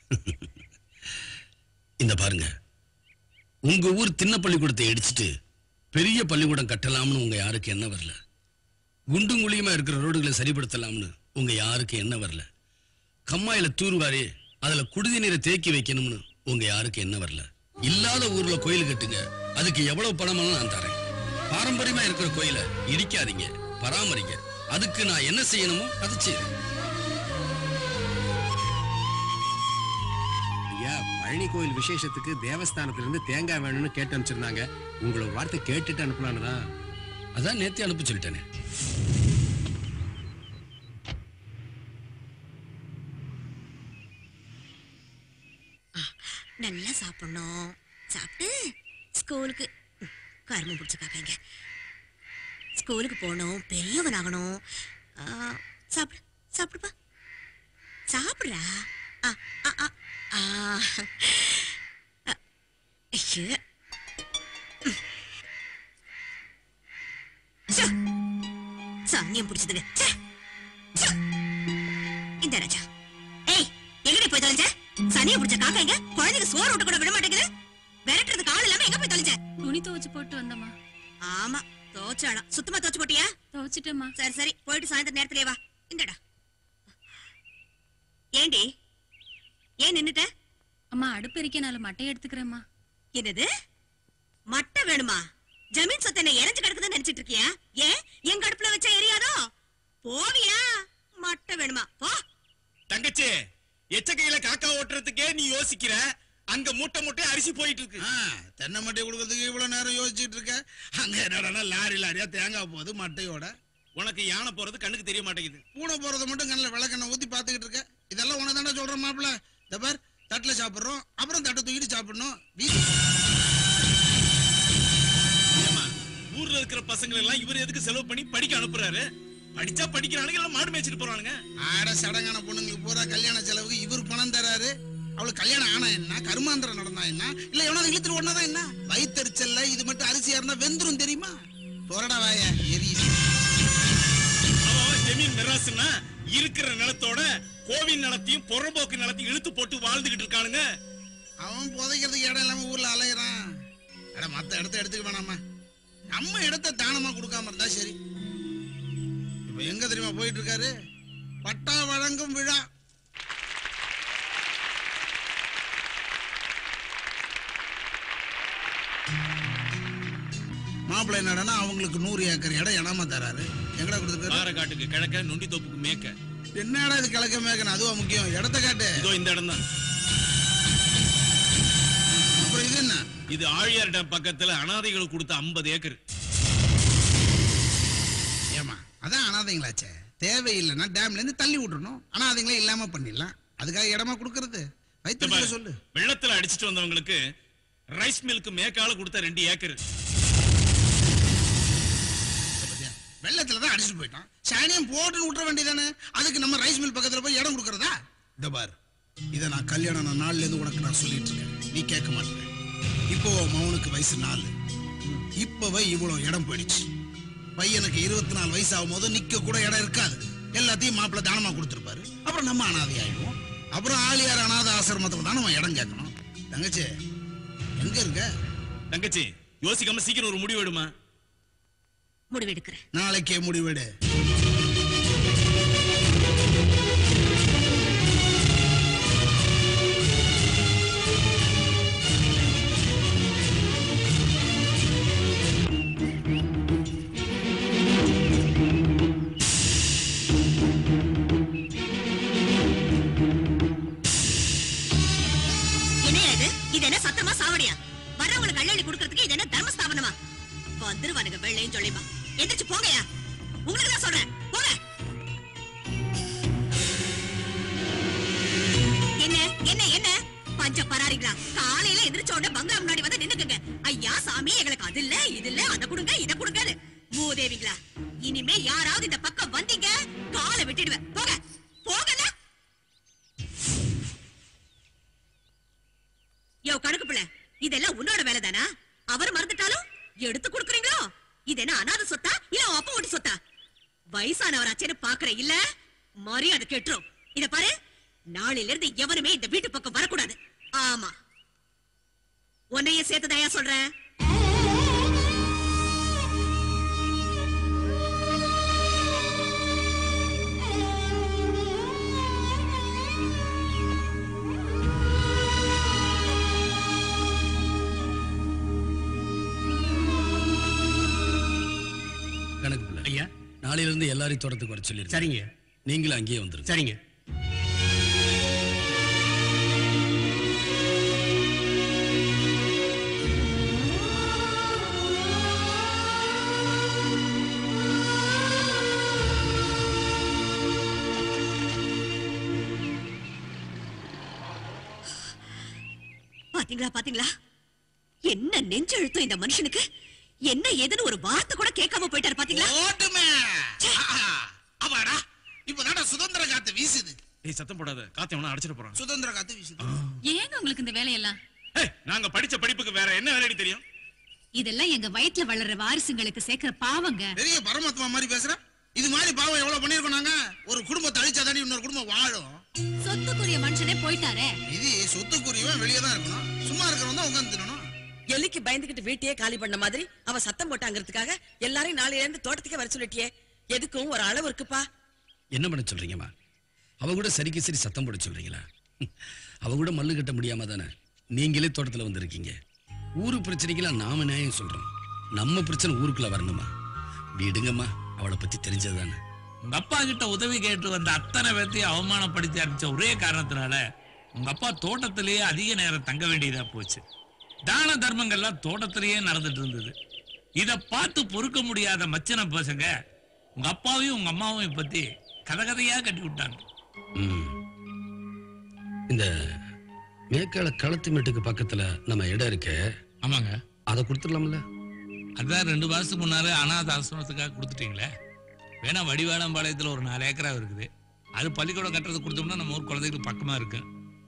Speaker 9: இந்த பாருங்க உங்க ஊர் தின்ன பள்ளிக்கூடத்தை இடிச்சிட்டு பெரிய பள்ளிக்கூடம் கட்டலாம்னு உங்க யாருக்கு என்ன வரல குண்டும் குழியுமா இருக்கிற ரோடுகளை சரிப்படுத்தலாம்னு உங்க யாருக்கு என்ன வரல கம்மாயில தூர்வாரி அதுல குடிதி நீரை தேக்கி வைக்கணும்னு உங்க யாருக்கு என்ன வரல இல்லாத ஊர்ல கோயில் கட்டுங்க அதுக்கு எவ்வளவு பணமாலும் நான் தரேன் பாரம்பரியமா இருக்கிற கோயிலை இடிக்காதீங்க பராமரிங்க அதுக்கு நான் என்ன செய்யணுமோ அதை செய்யறேன்
Speaker 15: பழனி கோயில் விசேஷத்துக்கு தேவஸ்தானத்துல இருந்து தேங்காய் வேணும்னு கேட்டு அனுப்பிச்சிருந்தாங்க உங்களை ஒரு வார்த்தை கேட்டுட்டு அனுப்பலான்னு தான்
Speaker 9: அதான் நேத்தே அனுப்ப சொல்லிட்டேனே
Speaker 21: நல்லா சாப்பிடணும் சாப்பிட்டு ஸ்கூலுக்கு கரும்பு பிடிச்ச காக்காங்க ஸ்கூலுக்கு போகணும் பெரியவன் ஆகணும் ஆ, சாப்பிடு சாப்பிடுப்பா சாப்பிடுறா ஆ, ஆ, ஆ, ஆ. அ, ஐயோ. ச்சே. சாமியம் பிடிச்சதுங்க ச்சே. ச்சே. இந்த ராஜா ஏய் எங்கடி போய் தொலைஞ்ச சனியை பிடிச்ச காக்கா எங்க குழந்தைங்க சோறு விட்டு கூட விட மாட்டேங்குது விரட்டுறதுக்கு ஆள் இல்லாம எங்க போய் தொலைஞ்ச
Speaker 20: துணி துவைச்சு போட்டு வந்தம்மா
Speaker 21: ஆமா துவச்சாளம் சுத்தமா துவச்சு போட்டியா
Speaker 20: துவைச்சிட்டேம்மா
Speaker 21: சரி சரி போயிட்டு சாயந்தரம் நேரத்திலே வா இந்தடா ஏண்டி ஏன் நின்னுட்ட
Speaker 20: அம்மா அடுப்பு எரிக்க நாலு மட்டையை எடுத்துக்கிறேம்மா
Speaker 21: என்னது மட்டை வேணுமா ஜமீன் சொத்து என்ன இறஞ்சு கிடக்குதுன்னு நினைச்சிட்டு இருக்கியா ஏன் எங்க அடுப்புல வச்சா எரியாதோ போவியா மட்டை வேணுமா போ
Speaker 2: தங்கச்சி எச்சக்கையில காக்கா ஓட்டுறதுக்கே நீ யோசிக்கிற அங்க மூட்டை மூட்டை அரிசி போயிட்டு இருக்கு
Speaker 6: தென்னை மட்டை கொடுக்கறதுக்கு இவ்வளவு நேரம் யோசிச்சுட்டு இருக்க அங்க என்னடா லாரி லாரியா தேங்காய் போகுது மட்டையோட
Speaker 2: உனக்கு யானை போறது கண்ணுக்கு தெரிய மாட்டேங்குது
Speaker 6: பூனை போறத மட்டும் கண்ணில் விளக்கெண்ணெய் ஊத்தி பாத்துக்கிட்டு இருக்க இதெல்லாம் உனக்கு தானே சொல்றேன் மாப்பிள இந்த பார் தட்டுல சாப்பிடுறோம் அப்புறம் தட்டை தூக்கிட்டு சாப்பிடணும் வீட்டு
Speaker 2: ஏம்மா, ஊர்ல இருக்கிற பசங்களை எல்லாம் இவர் எதுக்கு செலவு பண்ணி படிக்க அனுப்புறாரு படிச்சா படிக்கிறானுங்க இல்ல மாடு மேய்ச்சிட்டு போறானுங்க
Speaker 6: ஆட சடங்கான பொண்ணுங்களுக்கு பூரா கல்யாண செலவுக்கு இவர் பணம் தராரு அவளுக்கு கல்யாணம் ஆனா என்ன கருமாந்திரம் நடந்தா என்ன இல்ல எவனாவது இழுத்துட்டு ஒண்ணாதான் என்ன வயித்தறிச்சல்ல இது மட்டும் அரிசியா இருந்தா வெந்துரும் தெரியுமா தொரடா வாய எரியுது
Speaker 2: அவன் அவன் ஜமீன் மிராசுன்னா இருக்கிற நிலத்தோட கோவில் நிலத்தையும் புறம்போக்கு நிலத்தையும் இழுத்து போட்டு வாழ்ந்துகிட்டு இருக்கானுங்க
Speaker 6: அவன் புதைக்கிறதுக்கு இடம் இல்லாம ஊர்ல அலையிறான் அட மத்த இடத்த எடுத்துக்க வேணாமா நம்ம இடத்த தானமா கொடுக்காம இருந்தா சரி இப்ப எங்க தெரியுமா போயிட்டு இருக்காரு பட்டா வழங்கும் விழா மாப்பிள்ளை என்னடனா அவங்களுக்கு நூறு ஏக்கர் இடம் இனாம தராரு எங்கடா கொடுத்துருக்காரு
Speaker 2: பாறைக்காட்டுக்கு கிழக்க நொண்டி தோப்புக்கு மேக்க
Speaker 6: என்னடா இது கிழக்க மேக்கணும் அதுவா முக்கியம் இடத்த காட்டு
Speaker 2: இதோ இந்த இடம் தான்
Speaker 6: அப்புறம் இது என்ன
Speaker 2: இது ஆழியார் டேம் பக்கத்துல அனாதைகளுக்கு கொடுத்த 50 ஏக்கர்
Speaker 6: ஏமா அதான் அனாதைங்களாச்சே தேவையில்லைன்னா டேம்ல இருந்து தள்ளி விட்டுறணும் அனாதைங்களே இல்லாம பண்ணிடலாம் அதுக்காக இடமா கொடுக்கறது வைத்திருக்க சொல்லு
Speaker 2: வெள்ளத்துல அடிச்சிட்டு வந்தவங்களுக்கு ரைஸ் மில்க் மேக்கால கொடுத்த ரெண்டு ஏக்கர்
Speaker 6: வெள்ளத்துல தான் அடிச்சுட்டு போயிட்டான் சாணியம் போட்டுன்னு விட்டுற வேண்டியதானே அதுக்கு நம்ம ரைஸ் மில் பக்கத்துல போய் இடம் கொடுக்கறதா இந்த பார் இதை நான் கல்யாணம் ஆன நாள்ல இருந்து உனக்கு நான் சொல்லிட்டு இருக்கேன் நீ கேட்க மாட்டேன் இப்போ உன் மகனுக்கு வயசு நாலு இப்பவே இவ்வளவு இடம் போயிடுச்சு பையனுக்கு இருபத்தி நாலு வயசு ஆகும் போது நிக்க கூட இடம் இருக்காது எல்லாத்தையும் மாப்பிள்ளை தானமா கொடுத்துருப்பாரு அப்புறம் நம்ம அனாதை ஆயிடுவோம் அப்புறம் ஆலியார் அனாதை ஆசிரமத்துல தான் நம்ம இடம் கேட்கணும் தங்கச்சி எங்க இருக்க
Speaker 2: தங்கச்சி யோசிக்காம சீக்கிரம் ஒரு முடிவு எடுமா
Speaker 21: முடிவெடுக்கிறேன்
Speaker 6: நாளைக்கே முடிவெடு
Speaker 21: என்னையா இது இது என்ன சத்தமா சாவடியா வர்றவங்களுக்கு கல்யாணி கொடுக்கறதுக்கு இது என்ன தர்மஸ்தாபனமா வந்துருவானுங்க வெள்ளையும் சொல்லிமா எந்திரிச்சு போங்கயா உங்களுக்கு தான் சொல்றேன் போங்க என்ன என்ன என்ன பஞ்ச பராரிங்களா காலையில எந்திரிச்ச உடனே பங்களா முன்னாடி வந்து நின்னுக்குங்க ஐயா சாமி எங்களுக்கு அது இல்ல இது இல்ல அத கொடுங்க இத கொடுங்க மூதேவிங்களா இனிமே யாராவது இந்த பக்கம் வந்தீங்க காலை விட்டுடுவேன் போங்க போங்கல யோ கணக்கு பிள்ளை இதெல்லாம் உன்னோட வேலை தானா அவர் மறந்துட்டாலும் எடுத்து கொடுக்குறீங்களோ இது என்ன அனாதை சொத்தா இல்ல உன் அப்பா ஓட்டி சொத்தா வயசானவராச்சேன்னு பாக்குற இல்ல மரியாதை கெட்டுரும் இத பாரு நாளையில இருந்து எவனுமே இந்த வீட்டு பக்கம் வரக்கூடாது ஆமா உன்னைய சேர்த்துதாயா சொல்றேன்
Speaker 9: கணக்கு பிள்ளை ஐயா நாளையில இருந்து எல்லாரையும் தோட்டத்துக்கு வர சொல்லி சரிங்க நீங்களும் அங்கேயே வந்துருங்க சரிங்க
Speaker 21: பாத்தீங்களா பாத்தீங்களா என்ன நெஞ்செழுத்தம் இந்த மனுஷனுக்கு என்ன ஏதுன்னு ஒரு வார்த்தை கூட கேட்காம போயிட்டாரு பாத்தீங்களா
Speaker 6: ஓட்டுமே அப்பாடா இப்ப சுதந்திர காத்து வீசுது
Speaker 2: ஏய் சத்தம் போடாத காத்து எவனா அடிச்சிட போறான்
Speaker 6: சுதந்திர காத்து வீசுது
Speaker 20: ஏங்க உங்களுக்கு இந்த வேலையெல்லாம்
Speaker 2: ஏய், நாங்க படிச்ச படிப்புக்கு வேற என்ன வேலைடி தெரியும்
Speaker 20: இதெல்லாம் எங்க வயித்துல வளர்ற வாரிசுங்களுக்கு சேர்க்கிற பாவங்க
Speaker 6: பெரிய பரமாத்மா மாதிரி பேசுற இது மாதிரி பாவம் எவ்வளவு பண்ணிருக்கோம் நாங்க ஒரு குடும்பத்தை அழிச்சாதானே இன்னொரு குடும்பம் வாழும்
Speaker 20: சொத்துக்குரிய மனுஷனே போயிட்டாரே
Speaker 6: இது சொத்துக்குரியவன் வெளியே தான் இருக்கணும் சும்மா இருக்கிறவன் தான் உட்கார்ந்து தின்னணும்
Speaker 3: எலிக்கு பயந்துகிட்டு வீட்டையே காலி பண்ண மாதிரி அவ சத்தம் போட்டாங்கிறதுக்காக எல்லாரையும் நாளையில இருந்து தோட்டத்துக்கே வர சொல்லிட்டியே எதுக்கும் ஒரு அளவு இருக்குப்பா
Speaker 9: என்ன பண்ண சொல்றீங்கம்மா அவ கூட சரிக்கு சரி சத்தம் போட சொல்றீங்களா அவ கூட மல்லு கட்ட முடியாம தானே நீங்களே தோட்டத்துல வந்திருக்கீங்க ஊரு பிரச்சனைக்கெல்லாம் நாம நியாயம் சொல்றோம் நம்ம பிரச்சனை ஊருக்குள்ள வரணுமா விடுங்கம்மா அவளை பத்தி தெரிஞ்சது தானே
Speaker 12: உங்க அப்பா கிட்ட உதவி கேட்டு வந்த அத்தனை பேர்த்தையும் அவமானப்படுத்தி அனுப்பிச்ச ஒரே காரணத்தினால உங்க அப்பா தோட்டத்திலேயே அதிக நேரம் தங்க வேண்டியதா போச்சு தான தர்மங்கள்லாம் தோட்டத்திலேயே நடந்துட்டு இருந்தது இத பார்த்து பொறுக்க முடியாத மச்சன பசங்க உங்க அப்பாவையும் உங்க அம்மாவையும் பத்தி கதை கதையா கட்டி விட்டாங்க
Speaker 9: ம். இந்த மேற்கால களத்து மேட்டுக்கு பக்கத்துல நம்ம இடம் இருக்க
Speaker 12: ஆமாங்க
Speaker 9: அதை கொடுத்துடலாம்ல
Speaker 12: அதான் ரெண்டு மாசத்துக்கு முன்னாலே அனாத ஆசிரமத்துக்காக கொடுத்துட்டீங்களே வேணா வடிவாளம்பாளையத்துல ஒரு நாலு ஏக்கரா இருக்குது அது பள்ளிக்கூடம் கட்டுறது கொடுத்தோம்னா நம்ம ஊர் குழந்தைகளுக்கு பக்கமா இருக்கு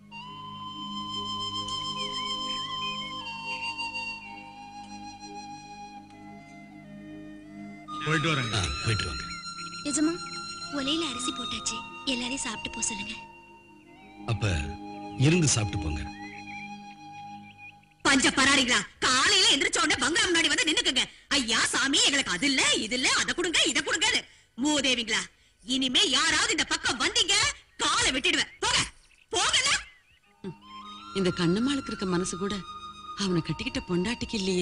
Speaker 2: போயிட்டு வரேங்க
Speaker 9: போயிட்டு வாங்க
Speaker 5: நிஜமா ஒலையில அரிசி போட்டாச்சு எல்லாரையும் சாப்பிட்டு போக சொல்லுங்க
Speaker 9: அப்ப இருந்து சாப்பிட்டு போங்க
Speaker 21: பஞ்ச பராரிங்களா காலையில எந்திரிச்ச உடனே பங்களா முன்னாடி வந்து நின்னுக்குங்க ஐயா சாமி எங்களுக்கு அது இல்ல இது இல்ல அத கொடுங்க இத கொடுங்க மூதேவிங்களா இனிமே யாராவது இந்த பக்கம் வந்தீங்க காலை வெட்டிடுவேன் போங்க போகல
Speaker 3: இந்த கண்ணம்மாளுக்கு இருக்க மனசு கூட அவனை கட்டிக்கிட்ட பொண்டாட்டிக்கு இல்லையே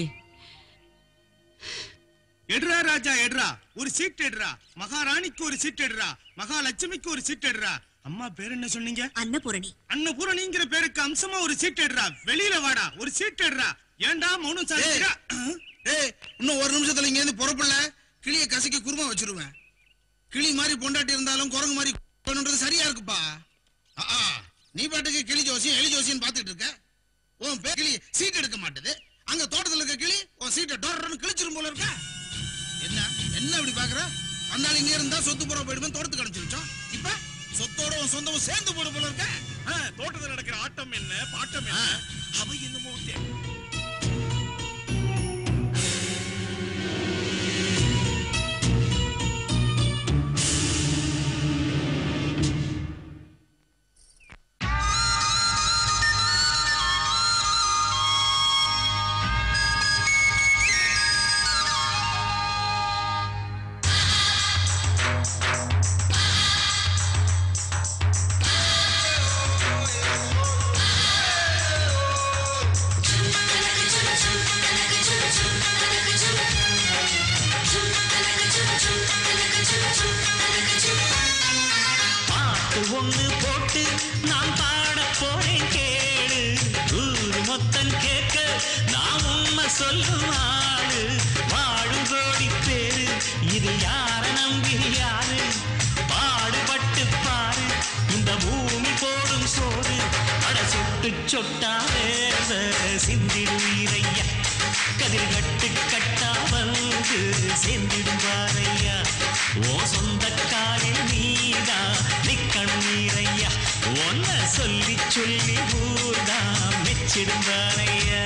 Speaker 16: எடுறா ராஜா எடுறா ஒரு சீட் எடுறா மகாராணிக்கு ஒரு சீட் எடுறா மகாலட்சுமிக்கு ஒரு சீட் எடுறா அம்மா பேர் என்ன சொன்னீங்க
Speaker 21: அன்னபூரணி
Speaker 16: அன்னபூரணிங்கிற பேருக்கு அம்சமா ஒரு சீட் எடுறா வெளியில வாடா ஒரு சீட் எடுறா ஏன்டா மௌனம் சாதிக்கிறா
Speaker 6: ஏய் இன்னும் ஒரு நிமிஷத்துல இங்க இருந்து பொறுப்பில்ல கிளிய கசக்கி குருமா வச்சிருவேன் கிளி மாதிரி பொண்டாட்டி இருந்தாலும் குரங்கு மாதிரி பண்ணுன்றது சரியா இருக்குப்பா ஆ, ஆ, நீ பாட்டுக்கு கிளி ஜோசியம் எலி ஜோசியம் பாத்துட்டு இருக்க உன் பே கிளி சீட் எடுக்க மாட்டுது அங்க தோட்டத்துல இருக்க கிளி உன் சீட்டை டொரன்னு கிழிச்சிரும் போல இருக்க என்ன என்ன இப்படி பாக்குற அந்த ஆள் இங்க இருந்தா சொத்து புற போயிடுமே தோட்டத்துக்கு அனுப்பிச்சிருச்சோம் இப்ப சொத்தோட உன் சொந்தமும் சேர்ந்து போட போல இருக்க
Speaker 2: தோட்டத்தில் நடக்கிற ஆட்டம் என்ன பாட்டம் என்ன அவ என்னமோ தே-
Speaker 1: பாட்டு ஒண்ணு போட்டு நான் பாட போறேன் கேளு ஊரு மொத்தம் கேட்க நான் உண்மை சொல்லும் ஆளு வாழும் கோடி பேரு இது யார நம்பி யாரு பாடுபட்டு பாரு இந்த பூமி போடும் சோறு அட சொட்டு சொட்டா வேத சிந்திடுவீரையா கதிர் கட்டு கட்டா வந்து சேர்ந்திடும் பாரையா ஓ சொந்த காலில் நீதா நிக்கணும் நீரையா ஒன்ன சொல்லி சொல்லி ஊர்தா மெச்சிடும் பாரையா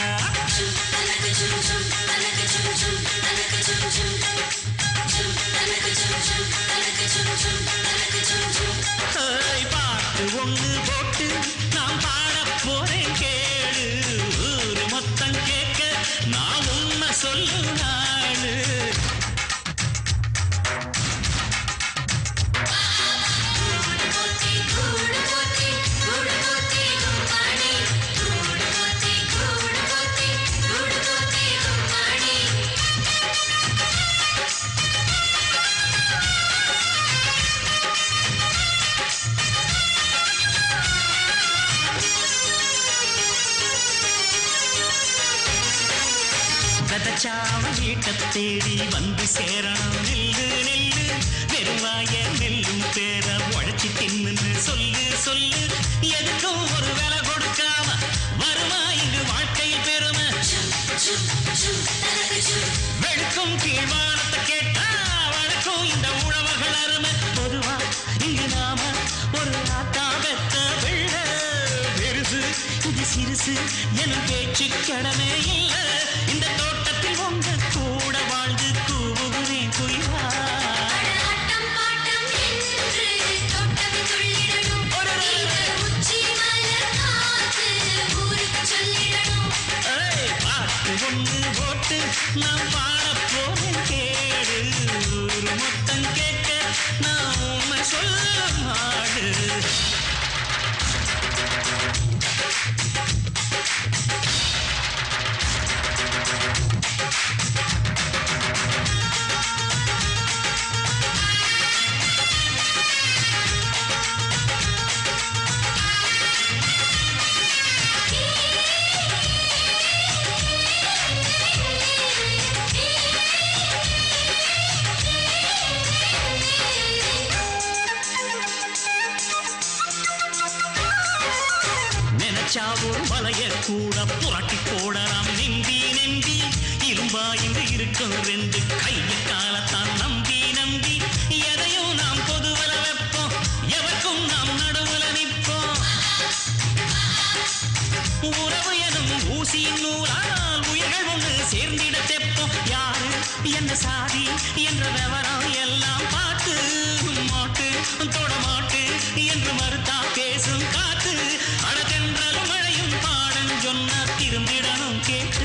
Speaker 1: ஏய், பாட்டு ஒண்ணு போட்டு நான் பாட போறேன் கேளு ஊரு மொத்தம் கேட்க நான் உண்மை சொல்லு நாளு விதச்சாவ வீட்டை தேடி வந்து சேரணும் நெல்லு நெல்லு வெறுவாய நெல்லும் பேர உழைச்சி தின்னு சொல்லு சொல்லு எதுக்கும் ஒரு விலை கொடுக்காம வருமா வெளுக்கும் கீழ்வானத்தை கேட்டா வழக்கும் இந்த உழவர்கள் அருமை பொதுவா இங்கு நாம ஒரு ஆத்தா பெத்த பிள்ளை பெருசு இது சிறுசு எனும் பேச்சு கடமே இல்ல இந்த தோட்டத்தில் உங்க கூட வாழ்ந்து கூவுகிறேன் குயிலா ஏய், பாட்டு ஒண்ணு போட்டு நான் பாடப் போறேன் கேடு ஊரு மொத்தம் கேட்க நான் உண்மை சொல்ல மாடு நினைச்சா ஒரு மலைய கூட புரட்டி போடலாம் நெம்பி நெம்பி இரும்பா இங்கு இருக்கும் ரெண்டு கைய காலத்தான் நம்பி நம்பி எதையும் நாம் பொதுவல வைப்போம் எவருக்கும் நாம் நடுவுல நிற்போம் உறவு எனும் ஊசியின் நூலால் உயிர்கள் ஒன்று சேர்ந்திட தெப்போம் யாரு என்ன சாதி என்ற விவரம் எல்லாம் பார்த்து மாட்டு தொட மாட்டு என்று மறுத்தா பேசும் காத்து அடதென்றலும் மழையும் பாடம் சொன்னா திரும்பிடணும் கேட்டு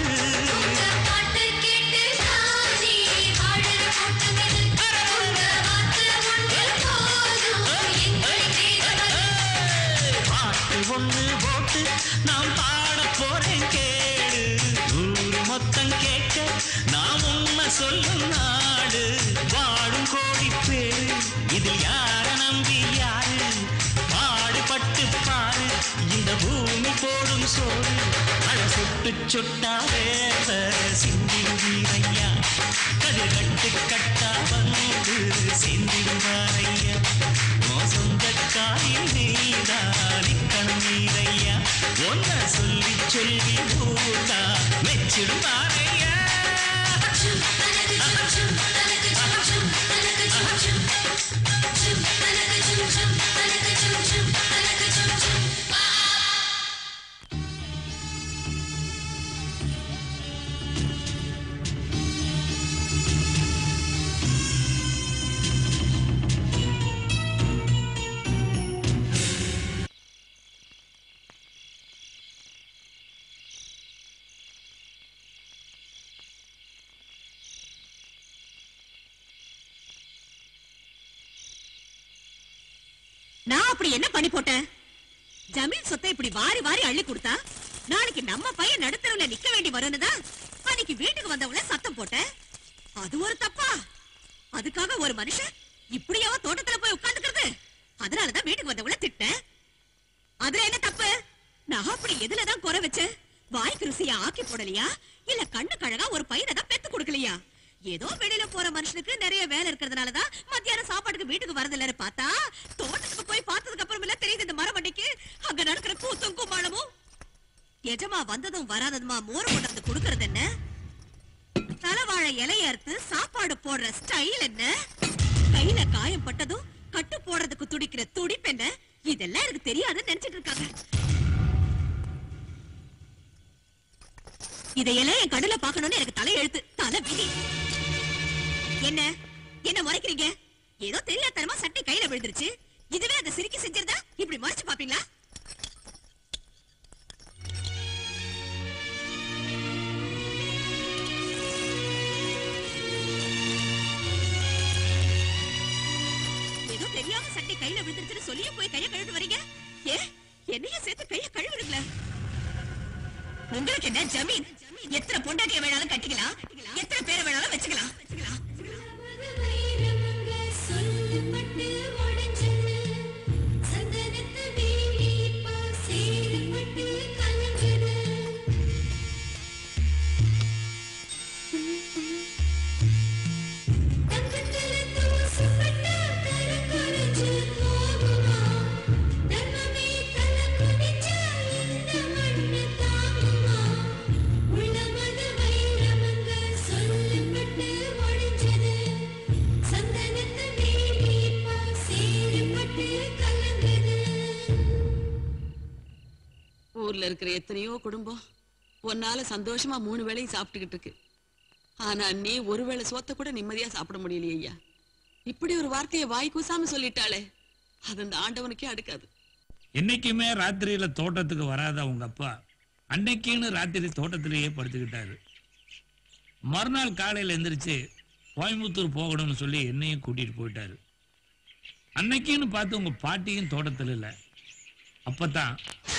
Speaker 1: பாட்டு ஒண்ணு போட்டு நாம் பாட போறேன் கேடு ஊரு மொத்தம் கேட்க நாம் உண்மை சொல்லும் நாடு வாடும் கோடி பேரு இதில் யார நம்பி யாரு பாடுபட்டு பாரு இந்த பூமி போடும் சோறு அழ சுட்டு சுட்டா வேத சிந்திடுவீரையா கதிர் கட்டு கட்டா வந்து சிந்திடுவாரையா உன் சொந்தக்காரில் நீதானிக்கணும் நீரையா ஒன்ன சொல்லி சொல்லி ஊட்டா மெச்சிடுவாரையா
Speaker 21: நான் அப்படி என்ன பண்ணி போட்டேன் ஜமீன் சொத்தை இப்படி வாரி வாரி அள்ளி கொடுத்தா நாளைக்கு நம்ம பையன் நடுத்தரவுல நிக்க வேண்டி வரும்னு தான் அன்னைக்கு வீட்டுக்கு வந்தவங்கள சத்தம் போட்டேன் அது ஒரு தப்பா அதுக்காக ஒரு மனுஷன் இப்படியாவா தோட்டத்துல போய் உட்கார்ந்துக்கிறது அதனாலதான் வீட்டுக்கு வந்தவங்கள திட்டேன் அதுல என்ன தப்பு நான் அப்படி எதுலதான் குறை வச்சேன் வாய்க்கு ருசியா ஆக்கி போடலையா இல்ல கண்ணு கழகா ஒரு பையனை தான் பெத்து கொடுக்கலையா ஏதோ வெளியில போற மனுஷனுக்கு நிறைய வேலை இருக்கிறதுனாலதான் மத்தியானம் சாப்பாட்டுக்கு வீட்டுக்கு வரதில்லன்னு பார்த்தா தோட்டத்துக்கு போய் பார்த்ததுக்கு அப்புறமெல்லாம் தெரியுது இந்த மரமண்டைக்கு அங்க நடக்கிற கூத்தும் கும்மாளமும் எஜமா வந்ததும் வராததுமா மோர் கொண்டு வந்து கொடுக்கறது என்ன தலைவாழை இலைய அறுத்து சாப்பாடு போடுற ஸ்டைல் என்ன கையில காயம் பட்டதும் கட்டு போடுறதுக்கு துடிக்கிற துடிப்பு என்ன இதெல்லாம் எனக்கு தெரியாதுன்னு நினைச்சிட்டு இருக்காங்க இதையெல்லாம் என் கண்ணுல பாக்கணும்னு எனக்கு தலை எழுத்து தலை விதி என்ன என்ன மறைக்கிறீங்க ஏதோ தெரியாதனமா சட்டை கையில விழுந்துருச்சு இதுவே அதை சிரிக்கி செஞ்சிருந்தா இப்படி மறைச்சு பாப்பீங்களா ஏதோ தெரியாம சட்டை கையில விழுந்துருச்சுன்னு சொல்லியும் போய் கைய கழுவிட்டு வரீங்க ஏ என்னையும் சேர்த்து கைய கழுவிடுங்களேன் உங்களுக்கு என்ன ஜமீன் எத்தனை பொண்டாட்டிய வேணாலும் கட்டிக்கலாம் எத்தனை பேரை வேணாலும் வச்சுக்கலாம்
Speaker 4: உள்ளமது வைரமங்க சொல்ல
Speaker 3: ஊர்ல இருக்கிற எத்தனையோ குடும்பம் உன்னால சந்தோஷமா மூணு வேளையும் சாப்பிட்டுக்கிட்டு இருக்கு ஆனா நீ ஒருவேளை சோத்த கூட நிம்மதியா சாப்பிட முடியலையே ஐயா இப்படி ஒரு வார்த்தையை வாய் கூசாம சொல்லிட்டாளே அது அந்த ஆண்டவனுக்கே அடுக்காது
Speaker 12: என்னைக்குமே ராத்திரியில தோட்டத்துக்கு வராத உங்க அப்பா அன்னைக்குன்னு ராத்திரி தோட்டத்திலேயே படுத்துக்கிட்டாரு மறுநாள் காலையில எந்திரிச்சு கோயம்புத்தூர் போகணும்னு சொல்லி என்னையும் கூட்டிட்டு போயிட்டாரு அன்னைக்குன்னு பார்த்து உங்க பாட்டியும் தோட்டத்தில் இல்ல அப்பதான்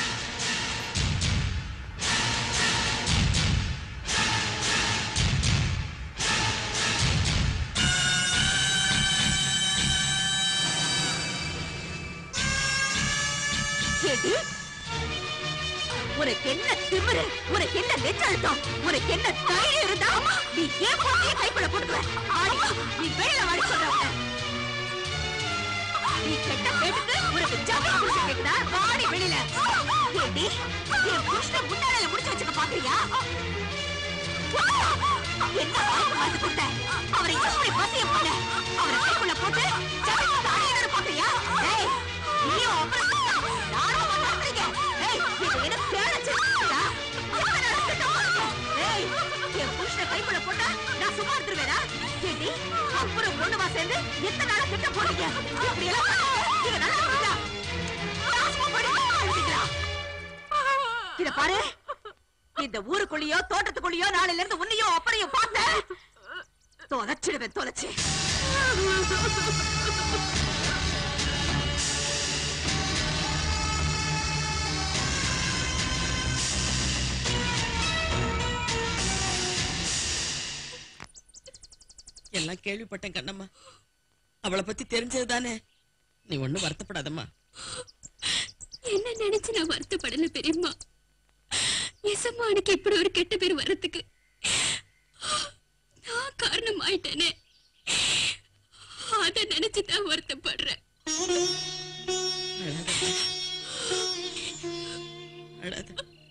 Speaker 21: ஏடி உனக்கு என்ன திமிரு உனக்கு என்ன நெஞ்சழுத்தம் உனக்கு என்ன தைரியம் இருந்தா நீ ஏன் போட்டிய கைக்குள்ள போட்டுக்குவ ஆடி நீ வெளியில வாடி சொல்றவங்க நீ கெட்ட கேட்டுக்கு உனக்கு ஜாமீன் கொடுக்க கேக்குதா வாடி வெளியில ஏடி என் புருஷனை முன்னாடில முடிச்சு வச்சுக்க பாக்குறியா என்ன வாய்ப்பு வந்து கொடுத்த அவரை எப்படி பசிய போல அவரை கைக்குள்ள போட்டு ஜாமீன் தாடி பாக்குறியா ஏய் நீயும் அப்புறம் நானும் மாட்டீங்க ஏய் இது என்ன பேரச்சா என்ன நடக்குது உனக்கு? ஏய் என் புருஷனை கைக்குள்ள போட்டா நான் சும்மா இருந்துருவேனா ஏடி அப்புறம் ஒண்ணுமா சேர்ந்து எத்தனை நாளா கிட்ட போறீங்க இப்படி எல்லாம் பண்ணாம நீங்க நல்லா இருக்கீங்களா நாசமா போயிடுவீங்களா இத பாரு இந்த ஊருக்குள்ளேயோ தோட்டத்துக்குள்ளேயோ நாளையில இருந்து உன்னையும் அப்பனையும் பார்த்தேன் தொலைச்சிடுவேன் தொலைச்சு
Speaker 3: எல்லாம் கேள்விப்பட்டேன் கண்ணம்மா அவளை பத்தி தெரிஞ்சது தானே நீ ஒண்ணும் வருத்தப்படாதம்மா
Speaker 5: என்ன நினைச்சு நான் வருத்தப்படல பெரியம்மா எசம்மானுக்கு இப்படி ஒரு கெட்ட பேர் வர்றதுக்கு நான் காரணம் ஆயிட்டேனே அத நினைச்சு தான் வருத்தப்படுறேன்
Speaker 3: அழாத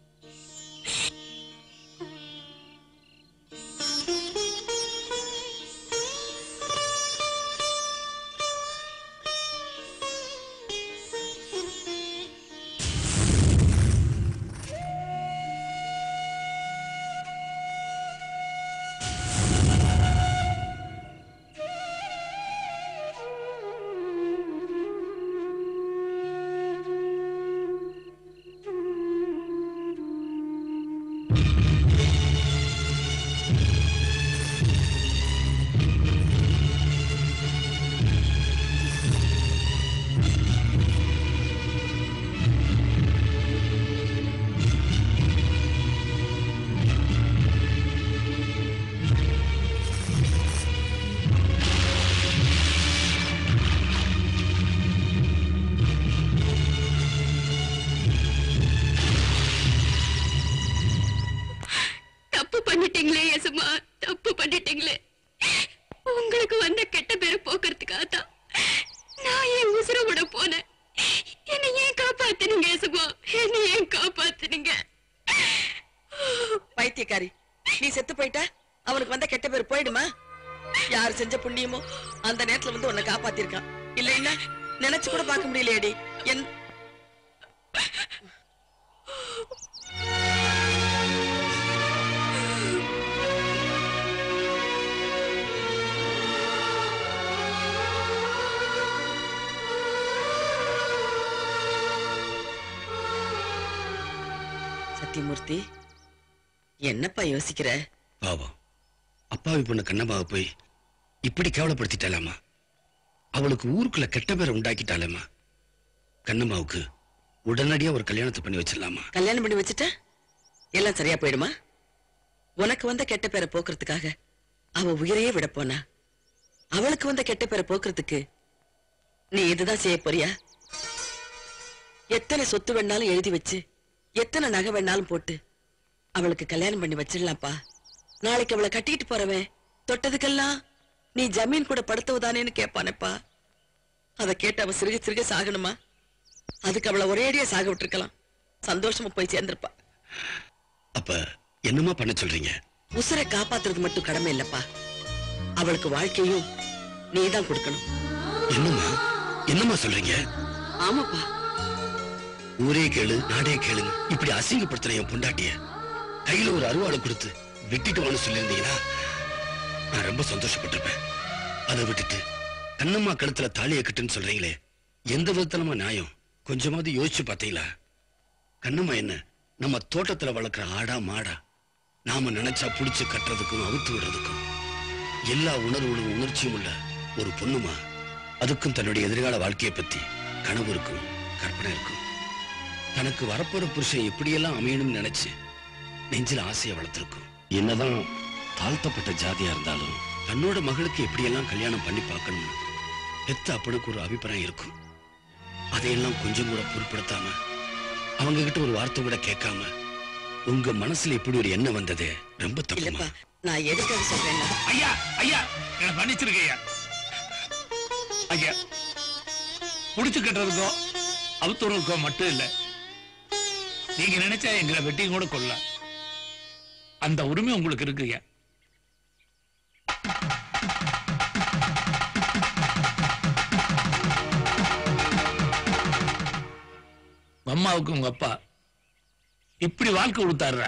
Speaker 5: தப்பு பண்ணிட்டீங்களே எசம்மா தப்பு பண்ணிட்டீங்களே உங்களுக்கு வந்த கெட்ட பேரை போக்குறதுக்காக தான் நான் என் உசுர விட போனேன் என்னை ஏன் காப்பாத்துனீங்க எசம்மா என்னை ஏன் காப்பாத்துனீங்க
Speaker 3: பைத்தியக்காரி நீ செத்து போயிட்ட அவனுக்கு வந்த கெட்ட பேர் போயிடுமா யார் செஞ்ச புண்ணியமோ அந்த நேரத்துல வந்து உன்னை காப்பாத்திருக்கான் இல்லைன்னா நினைச்சு கூட பார்க்க முடியலையேடி என் சத்தியமூர்த்தி என்னப்பா யோசிக்கிற
Speaker 4: பாவம் அப்பாவி பொண்ணு கண்ணம்மாவை போய் இப்படி கேவலப்படுத்திட்டாலாமா அவளுக்கு ஊருக்குள்ள கெட்ட பேரை உண்டாக்கிட்டாலேம்மா கண்ணம்மாவுக்கு உடனடியா ஒரு கல்யாணத்தை பண்ணி வச்சிடலாமா
Speaker 3: கல்யாணம் பண்ணி வச்சுட்ட எல்லாம் சரியா போயிடுமா உனக்கு வந்த கெட்ட பேரை போக்குறதுக்காக அவ உயிரையே விட போனா அவளுக்கு வந்த கெட்ட பேரை போக்குறதுக்கு நீ இதுதான் செய்ய போறியா எத்தனை சொத்து வேணாலும் எழுதி வச்சு எத்தனை நகை வேணாலும் போட்டு அவளுக்கு கல்யாணம் பண்ணி வச்சிடலாம்ப்பா நாளைக்கு அவளை கட்டிட்டு போறவன் தொட்டதுக்கெல்லாம் நீ ஜமீன் கூட படுத்தவுதானேன்னு கேட்பானேப்பா அதை கேட்டு அவ சிறுக சிறுக சாகணுமா அதுக்கு அவளை ஒரேடியா சாக விட்டுருக்கலாம் சந்தோஷமா போய் சேர்ந்திருப்பா
Speaker 4: அப்ப என்னமா பண்ண சொல்றீங்க
Speaker 3: உசுரை காப்பாத்துறது மட்டும் கடமை இல்லப்பா அவளுக்கு வாழ்க்கையும் நீதான் கொடுக்கணும்
Speaker 4: என்னம்மா என்னம்மா சொல்றீங்க
Speaker 3: ஆமாப்பா
Speaker 4: ஊரே கேளு நாடே கேளுங்க இப்படி அசிங்கப்படுத்துற என் பொண்டாட்டிய கையில ஒரு அருவாளை கொடுத்து வெட்டிட்டு வான்னு சொல்லியிருந்தீங்கன்னா நான் ரொம்ப சந்தோஷப்பட்டிருப்பேன் அதை விட்டுட்டு கண்ணம்மா கழுத்துல தாலியை கட்டுன்னு சொல்றீங்களே எந்த விதத்திலமா நியாயம் கொஞ்சமாவது யோசிச்சு பார்த்தீங்களா கண்ணம்மா என்ன நம்ம தோட்டத்துல வளர்க்குற ஆடா மாடா நாம நினைச்சா புடிச்சு கட்டுறதுக்கும் அவுத்து விடுறதுக்கும் எல்லா உணர்வுகளும் உணர்ச்சியும் உள்ள ஒரு பொண்ணுமா அதுக்கும் தன்னுடைய எதிர்கால வாழ்க்கையை பத்தி கனவு இருக்கும் கற்பனை இருக்கும் தனக்கு வரப்போற புருஷன் எப்படியெல்லாம் அமையணும்னு நினைச்சு நெஞ்சில ஆசையை வளர்த்திருக்கும் என்னதான் தாழ்த்தப்பட்ட ஜாதியா இருந்தாலும் தன்னோட மகளுக்கு எப்படியெல்லாம் கல்யாணம் பண்ணி பார்க்கணும்னு பெத்த அப்பனுக்கு ஒரு அபிப்பிராயம் இருக்கும் அதையெல்லாம் கொஞ்சம் கூட பொருட்படுத்தாம அவங்க கிட்ட ஒரு வார்த்தை கூட கேட்காம உங்க மனசுல இப்படி ஒரு எண்ணம் வந்ததே ரொம்ப தப்புமா
Speaker 3: நான் எதுக்காக சொல்றேன்னா
Speaker 10: ஐயா ஐயா என்ன மன்னிச்சிருக்க ஐயா ஐயா புடிச்சு கட்டுறதுக்கோ அவுத்துறதுக்கோ மட்டும் இல்ல நீங்க நினைச்சா எங்களை வெட்டியும் கூட கொள்ள அந்த உரிமை உங்களுக்கு இருக்கு ஐயா அம்மாவுக்கு உங்க அப்பா இப்படி வாழ்க்கை கொடுத்தாருற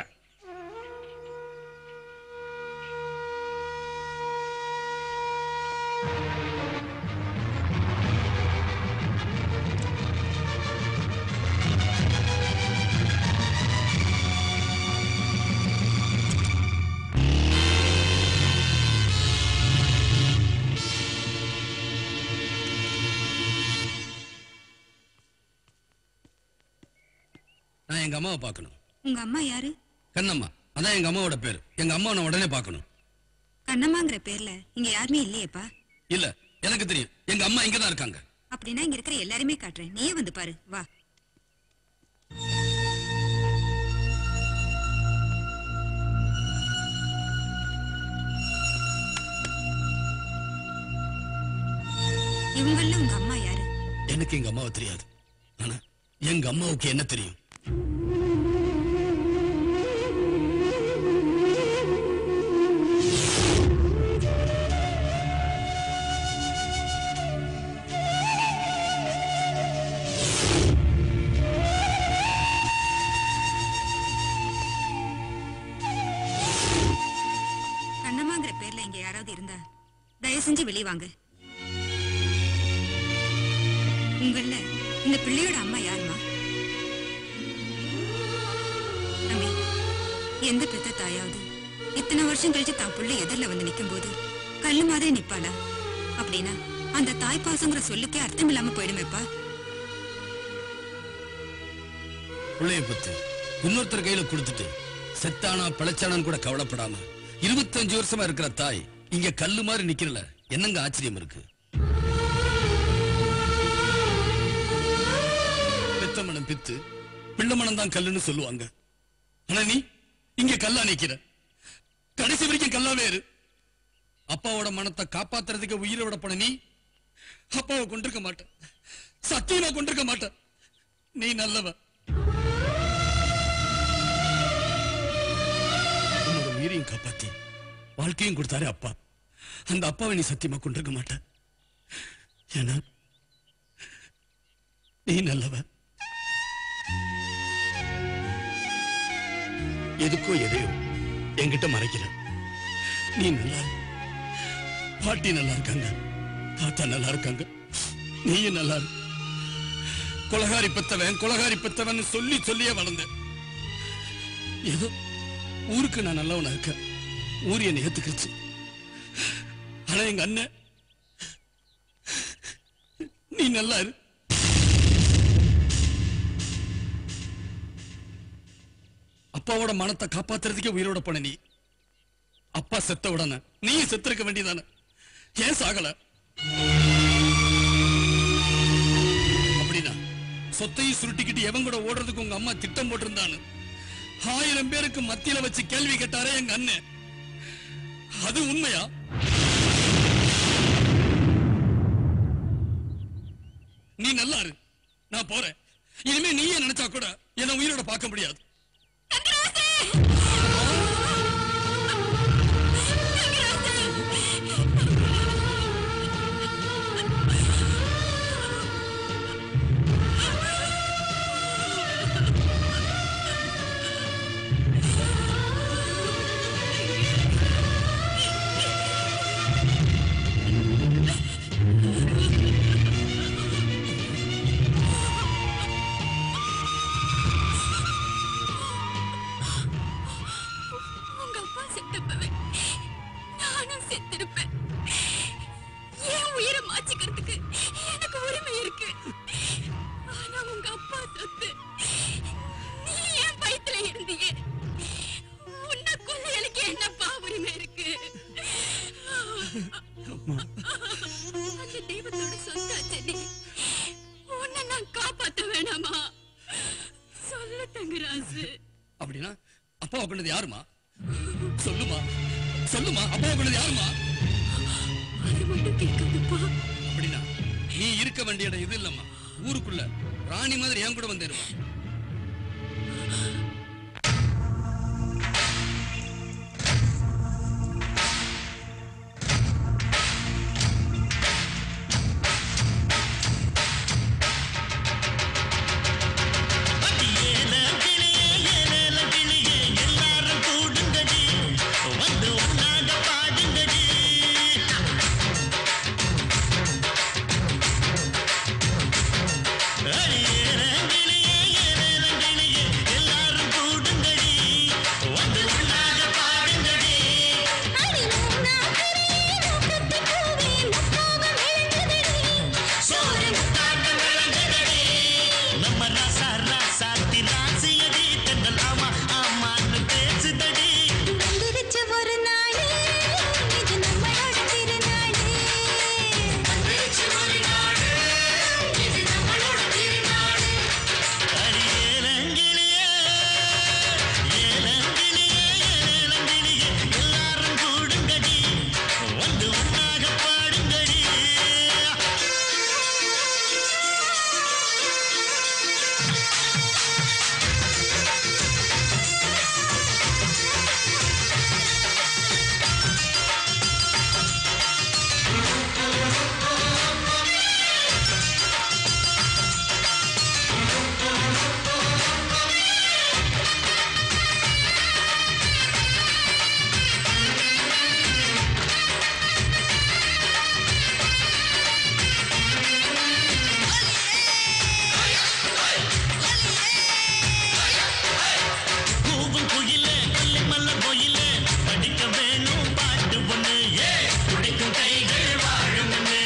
Speaker 9: நான் எங்க அம்மாவை பார்க்கணும்
Speaker 20: உங்க அம்மா யாரு
Speaker 9: கண்ணம்மா அதான் எங்க அம்மாவோட பேர் எங்க அம்மாவை நான் உடனே பார்க்கணும்
Speaker 20: கண்ணம்மாங்கிற பேர்ல இங்க யாருமே இல்லையேப்பா
Speaker 9: இல்ல எனக்கு தெரியும் எங்க அம்மா இங்க தான் இருக்காங்க
Speaker 20: அப்படின்னா இங்க இருக்கிற எல்லாருமே காட்டுறேன் நீயே வந்து பாரு வா இவங்கள உங்க அம்மா யாரு
Speaker 9: எனக்கு எங்க அம்மாவை தெரியாது ஆனா எங்க அம்மாவுக்கு என்ன தெரியும்
Speaker 20: கண்ணம்மாங்கிற பேர்ல இங்க யாராவது இருந்தா தயவு செஞ்சு வெளியே வாங்க உங்கள இந்த பிள்ளையோட அம்மா யாருமா தம்பி எந்த பெத்த தாயாவது இத்தனை வருஷம் கழிச்சு தான் புள்ள எதிரில வந்து நிக்கும் போது கல்லு மாதிரி நிப்பாளா அப்படின்னா அந்த தாய் பாசங்கிற சொல்லுக்கே அர்த்தம் இல்லாம போயிடுமேப்பா
Speaker 9: பிள்ளைய பத்து இன்னொருத்தர் கையில கொடுத்துட்டு செத்தானா பிழைச்சானான்னு கூட கவலைப்படாம இருபத்தஞ்சு வருஷமா இருக்கிற தாய் இங்க கல்லு மாதிரி நிக்கிறல என்னங்க ஆச்சரியம் இருக்கு பெத்த மனம் பித்து பிள்ளை மனம் தான் கல்லுன்னு சொல்லுவாங்க ஆனா நீ இங்க கல்லா நிக்கிற கடைசி வரைக்கும் கல்லாவே இரு அப்பாவோட மனத்தை காப்பாத்துறதுக்கு உயிரை விட போன நீ அப்பாவை கொண்டிருக்க மாட்ட சத்தியமா கொண்டிருக்க மாட்ட நீ நல்லவ உன்னோட உயிரையும் காப்பாத்தி வாழ்க்கையும் கொடுத்தாரு அப்பா அந்த அப்பாவை நீ சத்தியமா கொண்டிருக்க மாட்ட ஏன்னா நீ நல்லவ எதுக்கோ எதையோ என்கிட்ட மறைக்கிற நீ நல்லா இரு. பாட்டி நல்லா இருக்காங்க தாத்தா நல்லா இருக்காங்க நீயும் நல்லா இரு. கொலகாரி பெத்தவன் கொலகாரி பெத்தவன் சொல்லி சொல்லியே வளர்ந்தேன் ஏதோ ஊருக்கு நான் நல்லவனா இருக்கேன் ஊர் என்னை ஏத்துக்கிச்சு ஆனா எங்க அண்ணன் நீ நல்லா இரு அப்பாவோட மனத்தை காப்பாத்துறதுக்கே உயிரோட போன நீ அப்பா செத்த உடனே நீ செத்திருக்க வேண்டியதானே ஏன் சாகல அப்படின்னா சொத்தையும் சுருட்டிக்கிட்டு எவன் கூட ஓடுறதுக்கு உங்க அம்மா திட்டம் போட்டிருந்தான்னு ஆயிரம் பேருக்கு மத்தியில வச்சு கேள்வி கேட்டாரே எங்க அண்ணன் அது உண்மையா நீ நல்லா இரு நான் போறேன் இனிமே நீயே நினைச்சா கூட என்ன உயிரோட பார்க்க முடியாது
Speaker 21: தங்கராசு
Speaker 9: அப்படின்னா அப்பாவை கொண்டது யாருமா சொல்லுமா சொல்லுமா அப்பாவை கொண்டது யாருமா
Speaker 21: அது மட்டும் கேட்காதப்பா
Speaker 9: அப்படின்னா நீ இருக்க வேண்டிய இடம் இது இல்லம்மா ஊருக்குள்ள ராணி மாதிரி என் கூட வந்துருமா
Speaker 1: எல்லாரும் கூடுங்கடி வந்து ஒன்னாக பாடுங்கடி அடியேறங்கிளியே ஏறங்கிளியே எல்லாரும் கூடுங்கடி வந்து ஒன்னாக பாடுங்கடி சோறு முத்தாட்டம் விளங்குதடி நம்ம ராசா ராசா திராசியடி தென்றலாமா ஆமான்னு பேசுதடி
Speaker 5: வந்துருச்சு ஒரு நாள் இது நம்மளோட திருநாள்
Speaker 1: வந்துருச்சு ஒரு நாள் இது நம்மளோட திருநாள் அடியேலங்கிளியே ஏலங்கிளியே ஏலங்கிளியே எல்லாரும் கூடுங்கடி வந்து ஒன்னாக பாடுங்கடி கூவும் குயிலே கொல்லி மலர் கோயிலே படிக்க வேணும் பாட்டு ஒண்ணு ஏ துடிக்கும் கைகள் வாழும் ஒண்ணு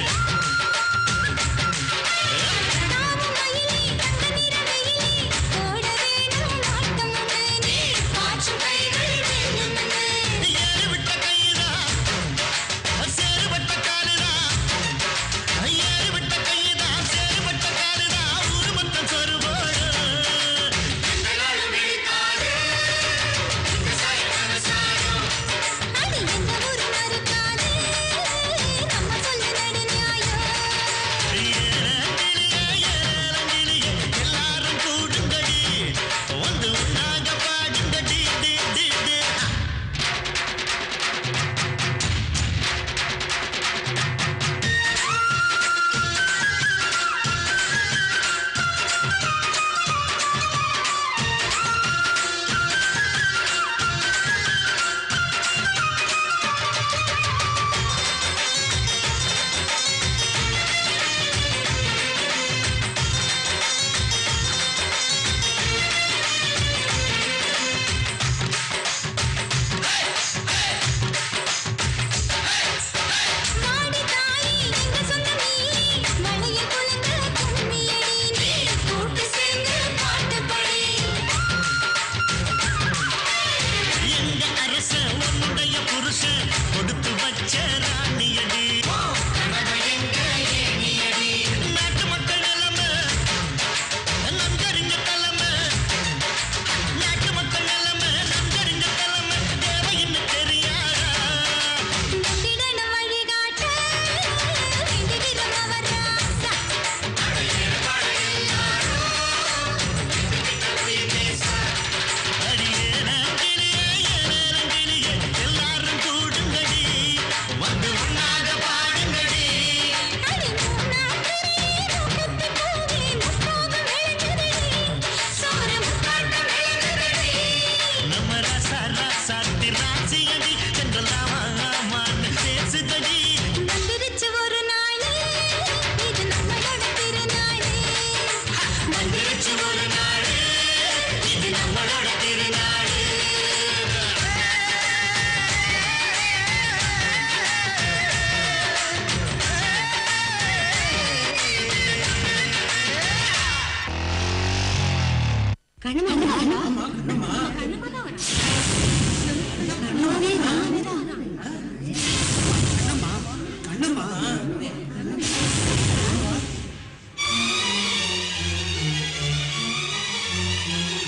Speaker 1: ஏறு விட்ட கைதா சேறுபட்ட காலுதா ஏறு விட்ட கைதா சேறுபட்ட காலுதா ஊரு மொத்தம் சொரு போடு இந்த நாள் விழிக்காது இந்த சாயக்கான சாயம் எல்லாரும் கூடுங்கடி வந்து ஒன்னாக பாடுங்கடி டி டி டி எங்க அரச உன்னுடைய புருஷன் கொடுத்து வச்ச ராணியடி எங்க ஏணியடி நாட்டு மக்கள் நிலைமை நன்கறிஞ்ச தலைமை நாட்டு மக்கள் நிலைமை நன்கறிஞ்ச தலைமை தேவைன்னு தெரியாதா எல்லாரும் கூடுங்கடி வந்து ஒன்னாக பாடுங்கடி நம்ம ராசா ராசா திராட்சியடி சென்றலாமா ஆமான்னு பேசுதடி
Speaker 5: ஒரு நாள் இது நம்மளோட திருநாள்
Speaker 1: வந்துருச்சு ஒரு நாள் இது நம்மளோட திருநாள்
Speaker 5: கண்ணம்மா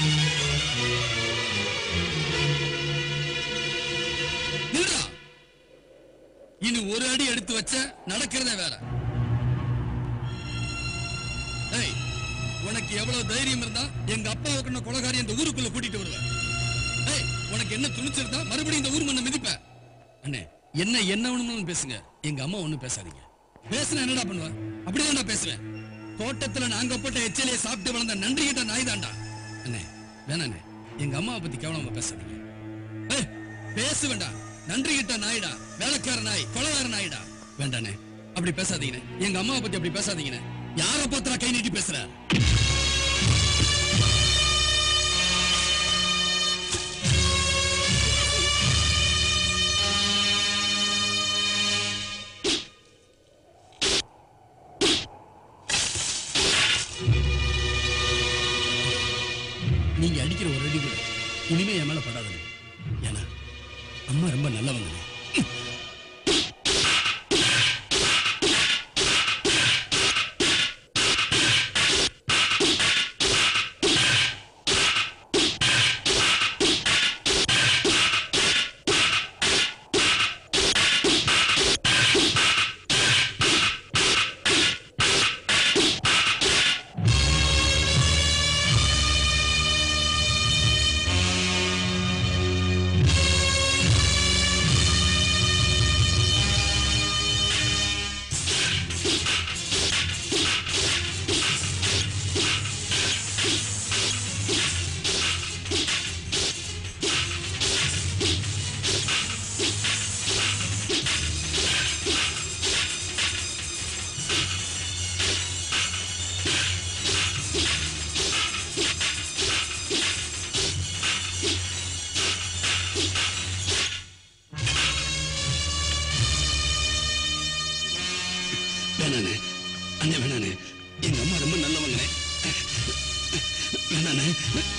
Speaker 9: வச்ச நடக்கிறதே வேற ஏய் உனக்கு எவ்வளவு தைரியம் இருந்தா எங்க அப்பாவுக்கு நான் கொலகாரி இந்த ஊருக்குள்ள கூட்டிட்டு வருவேன் ஏய் உனக்கு என்ன துணிச்சிருந்தா மறுபடியும் இந்த ஊர் மண்ணை மிதிப்ப அண்ணே என்ன என்ன வேணும்னு பேசுங்க எங்க அம்மா ஒண்ணும் பேசாதீங்க பேசுனா என்னடா பண்ணுவ அப்படிதான் நான் பேசுவேன் தோட்டத்துல நாங்க போட்ட எச்சலையை சாப்பிட்டு வளர்ந்த நன்றி கிட்ட நாய் தான்டா அண்ணே வேணாண்ணே எங்க அம்மாவை பத்தி கேவலமா பேசாதீங்க ஏய், பேச வேண்டாம் நன்றி கிட்ட நாயிடா வேலைக்கார நாய் கொலகார நாயிடா வேண்டாண்ணே அப்படி பேசாதீங்கண்ணே எங்க அம்மாவை பத்தி அப்படி பேசாதீங்கண்ணே யார பத்திரா கை நீட்டி பேசுற நீங்க அடிக்கிற ஒரு அடி கூட இனிமே என் மேல படாதுங்க ஏன்னா அம்மா ரொம்ப நல்லவங்க வேணாண்ணே அண்ணே வேணாண்ணே எங்க அம்மா ரொம்ப நல்லவங்கண்ணே வேணாண்ணே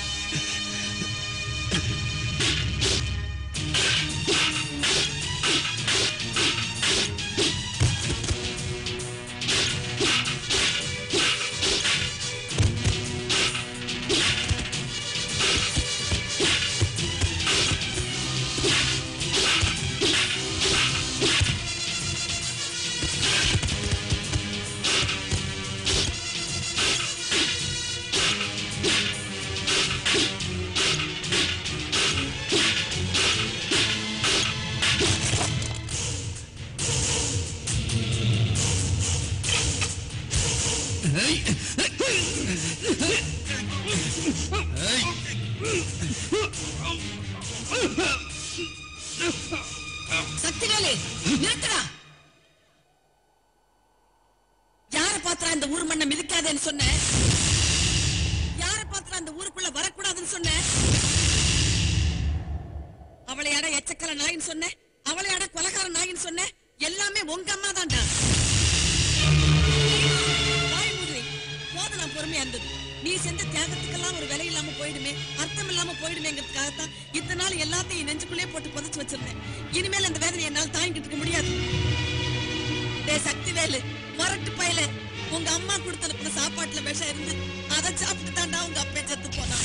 Speaker 9: ஏய். ஏய்.
Speaker 3: சக்திவேலு நிறுத்துடா யார பாத்திரா இந்த ஊர் மண்ணை மிதிக்காதேன்னு சொன்ன யார பாத்திரா இந்த ஊருக்குள்ள வரக்கூடாதுன்னு சொன்ன அவளையாட எச்சக்கல நாயின்னு சொன்ன அவளையாட கொலகார நாயின்னு சொன்ன எல்லாமே உங்க அம்மா தான்டா வாய் மூடுறி. போதும் நான் பொறுமையா இருந்தது நீ செஞ்ச தியாகத்துக்கெல்லாம் ஒரு விலை இல்லாம போயிடுமே அர்த்தம் இல்லாம போயிடுமேங்கிறதுக்காகத்தான் இத்தனை நாள் எல்லாத்தையும் என் நெஞ்சுக்குள்ளே போட்டு புதைச்சு வச்சிருந்தேன் இனிமேல் அந்த வேதனை என்னால தாங்கிட்டு இருக்க முடியாது டேய் சக்தி வேலு மரட்டு பயல உங்க அம்மா கொடுத்து அனுப்பின சாப்பாட்டுல விஷம் இருந்து அதை சாப்பிட்டு தாண்டா உங்க அப்பா செத்து போனான்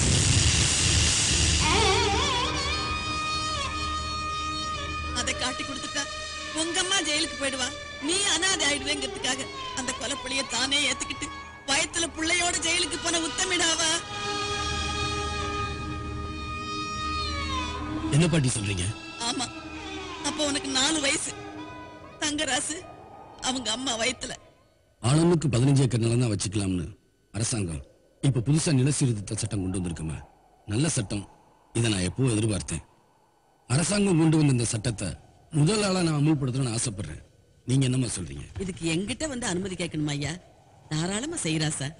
Speaker 3: அதை காட்டி கொடுத்துட்டா உங்க அம்மா ஜெயிலுக்கு போயிடுவா நீ அனாதை ஆயிடுவேங்கிறதுக்காக அந்த கொலைப்பழிய தானே ஏத்துக்கிட்டு வயத்துல புள்ளையோட ஜெயிலுக்கு போன உத்தமிடாவா
Speaker 9: என்ன பாட்டி சொல்றீங்க
Speaker 3: ஆமா அப்ப உனக்கு நாலு வயசு தங்கராசு அவங்க அம்மா வயித்துல
Speaker 9: ஆளுக்கு பதினஞ்சு ஏக்கர் நிலம் தான் வச்சுக்கலாம்னு அரசாங்கம் இப்ப புதுசா நில சீர்திருத்த சட்டம் கொண்டு வந்திருக்குமா நல்ல சட்டம் இதை நான் எப்போ எதிர்பார்த்தேன் அரசாங்கம் கொண்டு வந்த இந்த சட்டத்தை முதல் ஆளா நான் அமல்படுத்தணும்னு ஆசைப்படுறேன் நீங்க என்னம்மா சொல்றீங்க
Speaker 3: இதுக்கு எங்கிட்ட வந்து அனுமதி கேட்கணுமா ஐயா தாராளமா செய்யறா சார்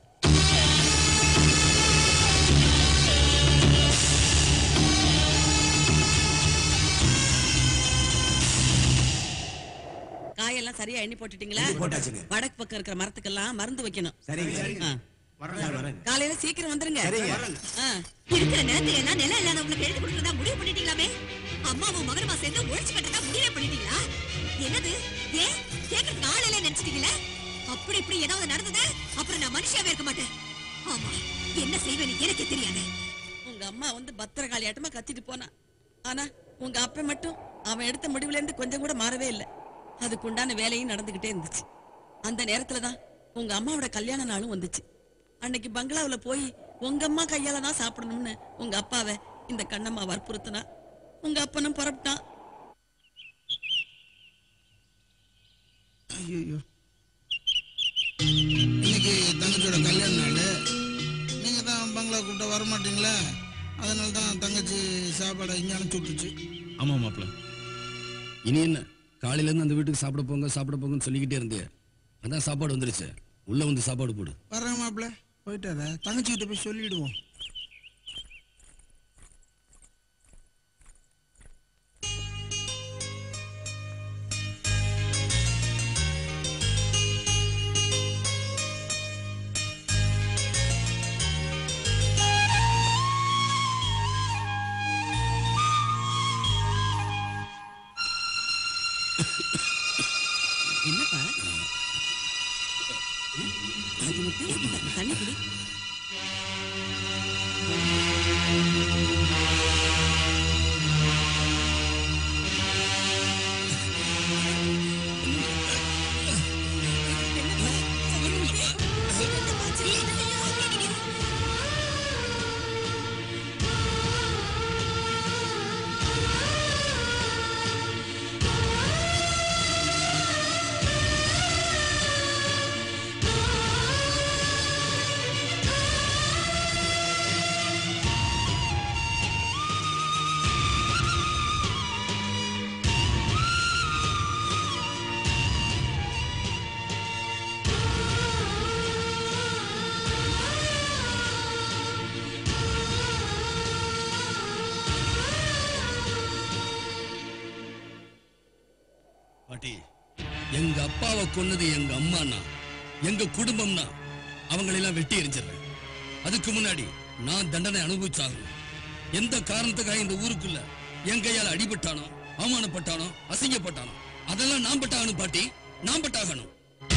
Speaker 3: காயெல்லாம் சரியா எண்ணி போட்டுட்டீங்களா
Speaker 7: போட்டாச்சுங்க.
Speaker 3: வடக்கு பக்கம் இருக்கிற மரத்துக்கெல்லாம் மருந்து வைக்கணும்
Speaker 7: சரிங்க.
Speaker 3: ஆ. காலையில சீக்கிரம் வந்துருங்க
Speaker 7: சரிங்க.
Speaker 3: ஆ.
Speaker 21: இருக்கிற நேரத்துல எல்லாம் நிலம் இல்லாதவங்களுக்கு எழுதி கொடுக்கறதா முடிவு பண்ணிட்டீங்களாமே அம்மாவும் மகனுமா சேர்ந்து ஒழிச்சு கட்டதா முடிவே பண்ணிட்டீங்களா என்னது ஏன் கேட்கறதுக்கு ஆள் இல்ல நினைச்சிட்டீங்களா அப்படி இப்படி ஏதாவது நடந்தது அப்புறம் நான் மனுஷியாவே இருக்க மாட்டேன் ஆமா என்ன செய்வேன்னு எனக்கே தெரியாது
Speaker 3: உங்க அம்மா வந்து பத்திரகாளி ஆட்டமா கத்திட்டு போனா ஆனா உங்க அப்பா மட்டும் அவன் எடுத்த முடிவுல இருந்து கொஞ்சம் கூட மாறவே இல்லை அதுக்குண்டான வேலையும் நடந்துகிட்டே இருந்துச்சு அந்த நேரத்துல தான் உங்க அம்மாவோட கல்யாண நாளும் வந்துச்சு அன்னைக்கு பங்களாவுல போய் உங்க அம்மா கையால தான் சாப்பிடணும்னு உங்க அப்பாவை இந்த கண்ணம்மா வற்புறுத்தினா உங்க அப்பனும் புறப்பட்டான்
Speaker 6: ஐயோ இன்னைக்கு தங்கச்சியோட கல்யாண நாள் நீங்க தான் பங்களா கூப்பிட்ட வர மாட்டீங்களா அதனால தான் தங்கச்சி சாப்பாடை இங்கே அனுப்பிச்சு விட்டுச்சு
Speaker 9: ஆமா மாப்பிள இனி என்ன காலையில இருந்து அந்த வீட்டுக்கு சாப்பிட போங்க சாப்பிட போங்கன்னு சொல்லிக்கிட்டே இருந்தே அதான் சாப்பாடு வந்துருச்சு உள்ள வந்து சாப்பாடு போடு
Speaker 6: வர்றேன் மாப்பிள்ள போயிட்டார தங்கச்சி கிட்ட போய் சொல்லிடுவோம்
Speaker 3: என்னப்பா அது மட்டும் தண்ணி குடி
Speaker 9: பாட்டி எங்க அப்பாவை கொன்னது எங்க அம்மானா எங்க குடும்பம்னா அவங்களெல்லாம் வெட்டி எரிஞ்சிடுறேன் அதுக்கு முன்னாடி நான் தண்டனை அனுபவிச்சாகணும் எந்த காரணத்துக்காக இந்த ஊருக்குள்ள என் கையால அடிபட்டானோ அவமானப்பட்டானோ அசிங்கப்பட்டானோ அதெல்லாம் நான் பட்டாகணும் பாட்டி நான் பட்டாகணும்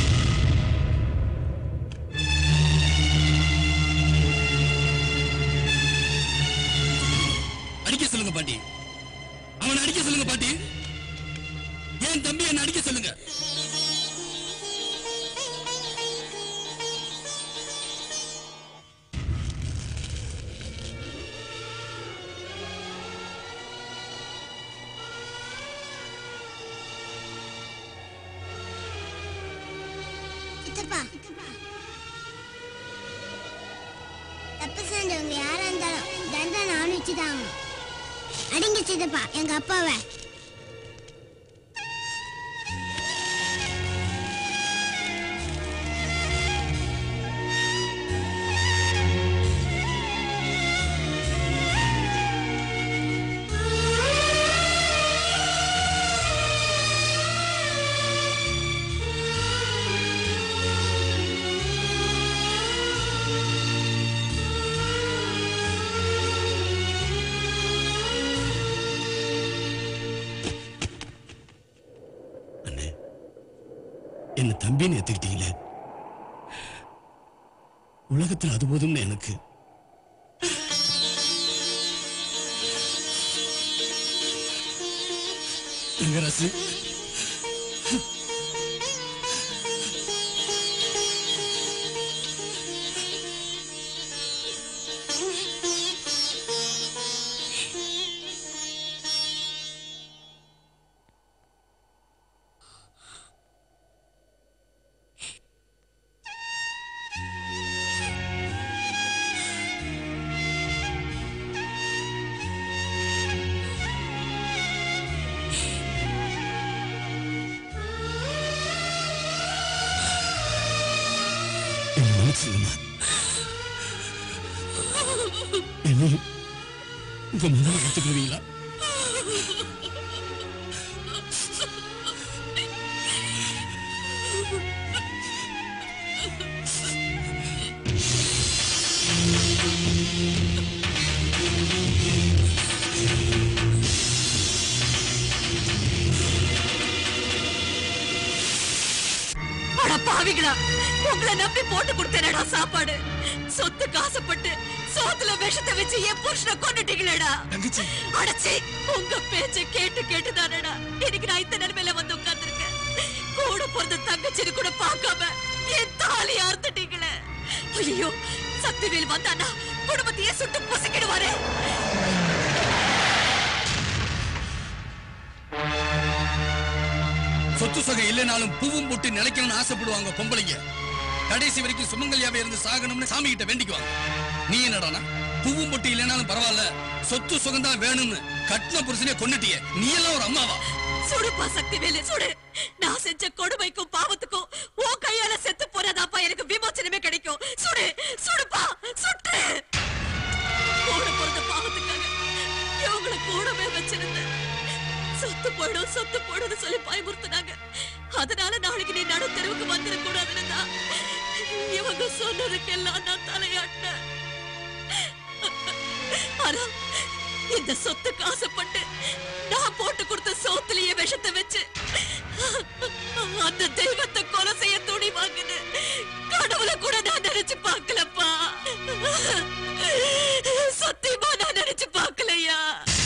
Speaker 9: அடிக்க சொல்லுங்க பாட்டி அவனை அடிக்க சொல்லுங்க பாட்டி என் தம்பி என்ன அடிக்க சொல்லுங்க
Speaker 5: சித்தப்பா தப்பு செஞ்சவங்க யாரா இருந்தாலும் தண்டனை அனுப்பிச்சுதாங்க அடிங்க சித்தப்பா எங்க அப்பாவை
Speaker 9: என்ன தம்பின்னு ஏத்துக்கிட்டீங்களே உலகத்துல அது போதும்னு எனக்கு தங்கராசு என்ன மன்னிச்சிடுங்கம்மா என்னையும் உங்க முதல்ல எடுத்துக்கிடுவீங்களா
Speaker 21: அட பாவிகளா உங்களை நம்பி போட்டு கொடுத்தேனடா சாப்பாடு சொத்து காசுப்பட்டு சோத்துல விஷத்தை வச்சு என் புருஷனை கொண்டுட்டீங்களேடா அடச்சி உங்க பேச்ச கேட்டு கேட்டு தானடா இன்னைக்கு நான் இந்த நிலைமையில வந்து உட்கார்ந்திருக்கேன் கூட பிறந்த தங்கச்சின்னு கூட பார்க்காம என் தாலி அறுத்துட்டீங்களே ஐயோ சக்திவேல் வந்தானா குடும்பத்தையே சுட்டு பொசுக்கிடுவாரு
Speaker 9: சொத்து சொகை இல்லைனாலும் பூவும் போட்டு நிலைக்கணும்னு ஆசைப்படுவாங்க பொம்பளைங்க கடைசி வரைக்கும் சுமங்கல்யாவே இருந்து சாகணும்னு சாமி கிட்ட வேண்டிக்குவாங்க நீ என்னடானா பூவும் பொட்டு இல்லைனாலும் பரவாயில்ல சொத்து சுகம்தான் வேணும்னு கட்டின புருஷனே கொன்னுட்டியே நீ எல்லாம் ஒரு அம்மாவா
Speaker 21: சுடுப்பா சக்திவேலு சுடு நான் செஞ்ச கொடுமைக்கும் பாவத்துக்கும் உன் கையால செத்து போறதாப்பா எனக்கு விமோச்சனமே கிடைக்கும் சுடு சுடுப்பா சுட்டு கூட பிறந்த பாவத்துக்காக இவங்களை கூடவே வச்சிருந்தேன் சொத்து போடும் சொத்து போடும்னு சொல்லி பயமுறுத்துனாங்க அதனால நாளைக்கு நீ நடு தெருவுக்கு வந்துட கூடாதுன்னு தான் இவங்க சொன்னதுக்கெல்லாம் நான் தலையாட்டினேன் ஆனா இந்த சொத்துக்கு ஆசைப்பட்டு நான் போட்டு கொடுத்த சோத்துலயே விஷத்தை வச்சு அந்த தெய்வத்தை கொலை செய்ய துணி வாங்குது கடவுளை கூட நான் நினைச்சு பார்க்கலப்பா சத்தியமா நான் நினைச்சு பார்க்கலையா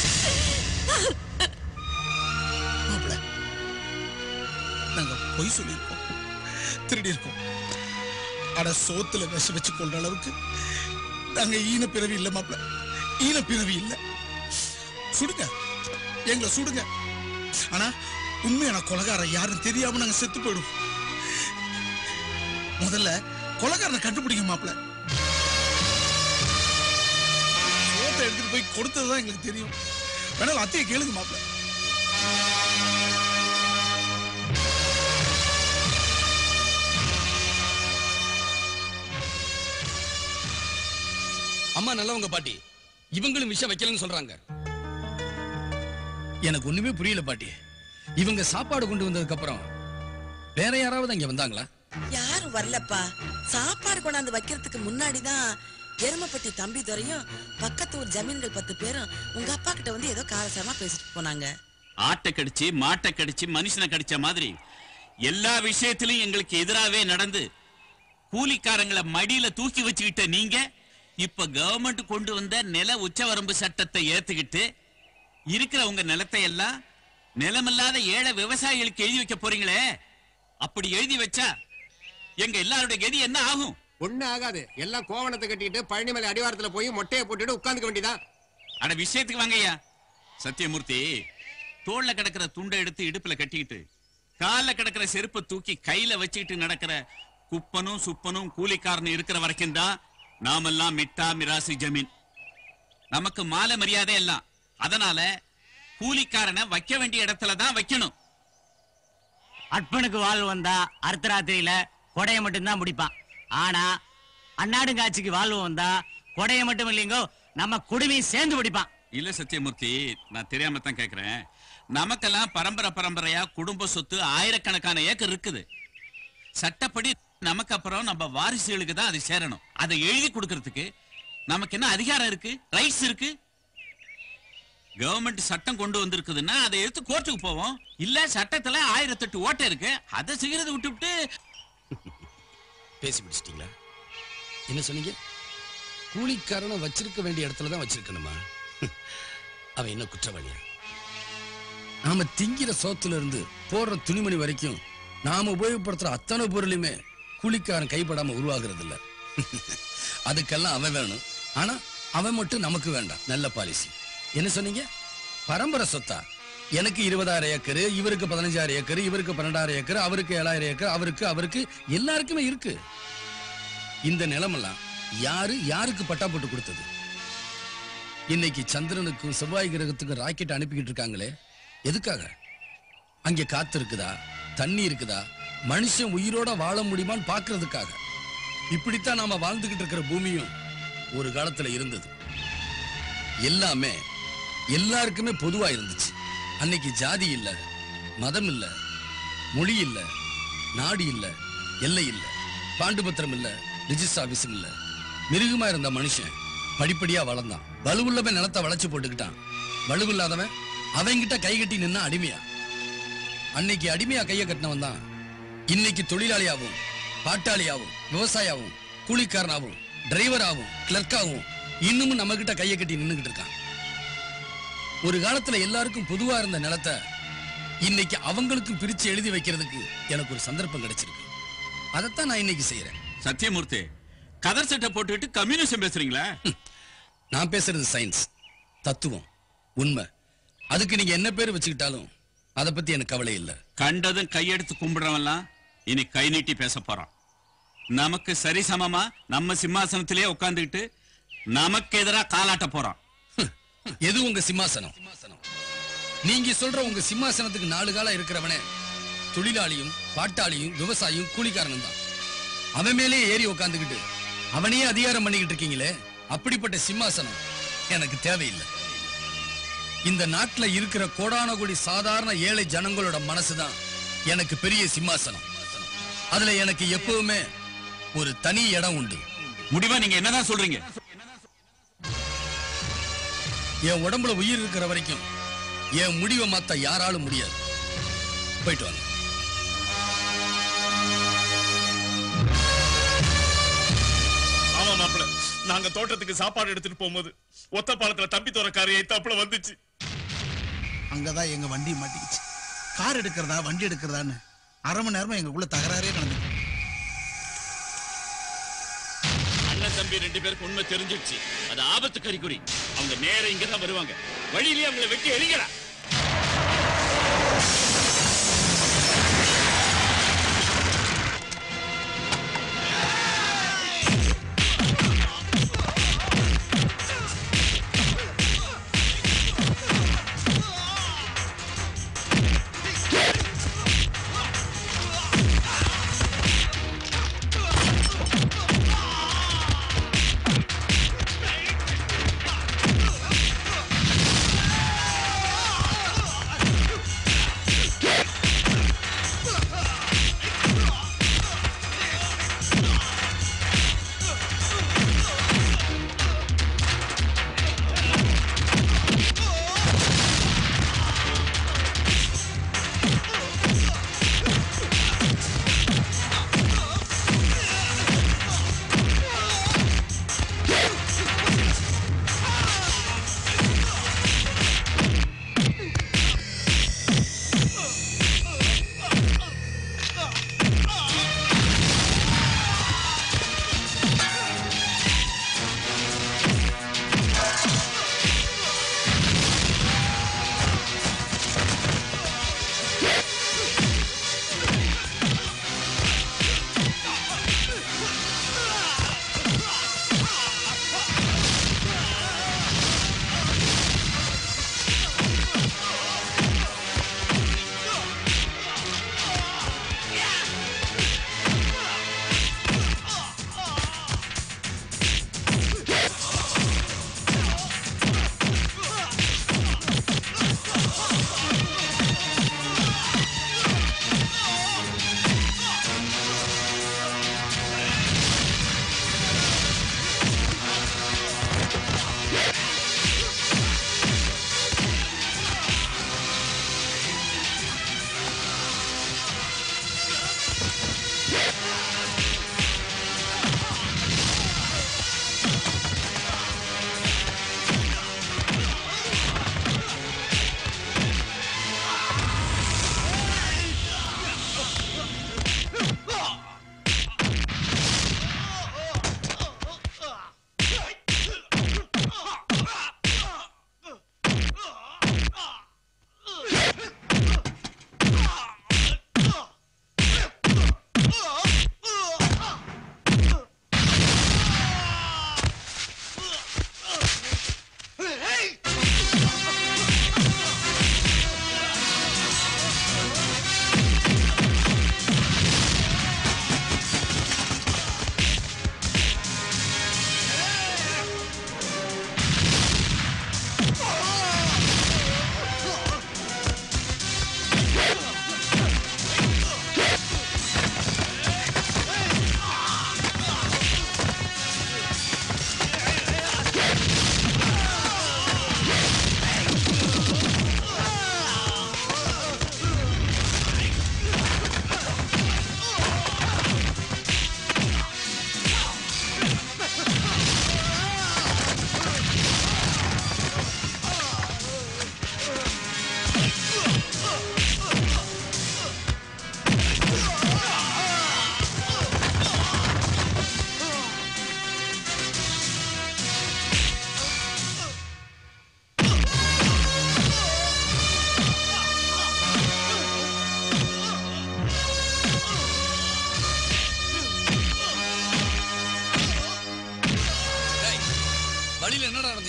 Speaker 6: மாப்பிள நாங்க பொய் சொல்லியிருக்கோம் திருடி இருக்கோம் ஆனா சோத்துல விஷ வச்சு கொள்ற அளவுக்கு நாங்க ஈன பிறவி இல்ல மாப்பிள ஈன பிறவி இல்ல சுடுங்க எங்களை சுடுங்க ஆனா உண்மையான கொலகாரன் யாருன்னு தெரியாம நாங்க செத்து போயிடுவோம் முதல்ல கொலகாரனை கண்டுபிடிங்க மாப்பிள சோத்தை எடுத்துட்டு போய் கொடுத்ததுதான் எங்களுக்கு தெரியும் வேணாலும் அத்தையை கேளுங்க மாப்பிள
Speaker 9: அம்மா நல்லவங்க பாட்டி இவங்களும் விஷம் வைக்கலன்னு சொல்றாங்க எனக்கு ஒண்ணுமே புரியல பாட்டி இவங்க சாப்பாடு கொண்டு வந்ததுக்கு அப்புறம் வேற யாராவது அங்க வந்தாங்களா
Speaker 3: யாரும் வரலப்பா சாப்பாடு கொண்டாந்து வைக்கிறதுக்கு முன்னாடிதான் எருமப்பட்டி தம்பி துறையும் பக்கத்து ஊர் ஜமீன்கள் பத்து பேரும் உங்க அப்பா கிட்ட வந்து ஏதோ காரசாரமா பேசிட்டு போனாங்க
Speaker 22: ஆட்டை கடிச்சு மாட்டை கடிச்சு மனுஷனை கடிச்ச மாதிரி எல்லா விஷயத்திலும் எங்களுக்கு எதிராவே நடந்து கூலிக்காரங்களை மடியில தூக்கி வச்சுக்கிட்ட நீங்க இப்ப கவர்மெண்ட் கொண்டு வந்த நில உச்சவரம்பு சட்டத்தை ஏத்துக்கிட்டு இருக்கிற உங்க நிலத்தை எல்லாம் நிலமில்லாத ஏழை விவசாயிகளுக்கு எழுதி வைக்க போறீங்களே அப்படி எழுதி வச்சா எங்க எல்லாருடைய கதி என்ன ஆகும்
Speaker 15: ஒண்ணு ஆகாது எல்லாம் கோவணத்தை கட்டிட்டு பழனிமலை அடிவாரத்துல போய் மொட்டையை போட்டுட்டு உட்கார்ந்துக்க வேண்டியதான்
Speaker 22: அட விஷயத்துக்கு வாங்கய்யா சத்தியமூர்த்தி தோல்ல கிடக்கிற துண்டை எடுத்து இடுப்புல கட்டிக்கிட்டு கால்ல கிடக்கிற செருப்பை தூக்கி கையில வச்சுக்கிட்டு நடக்கிற குப்பனும் சுப்பனும் கூலிக்காரனும் இருக்கிற வரைக்கும் தான் நாமெல்லாம் மிட்டா மிராசி ஜமீன் நமக்கு மாலை மரியாதை எல்லாம் அதனால கூலிக்காரனை வைக்க வேண்டிய இடத்துல தான் வைக்கணும்
Speaker 7: அற்பனுக்கு வாழ் வந்தா அர்த்தராத்திரியில கொடைய மட்டும்தான் முடிப்பான் ஆனா அன்னாடுங்காட்சிக்கு வாழ்வு வந்தா கொடைய மட்டும் இல்லைங்கோ நம்ம குடுமையும் சேர்ந்து பிடிப்பான்
Speaker 22: இல்ல சத்தியமூர்த்தி நான் தெரியாம தான் கேக்குறேன் நமக்கெல்லாம் பரம்பரை பரம்பரையா குடும்ப சொத்து ஆயிரக்கணக்கான ஏக்கர் இருக்குது சட்டப்படி நமக்கு அப்புறம் நம்ம வாரிசுகளுக்கு தான் அது சேரணும் அதை எழுதி கொடுக்கறதுக்கு நமக்கு என்ன அதிகாரம் இருக்கு ரைட்ஸ் இருக்கு கவர்மெண்ட் சட்டம் கொண்டு வந்திருக்குதுன்னா அதை எடுத்து கோர்ட்டுக்கு போவோம் இல்ல சட்டத்துல ஆயிரத்தெட்டு ஓட்டை இருக்கு அதை செய்யறதை விட்டுவிட்டு
Speaker 9: பேசி முடிச்சிட்டீங்களா என்ன சொன்னீங்க கூலிக்காரனை வச்சிருக்க வேண்டிய இடத்துல தான் வச்சிருக்கணுமா அவன் என்ன குற்றவாளியா நாம திங்கிற சோத்துல இருந்து போடுற துணிமணி வரைக்கும் நாம உபயோகப்படுத்துற அத்தனை பொருளுமே கூலிக்காரன் கைப்படாம உருவாகிறது இல்ல அதுக்கெல்லாம் அவன் வேணும் ஆனா அவன் மட்டும் நமக்கு வேண்டாம் நல்ல பாலிசி என்ன சொன்னீங்க பரம்பரை சொத்தா எனக்கு இருபதாயிரம் ஏக்கர் இவருக்கு பதினஞ்சாயிரம் ஏக்கர் இவருக்கு பன்னெண்டாயிரம் ஏக்கர் அவருக்கு ஏழாயிரம் ஏக்கர் அவருக்கு அவருக்கு எல்லாருக்குமே இருக்கு இந்த நிலமெல்லாம் யாரு யாருக்கு பட்டா போட்டு கொடுத்தது இன்னைக்கு சந்திரனுக்கும் செவ்வாய் கிரகத்துக்கும் ராக்கெட் அனுப்பிக்கிட்டு இருக்காங்களே எதுக்காக அங்கே காத்து இருக்குதா தண்ணி இருக்குதா மனுஷன் உயிரோட வாழ முடியுமான்னு பார்க்கிறதுக்காக இப்படித்தான் நாம வாழ்ந்துகிட்டு இருக்கிற பூமியும் ஒரு காலத்துல இருந்தது எல்லாமே எல்லாருக்குமே பொதுவா இருந்துச்சு அன்னைக்கு ஜாதி இல்ல மதம் இல்ல மொழி இல்ல நாடு இல்ல எல்லை இல்ல பாண்டுபத்திரம் இல்ல ரிஜிஸ்டர் ஆபீஸும் இல்ல மிருகமா இருந்த மனுஷன் படிப்படியா வளர்ந்தான் வலுவுள்ளவன் நிலத்தை வளைச்சு போட்டுக்கிட்டான் வலுவில்லாதவன் அவன்கிட்ட கை கட்டி நின்னா அடிமையா அன்னைக்கு அடிமையா கைய கட்டினவன் தான் இன்னைக்கு தொழிலாளியாவும் பாட்டாளியாவும் விவசாயாவும் கூலிக்காரனாவும் டிரைவராகவும் கிளர்க்காகவும் இன்னமும் நம்ம கிட்ட கையை கட்டி நின்னுகிட்டு இருக்கான் ஒரு காலத்துல எல்லாருக்கும் பொதுவா இருந்த நிலத்தை இன்னைக்கு அவங்களுக்கும் பிரிச்சு எழுதி வைக்கிறதுக்கு எனக்கு ஒரு சந்தர்ப்பம் கிடைச்சிருக்கு அதைத்தான் நான் இன்னைக்கு செய்யறேன்
Speaker 22: சத்தியமூர்த்தி கதர் சட்டை போட்டுக்கிட்டு கம்யூனிசம் பேசுறீங்களா
Speaker 9: நான் பேசுறது சயின்ஸ் தத்துவம் உண்மை அதுக்கு நீங்க என்ன பேர் வச்சுக்கிட்டாலும் அதை பத்தி எனக்கு கவலை இல்லை
Speaker 22: கண்டதும் கையெடுத்து கும்பிடுறவன்லாம் இனி கை நீட்டி பேச போறான் நமக்கு சரிசமமா நம்ம சிம்மாசனத்திலே உட்கார்ந்துகிட்டு நமக்கு எதிரா காலாட்ட போறான்
Speaker 9: எது உங்க சிம்மாசனம் நீங்க சொல்ற உங்க சிம்மாசனத்துக்கு நாலு காலம் இருக்கிறவனே தொழிலாளியும் பாட்டாளியும் விவசாயியும் கூலிக்காரனும் தான் அவன் மேலே ஏறி உக்காந்துக்கிட்டு அவனையே அதிகாரம் பண்ணிக்கிட்டு இருக்கீங்களே அப்படிப்பட்ட சிம்மாசனம் எனக்கு தேவையில்லை இந்த நாட்டுல இருக்கிற கோடான கோடி சாதாரண ஏழை ஜனங்களோட மனசுதான் எனக்கு பெரிய சிம்மாசனம் அதுல எனக்கு எப்பவுமே ஒரு தனி இடம் உண்டு
Speaker 22: முடிவா நீங்க என்னதான் சொல்றீங்க
Speaker 9: என் உடம்புல உயிர் இருக்கிற வரைக்கும் என் முடிவை மாத்த யாராலும் முடியாது போயிட்டு வாங்க
Speaker 2: ஆமா மாப்பிள நாங்க தோட்டத்துக்கு சாப்பாடு எடுத்துட்டு போகும்போது ஒத்த பாலத்துல தம்பி தோறக்காரி தப்புல வந்துச்சு
Speaker 6: அங்கதான் எங்க வண்டி மாட்டிக்கிச்சு கார் எடுக்கிறதா வண்டி எடுக்கிறதான்னு அரை மணி நேரமா எங்களுக்குள்ள தகராறே நடந்துச்சு
Speaker 22: அண்ணன் தம்பி ரெண்டு பேருக்கு உண்மை தெரிஞ்சிடுச்சு அது ஆபத்து கறிக்குறி அவங்க நேர இங்க தான் வருவாங்க வழியிலேயே அவங்கள வெட்டி எரிங்கடா
Speaker 1: ஆ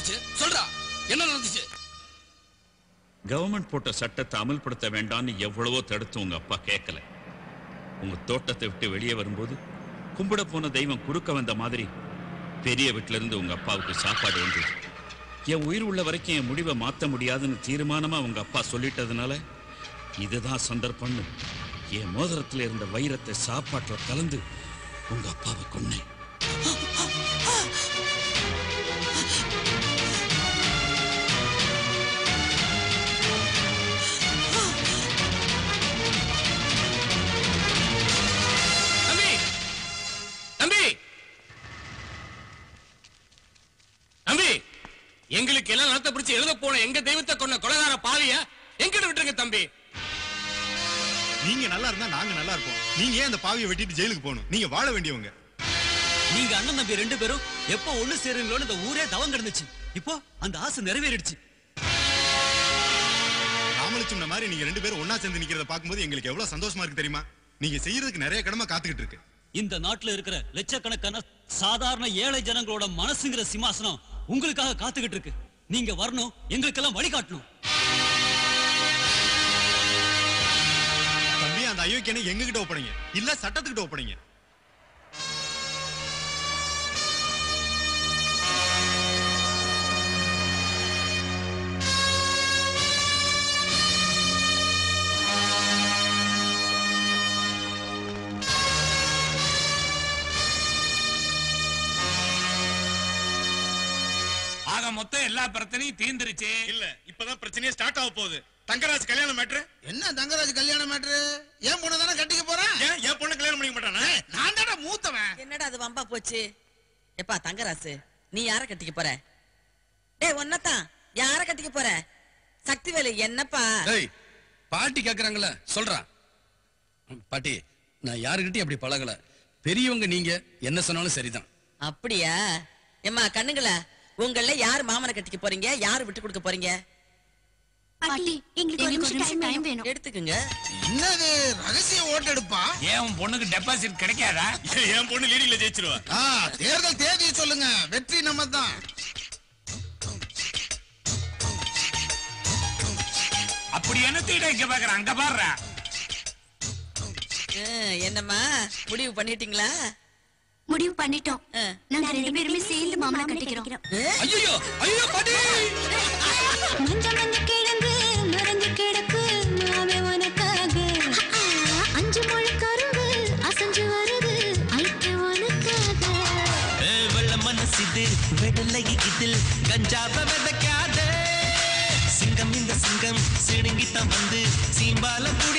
Speaker 9: நடந்துச்சு சொல்றா என்ன நடந்துச்சு
Speaker 22: கவர்மெண்ட் போட்ட சட்டத்தை அமல்படுத்த வேண்டாம்னு எவ்வளவோ தடுத்து உங்க அப்பா கேட்கல உங்க தோட்டத்தை விட்டு வெளியே வரும்போது கும்பிட போன தெய்வம் குறுக்க வந்த மாதிரி பெரிய வீட்டுல இருந்து உங்க அப்பாவுக்கு சாப்பாடு வந்தது என் உயிர் உள்ள வரைக்கும் என் முடிவை மாத்த முடியாதுன்னு தீர்மானமா உங்க அப்பா சொல்லிட்டதுனால இதுதான் சந்தர்ப்பம்னு என் மோதிரத்துல இருந்த வைரத்தை சாப்பாட்டுல கலந்து உங்க அப்பாவை கொன்னேன்
Speaker 8: தம்பி தம்பி தம்பி எங்களுக்கு எல்லாம் நிலத்தை பிடிச்சு எழுத போன எங்க தெய்வத்தை கொண்ட கொலகார பாவிய எங்கிட்ட விட்டுருங்க தம்பி
Speaker 11: நீங்க நல்லா இருந்தா நாங்க நல்லா இருப்போம் நீங்க ஏன் அந்த பாவியை வெட்டிட்டு ஜெயிலுக்கு போகணும் நீங்க வாழ வேண்டியவங்க
Speaker 23: நீங்க அண்ணன் தம்பி ரெண்டு பேரும் எப்போ ஒண்ணு சேருங்களோன்னு இந்த ஊரே தவம் கிடந்துச்சு இப்போ அந்த ஆசை நிறைவேறிடுச்சு
Speaker 11: ராமலட்சுமண மாதிரி நீங்க ரெண்டு பேரும் ஒண்ணா சேர்ந்து நிக்கிறத பார்க்கும்போது எங்களுக்கு எவ்வளவு சந்தோஷமா இருக்கு தெரியுமா நீங்க செய்யறதுக்கு நிறைய கடமை காத்துக்கிட்டு இருக்கு
Speaker 23: இந்த நாட்டுல இருக்கிற லட்சக்கணக்கான சாதாரண ஏழை ஜனங்களோட மனசுங்கிற சிம்மாசனம் உங்களுக்காக காத்துக்கிட்டு இருக்கு நீங்க வரணும் எங்களுக்கெல்லாம் வழிகாட்டணும்
Speaker 11: தம்பி அந்த அயோக்கியனை எங்க கிட்ட ஒப்படைங்க இல்ல சட்டத்துக்கிட்ட ஒப்படைங்க
Speaker 12: ஆக மொத்தம் எல்லா பிரச்சனையும் தீர்ந்துருச்சு
Speaker 2: இல்ல இப்பதான் பிரச்சனையே ஸ்டார்ட் ஆக போகுது தங்கராஜ் கல்யாணம் மேட்ரு
Speaker 6: என்ன தங்கராஜ் கல்யாணம் மேட்ரு ஏன் பொண்ணு தானே கட்டிக்க போறேன்
Speaker 2: ஏன் என் பொண்ணு கல்யாணம் பண்ணிக்க மாட்டானா
Speaker 6: நான் தானே மூத்தவன்
Speaker 3: என்னடா அது வம்பா போச்சு எப்பா தங்கராசு நீ யார கட்டிக்க போற டேய் ஒன்னதான் யார கட்டிக்க போற சக்திவேலு என்னப்பா
Speaker 9: டேய் பாட்டி கேக்குறாங்கல்ல சொல்றா பாட்டி நான் யாருக்கிட்டையும் அப்படி பழகல பெரியவங்க நீங்க என்ன சொன்னாலும் சரிதான்
Speaker 3: அப்படியா எம்மா கண்ணுங்களா உங்கள யார் மாமனை கட்டிக்க போறீங்க யார் விட்டு கொடுக்க போறீங்க
Speaker 5: பாட்டி எங்களுக்கு ஒரு நிமிஷம் டைம் வேணும்
Speaker 3: எடுத்துக்குங்க
Speaker 6: என்னது ரகசிய ஓட்டெடுப்பா
Speaker 12: ஏன் உன் பொண்ணுக்கு டெபாசிட் கிடைக்காதா
Speaker 2: என் பொண்ணு லீடிங்ல ஜெயிச்சிருவா
Speaker 6: ஆ, தேர்தல் தேதி சொல்லுங்க வெற்றி நம்ம தான்
Speaker 12: அப்படி என்னத்திட இங்க பாக்குற அங்க பாடுற
Speaker 3: ஆ, என்னம்மா முடிவு பண்ணிட்டீங்களா
Speaker 5: முடிவு பண்ணிட்டோம் நாங்க ரெண்டு பேருமே சேர்ந்து மாமனை கட்டிக்கிறோம்
Speaker 9: ஐயோ ஐயோ பாட்டி
Speaker 5: மஞ்ச மஞ்ச கிழங்கு மறந்து கிடக்கு மாமே உனக்காக அஞ்சு முழு கரும்பு அசைஞ்சு வருது ஐட்டு உனக்காக
Speaker 1: வெள்ள மனசிது வெடலை இதில் கஞ்சாவ விதைக்காத சிங்கம் இந்த சிங்கம் சிணுங்கித்தான் வந்து சீம்பாலம்